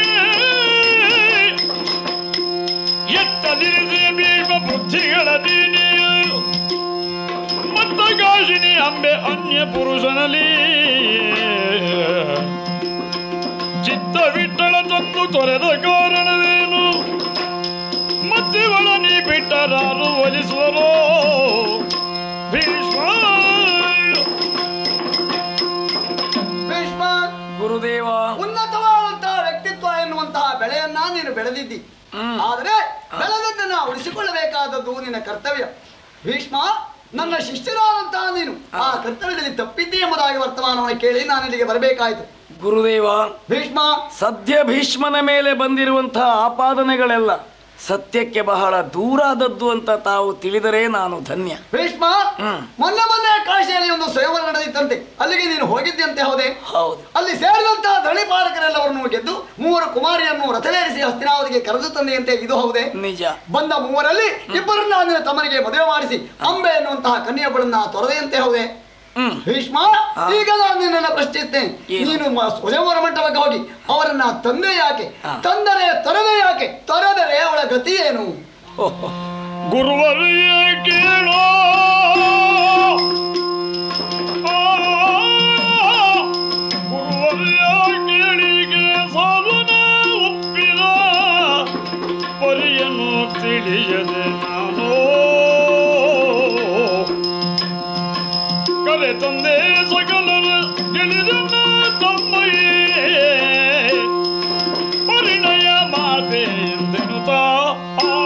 ಎತ್ತಲಿರಿಸಿ ಭೀಷ್ಮ ಬುದ್ಧಿಗಳ ದೀನಿಯು ಮತ್ತ ಗಾಜಿನಿ ಅಂಬೆ ಅನ್ಯ ಪುರುಷನಲ್ಲಿ ಚಿತ್ತ ವಿಠಲ ತಂದು ತೊರೆದ ಕಾರಣವೇನು ಮತ್ತಿವಳ ನೀ ಬಿಟ್ಟರಾರು ಒಲಿಸುವರೋ ಭೀಷ್ಮ ಭೀಷ್ಮ ಗುರುದೇವ ಉನ್ನತವಾದಂತಹ ವ್ಯಕ್ತಿತ್ವ ಎನ್ನುವಂತಹ ಬೆಳೆಯನ್ನ ನೀನು ಬೆಳೆದಿದ್ದಿ ಆದರೆ ಬೆಳೆದದ್ದನ್ನ ಉಳಿಸಿಕೊಳ್ಳಬೇಕಾದದ್ದು ನಿನ್ನ ಕರ್ತವ್ಯ ಭೀಷ್ಮ ನನ್ನ ಶಿಷ್ಯರಾದಂತಹ ನೀನು ಆ ಕರ್ತವ್ಯದಲ್ಲಿ ತಪ್ಪಿದ್ದಿ ಎಂಬುದಾಗಿ ವರ್ತಮಾನವನ್ನು ಕೇಳಿ ನಾನು ಇಲ್ಲಿಗೆ ಬರಬೇಕಾಯಿತು ಗುರುದೇವ ಭೀಷ್ಮ ಸದ್ಯ ಭೀಷ್ಮನ ಮೇಲೆ ಬಂದಿರುವಂತಹ ಆಪಾದನೆಗಳೆಲ್ಲ ಸತ್ಯಕ್ಕೆ ಬಹಳ ದೂರಾದದ್ದು ಅಂತ ತಾವು ತಿಳಿದರೆ ನಾನು ಧನ್ಯ ಭೀಷ್ಮ ಹ್ಮ್. ಮೊನ್ನೆ ಮೊನ್ನೆ ಕಾಶಿಯಲ್ಲಿ ಒಂದು ಸ್ವಯಂವರ ನಡೆದಿತ್ತಂತೆ ಅಲ್ಲಿಗೆ ನೀನು ಹೋಗಿದ್ದಂತೆ ಹೌದೇ ಹೌದು ಅಲ್ಲಿ ಸೇರಿದಂತಹ ಧಣಿಪಾಲಕರೆಲ್ಲವರನ್ನು ಗೆದ್ದು ಮೂವರು ಕುಮಾರಿಯನ್ನು ರಥವೇರಿಸಿ ಹಸ್ತಿನಾವತಿಗೆ ಕರೆದು ತಂದೆಯಂತೆ ಇದು ಹೌದೇ ನಿಜ ಬಂದ ಮೂವರಲ್ಲಿ ಇಬ್ಬರನ್ನ ನಿನ್ನ ತಮ್ಮನಿಗೆ ಮದುವೆ ಮಾಡಿಸಿ ಅಂಬೆ ಎನ್ನುವಂತಹ ಕನ್ಯೆಯೊಬ್ಬಳನ್ನ ತೊರೆದೆಯಂತೆ ಹೌದೇ ಹ್ಮ್ ಭೀಷ್ಮ ಈಗ ನಾನು ನಿನ್ನನ್ನು ಪ್ರಶ್ನಿಸ್ತೇನೆ ಏನು? ನೀನು ಮ- ಸ್ವಯಂವರ ಮಂಟಪಕ್ಕೆ ಹೋಗಿ ಅವರನ್ನ ತಂದೆ ಯಾಕೆ ಹಾ. ತಂದರೆ ತೊರೆದೆ ಯಾಕೆ ತೊರೆದರೆ ಅವಳ ಗತಿ ಏನು ಓಹೋ. ಗುರುವರಿಯ ಕೇಳೋ ಆ, ಗುರುವರಿಯ ಕೇಳಿಗೆ ಸಾಧನ ಒಪ್ಪಿದ ಪರಿಯನ್ನು ತಿಳಿಯದೆ ನಾನು ಕಲೆ ತಂದೆ ಸಕಲರ ಗೆಳಿದನ ತಮ್ಮಯ್ಯೇ ಪರಿಣಯ ಮಾತೆ ಎಂದೆನುತ್ತಾ ಆ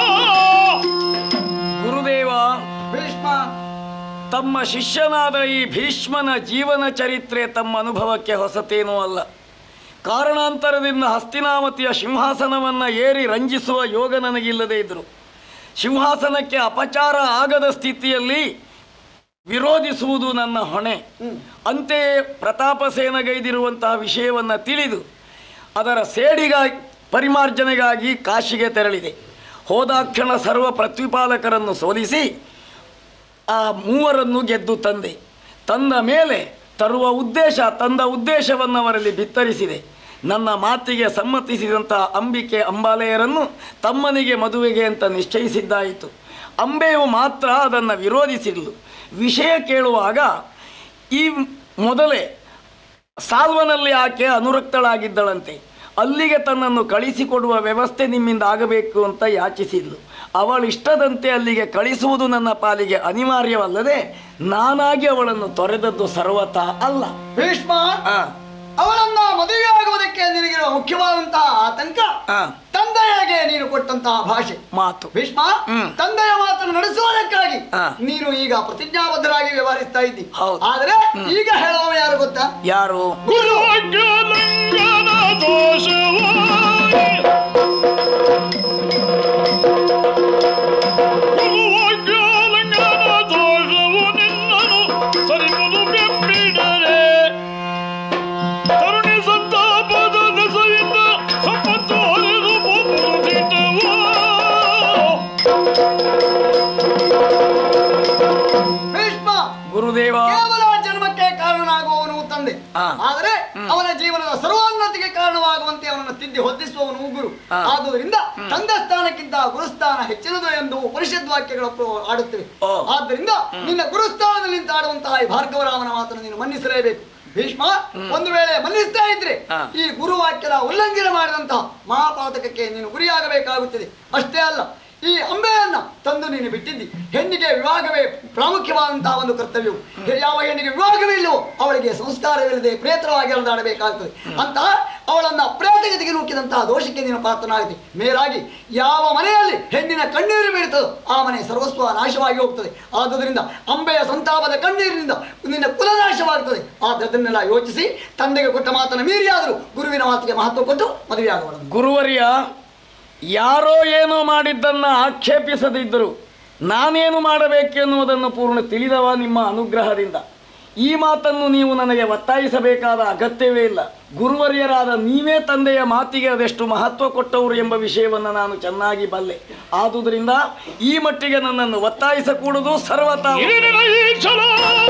ಗುರುದೇವ ಭೀಷ್ಮ ತಮ್ಮ ಶಿಷ್ಯನಾದ ಈ ಭೀಷ್ಮನ ಜೀವನ ಚರಿತ್ರೆ ತಮ್ಮ ಅನುಭವಕ್ಕೆ ಹೊಸತೇನೂ ಅಲ್ಲ ಕಾರಣಾಂತರದಿಂದ ಹಸ್ತಿನಾವತಿಯ ಸಿಂಹಾಸನವನ್ನು ಏರಿ ರಂಜಿಸುವ ಯೋಗ ನನಗಿಲ್ಲದೆ ಇದ್ದರು ಸಿಂಹಾಸನಕ್ಕೆ ಅಪಚಾರ ಆಗದ ಸ್ಥಿತಿಯಲ್ಲಿ ವಿರೋಧಿಸುವುದು ನನ್ನ ಹೊಣೆ ಅಂತೆಯೇ ಪ್ರತಾಪಸೇನಗೈದಿರುವಂತಹ ವಿಷಯವನ್ನು ತಿಳಿದು ಅದರ ಸೇಡಿಗಾಗಿ ಪರಿಮಾರ್ಜನೆಗಾಗಿ ಕಾಶಿಗೆ ತೆರಳಿದೆ ಹೋದಾಕ್ಷಣ ಸರ್ವ ಪ್ರತಿಪಾಲಕರನ್ನು ಸೋಲಿಸಿ ಆ ಮೂವರನ್ನು ಗೆದ್ದು ತಂದೆ ತಂದ ಮೇಲೆ ತರುವ ಉದ್ದೇಶ ತಂದ ಉದ್ದೇಶವನ್ನು ಅವರಲ್ಲಿ ಬಿತ್ತರಿಸಿದೆ ನನ್ನ ಮಾತಿಗೆ ಸಮ್ಮತಿಸಿದಂಥ ಅಂಬಿಕೆ ಅಂಬಾಲೆಯರನ್ನು ತಮ್ಮನಿಗೆ ಮದುವೆಗೆ ಅಂತ ನಿಶ್ಚಯಿಸಿದ್ದಾಯಿತು ಅಂಬೆಯು ಮಾತ್ರ ಅದನ್ನು ವಿರೋಧಿಸಿದ್ಲು ವಿಷಯ ಕೇಳುವಾಗ ಈ ಮೊದಲೇ ಸಾಲ್ವನಲ್ಲಿ ಆಕೆ ಅನುರಕ್ತಳಾಗಿದ್ದಳಂತೆ ಅಲ್ಲಿಗೆ ತನ್ನನ್ನು ಕಳಿಸಿಕೊಡುವ ವ್ಯವಸ್ಥೆ ನಿಮ್ಮಿಂದ ಆಗಬೇಕು ಅಂತ ಯಾಚಿಸಿದ್ಲು ಅವಳಿಷ್ಟದಂತೆ ಅಲ್ಲಿಗೆ ಕಳಿಸುವುದು ನನ್ನ ಪಾಲಿಗೆ ಅನಿವಾರ್ಯವಲ್ಲದೆ ನಾನಾಗಿ ಅವಳನ್ನು ತೊರೆದದ್ದು ಸರ್ವತಾ ಅಲ್ಲ ಭೀಷ್ಮ ಆ, ಅವಳನ್ನ ಮದುವೆಯಾಗುವುದಕ್ಕೆ ನಿನಗಿರುವ ಮುಖ್ಯವಾದಂತಹ ಆತಂಕ ಆ, ತಂದೆಯಾಗೆ ನೀನು ಕೊಟ್ಟಂತಹ ಭಾಷೆ ಮಾತು ಭೀಷ್ಮ ಹ್ಮ್. ತಂದೆಯ ಮಾತನ್ನು ನಡೆಸುವುದಕ್ಕಾಗಿ ಆ. ನೀನು ಈಗ ಪ್ರತಿಜ್ಞಾಬದ್ಧರಾಗಿ ವ್ಯವಹರಿಸ್ತಾ ಇದ್ದಿ ಹೌದು. ಆದರೆ ಈಗ ಹೇಳುವವ ಯಾರು ಗೊತ್ತಾ ಯಾರು ಗುರುವಾಜ್ಞಾಲಂಘನ ದೋಷವಾಯಿ ಗುರುವಾಜ್ಞಾಲಂಘನ ದೋಷವು ನಿನ್ನನು ಸರಿಪದು ಬೆಂಬಿಡರೆ ತರುಣಿ ಸಂತಾಪದ ದೆಸೆಯಿಂದ ಸಂಪತ್ತು ಹರಿದು ಮುಗಿದಿಟ್ಟವು ಭೀಷ್ಮ ಗುರುದೇವ ಕೇವಲ ಜನ್ಮಕ್ಕೆ ಕಾರಣನಾಗುವವನು ತಂದೆ ಆ. ಆದರೆ ಅವನ ಜೀವನದ ಸರ್ವೋನ್ನತಿಗೆ ಕಾರಣವಾಗುವಂತೆ ಅವನನ್ನು ತಿದ್ದಿ ಹೊತ್ತಿಸುವವನು ಗುರು ಆ. ಆದುದರಿಂದ ತಂದೆ ಸ್ಥಾನಕ್ಕಿಂತ ಗುರುಸ್ಥಾನ ಹೆಚ್ಚಿನದು ಎಂದು ಪರಿಷದ್ ವಾಕ್ಯಗಳು ಆಡುತ್ತವೆ ಓ. ಆದ್ದರಿಂದ ನಿನ್ನ ಗುರುಸ್ಥಾನದಲ್ಲಿ ನಿಂತು ಆಡುವಂತಹ ಈ ಭಾರ್ಗವರಾಮನ ಮಾತನ್ನು ನೀನು ಮನ್ನಿಸಲೇಬೇಕು ಭೀಷ್ಮ ಒಂದು ವೇಳೆ ಮನ್ನಿಸ್ತಾ ಇದ್ರೆ ಆ. ಈ ಗುರುವಾಕ್ಯದ ಉಲ್ಲಂಘನೆ ಮಾಡಿದಂತಹ ಮಹಾಪಾತಕಕ್ಕೆ ನೀನು ಗುರಿಯಾಗಬೇಕಾಗುತ್ತದೆ ಅಷ್ಟೇ ಅಲ್ಲ ಈ ಅಂಬೆಯನ್ನ ತಂದು ನೀನು ಬಿಟ್ಟಿದ್ದಿ ಹೆಣ್ಣಿಗೆ ವಿವಾಹವೇ ಪ್ರಾಮುಖ್ಯವಾದಂತಹ ಒಂದು ಕರ್ತವ್ಯವು ಯಾವ ಹೆಣ್ಣಿಗೆ ವಿವಾಹವೇ ಇಲ್ಲವೋ ಅವಳಿಗೆ ಸಂಸ್ಕಾರವಿಲ್ಲದೆ ಪ್ರೇತವಾಗಿ ಅಲೆದಾಡಬೇಕಾಗ್ತದೆ ಅಂತ ಅವಳನ್ನ ಪ್ರೇತಗತಿಗೆ ನೂಕಿದಂತಹ ದೋಷಕ್ಕೆ ನೀನು ಪಾತ್ರನಾಗತಿ ಮೇಲಾಗಿ ಯಾವ ಮನೆಯಲ್ಲಿ ಹೆಣ್ಣಿನ ಕಣ್ಣೀರು ಬೀಳ್ತದೋ ಆ ಮನೆ ಸರ್ವಸ್ವ ನಾಶವಾಗಿ ಹೋಗ್ತದೆ ಆದುದರಿಂದ ಅಂಬೆಯ ಸಂತಾಪದ ಕಣ್ಣೀರಿನಿಂದ ನಿನ್ನ ಕುಲನಾಶವಾಗ್ತದೆ ಆದದನ್ನೆಲ್ಲ ಯೋಚಿಸಿ ತಂದೆಗೆ ಕೊಟ್ಟ ಮಾತನ್ನು ಮೀರಿಯಾದರೂ ಗುರುವಿನ ಮಾತಿಗೆ ಮಹತ್ವ ಕೊಟ್ಟು ಮದುವೆಯಾಗುವಳು ಗುರುವರ್ಯ ಯಾರೋ ಏನೋ ಮಾಡಿದ್ದನ್ನು ಆಕ್ಷೇಪಿಸದಿದ್ದರು ನಾನೇನು ಮಾಡಬೇಕೆನ್ನುವುದನ್ನು ಪೂರ್ಣ ತಿಳಿದವ ನಿಮ್ಮ ಅನುಗ್ರಹದಿಂದ ಈ ಮಾತನ್ನು ನೀವು ನನಗೆ ಒತ್ತಾಯಿಸಬೇಕಾದ ಅಗತ್ಯವೇ ಇಲ್ಲ ಗುರುವರ್ಯರಾದ ನೀವೇ ತಂದೆಯ ಮಾತಿಗೆ ಅದೆಷ್ಟು ಮಹತ್ವ ಕೊಟ್ಟವರು ಎಂಬ ವಿಷಯವನ್ನು ನಾನು ಚೆನ್ನಾಗಿ ಬಲ್ಲೆ ಆದುದರಿಂದ ಈ ಮಟ್ಟಿಗೆ ನನ್ನನ್ನು ಒತ್ತಾಯಿಸಕೂಡುದು ಸರ್ವತಾ ಇಲ್ಲಿನ ಈ ಛಲ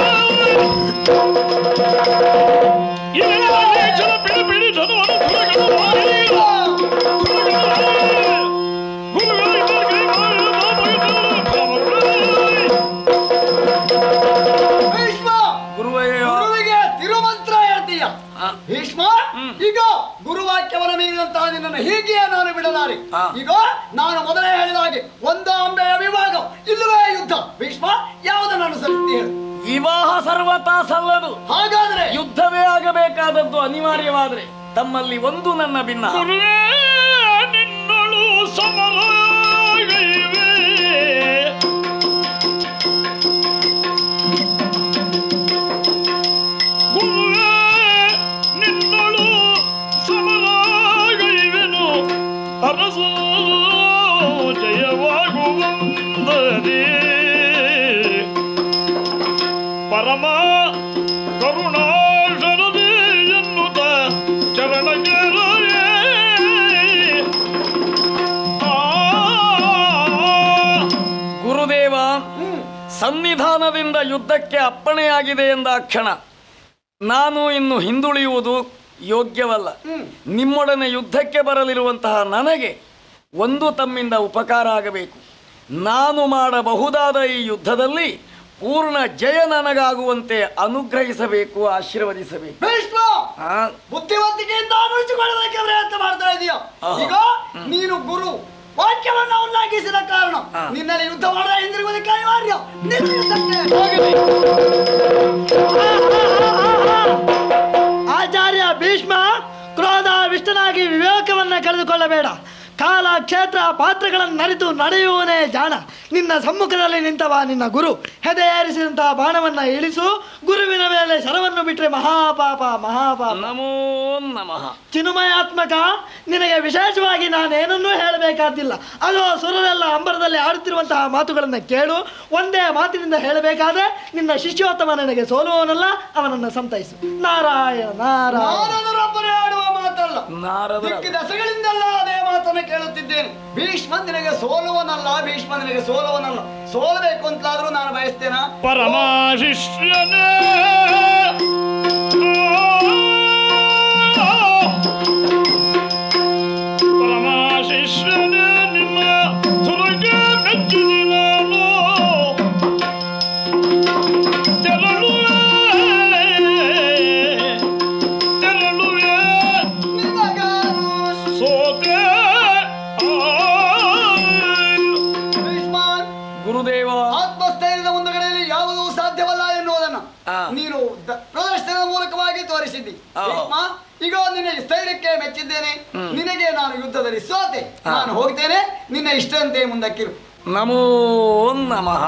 ಇಲ್ಲಿನ ಈ ಛಲ ಬಿಡಿ ಬಿಡಿ ಧನವನ್ನು ಧುರಗಳು ಮಾರಿಲ್ಲ. ಧುರಗಳು ಮಾರಿಲ್ಲ. ಗುರುಗಳ ಇಬ್ಬರಿಗೆ ಮಾರಿದ ಮಾಮಗಿದ್ದವರು ಭಾವರುಗಳೇ. ಭೀಷ್ಮ ಗುರುವಯ್ಯ ಗುರುವಿಗೆ ತಿರುಮಂತ್ರ ಹೇಳ್ತೀಯ ಭೀಷ್ಮ ಈಗ ಗುರುವಾಕ್ಯವನ್ನ ಮೀರಿದಂತಹ ನಿನ್ನನ್ನು ಹೀಗೆಯೇ ನಾನು ಬಿಡಲಾರೆ ಆ. ಈಗ ನಾನು ಮೊದಲೇ ಹೇಳಿದ ಹಾಗೆ ಒಂದು ಅಂಬೆಯ ವಿಭಾಗ ಇಲ್ಲವೇ ಯುದ್ಧ ಭೀಷ್ಮ ಯಾವುದನ್ನು ಅನುಸರಿಸ್ತಿ ಹೇಳು ವಿವಾಹ ಸರ್ವತಾ ಸಲ್ಲದು ಹಾಗಾದ್ರೆ ಯುದ್ಧವೇ ಆಗಬೇಕಾದದ್ದು ಅನಿವಾರ್ಯವಾದ್ರೆ ತಮ್ಮಲ್ಲಿ ಒಂದು ನನ್ನ ಭಿನ್ನ ಗುರುವೇ ನಿನ್ನಳು ಸಮಲಾಗೈವೆ ಗುರುವೇ ನಿನ್ನಳು ಸಮಲಾಗೈವೆನು ಅರಸು ಜಯವಾಗುವಂದರೇ ಪರಮ ಕರುಣಾಶರದೆ ಎನ್ನುತ್ತ ಚರಣಗೆರೇ ಗುರುದೇವ ಸನ್ನಿಧಾನದಿಂದ ಯುದ್ಧಕ್ಕೆ ಅಪ್ಪಣೆಯಾಗಿದೆ ಎಂದ ಕ್ಷಣ ನಾನು ಇನ್ನು ಹಿಂದುಳಿಯುವುದು ಯೋಗ್ಯವಲ್ಲ ನಿಮ್ಮೊಡನೆ ಯುದ್ಧಕ್ಕೆ ಬರಲಿರುವಂತಹ ನನಗೆ ಒಂದು ತಮ್ಮಿಂದ ಉಪಕಾರ ಆಗಬೇಕು ನಾನು ಮಾಡಬಹುದಾದ ಈ ಯುದ್ಧದಲ್ಲಿ ಪೂರ್ಣ ಜಯ ನನಗಾಗುವಂತೆ ಅನುಗ್ರಹಿಸಬೇಕು ಆಶೀರ್ವದಿಸಬೇಕು ಭೀಷ್ಮ ಆ, ಬುದ್ಧಿವಂತಿಕೆಯಿಂದ ಅನುಳಿಸಿಕೊಳ್ಳೋದಕ್ಕೆ ಪ್ರಯತ್ನ ಮಾಡ್ತಾ ಇದೀಯ ಆಹಾ. ಈಗ ನೀನು ಗುರು ವಾಕ್ಯವನ್ನ ಉಲ್ಲಂಘಿಸಿದ ಕಾರಣ ಆ. ನಿನ್ನಲ್ಲಿ ಯುದ್ಧ ಮಾಡದ ಹಿಂದಿರುಗುವುದಕ್ಕೆ ಅನಿವಾರ್ಯ ನಿನ್ನ ಯುದ್ಧಕ್ಕೆ ಹೋಗಲಿ. ಆಚಾರ್ಯ ಭೀಷ್ಮ ಕ್ರೋಧ ವಿಷ್ಟನಾಗಿ ವಿವೇಕವನ್ನ ಕಳೆದುಕೊಳ್ಳಬೇಡ ಕಾಲ ಕ್ಷೇತ್ರ ಪಾತ್ರಗಳನ್ನು ನರಿತು ನಡೆಯುವನೇ ಜಾಣ ನಿನ್ನ ಸಮ್ಮುಖದಲ್ಲಿ ನಿಂತವ ನಿನ್ನ ಗುರು ಹೆದೆ ಏರಿಸಿದಂತಹ ಬಾಣವನ್ನ ಇಳಿಸು ಗುರುವಿನ ಮೇಲೆ ಶರವನ್ನು ಬಿಟ್ಟರೆ ಮಹಾಪಾಪ ಮಹಾಪಾಪ ನಮೋ ನಮಃ ಚಿನ್ಮಯಾತ್ಮಕ ನಿನಗೆ ವಿಶೇಷವಾಗಿ ನಾನೇನನ್ನೂ ಹೇಳಬೇಕಾದಿಲ್ಲ ಅದು ಸುರರೆಲ್ಲ ಅಂಬರದಲ್ಲಿ ಆಡುತ್ತಿರುವಂತಹ ಮಾತುಗಳನ್ನು ಕೇಳು ಒಂದೇ ಮಾತಿನಿಂದ ಹೇಳಬೇಕಾದ್ರೆ ನಿನ್ನ ಶಿಷ್ಯೋತ್ತಮ ನನಗೆ ಸೋಲುವವನಲ್ಲ ಅವನನ್ನು ಸಂತೈಸು ನಾರಾಯಣ ನಾರಾಯಣ ನಾರದರೊಬ್ಬರೇ ಆಡುವ ಮಾತಲ್ಲ ನಾರದರ ದಿಕ್ಕು ದಶಗಳಿಂದಲ್ಲ ಅದೇ ಮಾತನ್ನು ಕೇಳುತ್ತಿದ್ದೇನೆ ಭೀಷ್ಮ ನಿನಗೆ ಸೋಲುವನಲ್ಲ ಭೀಷ್ಮ ನಿನಗೆ ಸೋಲುವನಲ್ಲ ಸೋಲಬೇಕು ಅಂತಲಾದ್ರೂ ನಾನು ಬಯಸ್ತೇನಾ ಪರಮ ಶಿಷ್ಯನೇ ಪರಮ ಶಿಷ್ಯನೇ ನಿನ್ನ ಸುರಗೆ ಮೆಚ್ಚಿದಿ ನಾನು ತೆರಳುವೆ ತೆರಳುವೆ ನಿನಗಾರು ಸೋತೆ ಭೀಷ್ಮ ಗುರುದೇವ ಆತ್ಮಸ್ಥೈರ್ಯದ ಮುಂದುಗಡೆಯಲ್ಲಿ ಯಾವುದೂ ಸಾಧ್ಯವಲ್ಲ ಎನ್ನುವುದನ್ನು ಆ. ನೀನು ದ- ಪ್ರದರ್ಶನದ ಮೂಲಕವಾಗಿ ತೋರಿಸಿದ್ದಿ ಆ. ಭೀಷ್ಮ ಈಗ ನಿನ್ನ ಸ್ಥೈರ್ಯಕ್ಕೆ ಮೆಚ್ಚಿದ್ದೇನೆ ನಿನಗೆ ನಾನು ಯುದ್ಧದಲ್ಲಿ ಸೋತೆ ನಾನು ಹೋಗ್ತೇನೆ ನಿನ್ನ ಇಷ್ಟಂತೆ ಮುಂದಕ್ಕಿರು ನಮೋ ನಮಃ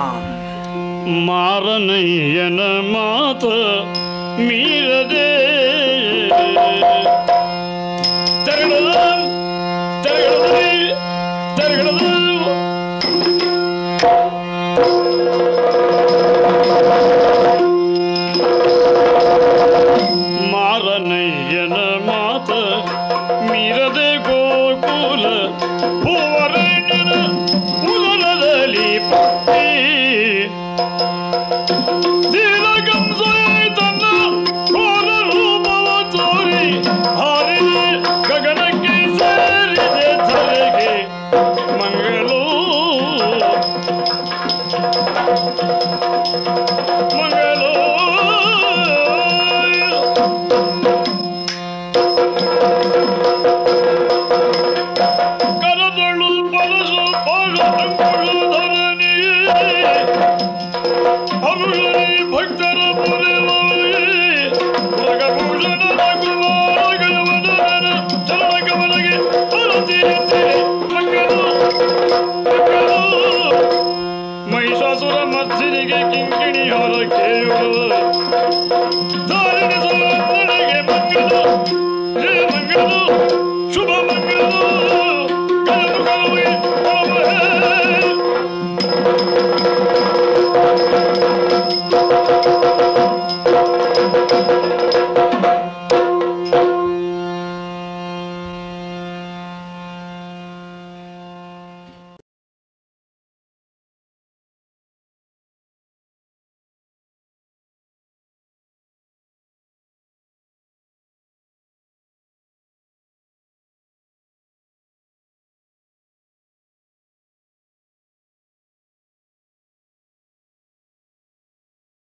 ಮಾರನಯ್ಯನ ಮಾತ ಮೀರದೆ ತೆರಳದ ತೆರಳದ ತೆರಳದ ಮಾರನಯ್ಯನ ಮಾತ ಮೀರದೆ ಗೋಕುಲ ಭುವರಣ್ಯನ ಉದರದಲ್ಲಿ ಪಟ್ಟಿ ತನ್ನ ಘೋರ ರೂಪವ ತೋರಿ ಹಾರಿದೆ ಗಗನಕ್ಕೆ ಸೇರಿದೆ ಧರೆಗೆ ಮಂಗಳೂ ಮಂಗಳೂ ಕರದಳು ಪರಸು ಪಾಳ ಅಂಗುಳು ಧರಣಿಯೇ ಅರುಳರಿ ಭಕ್ತರ ಪುರವೇ ಭಗಭೂಷಣನ ಕುಮಾರಗಳವನನ ಚರಣ ಕಮಲಗೆ ಅರತಿಯಂತೆ ಮಂಗಲು ಮಂಗಲು ಮಹಿಷಾಸುರ ಮಧ್ಯನಿಗೆ ಕಿಂಕಿಣಿ ಹೊರ ಕೇಳುವ ಧಾರಣೆ ನನಗೆ ಮಂಗಲು ಹೇ ಮಂಗಲು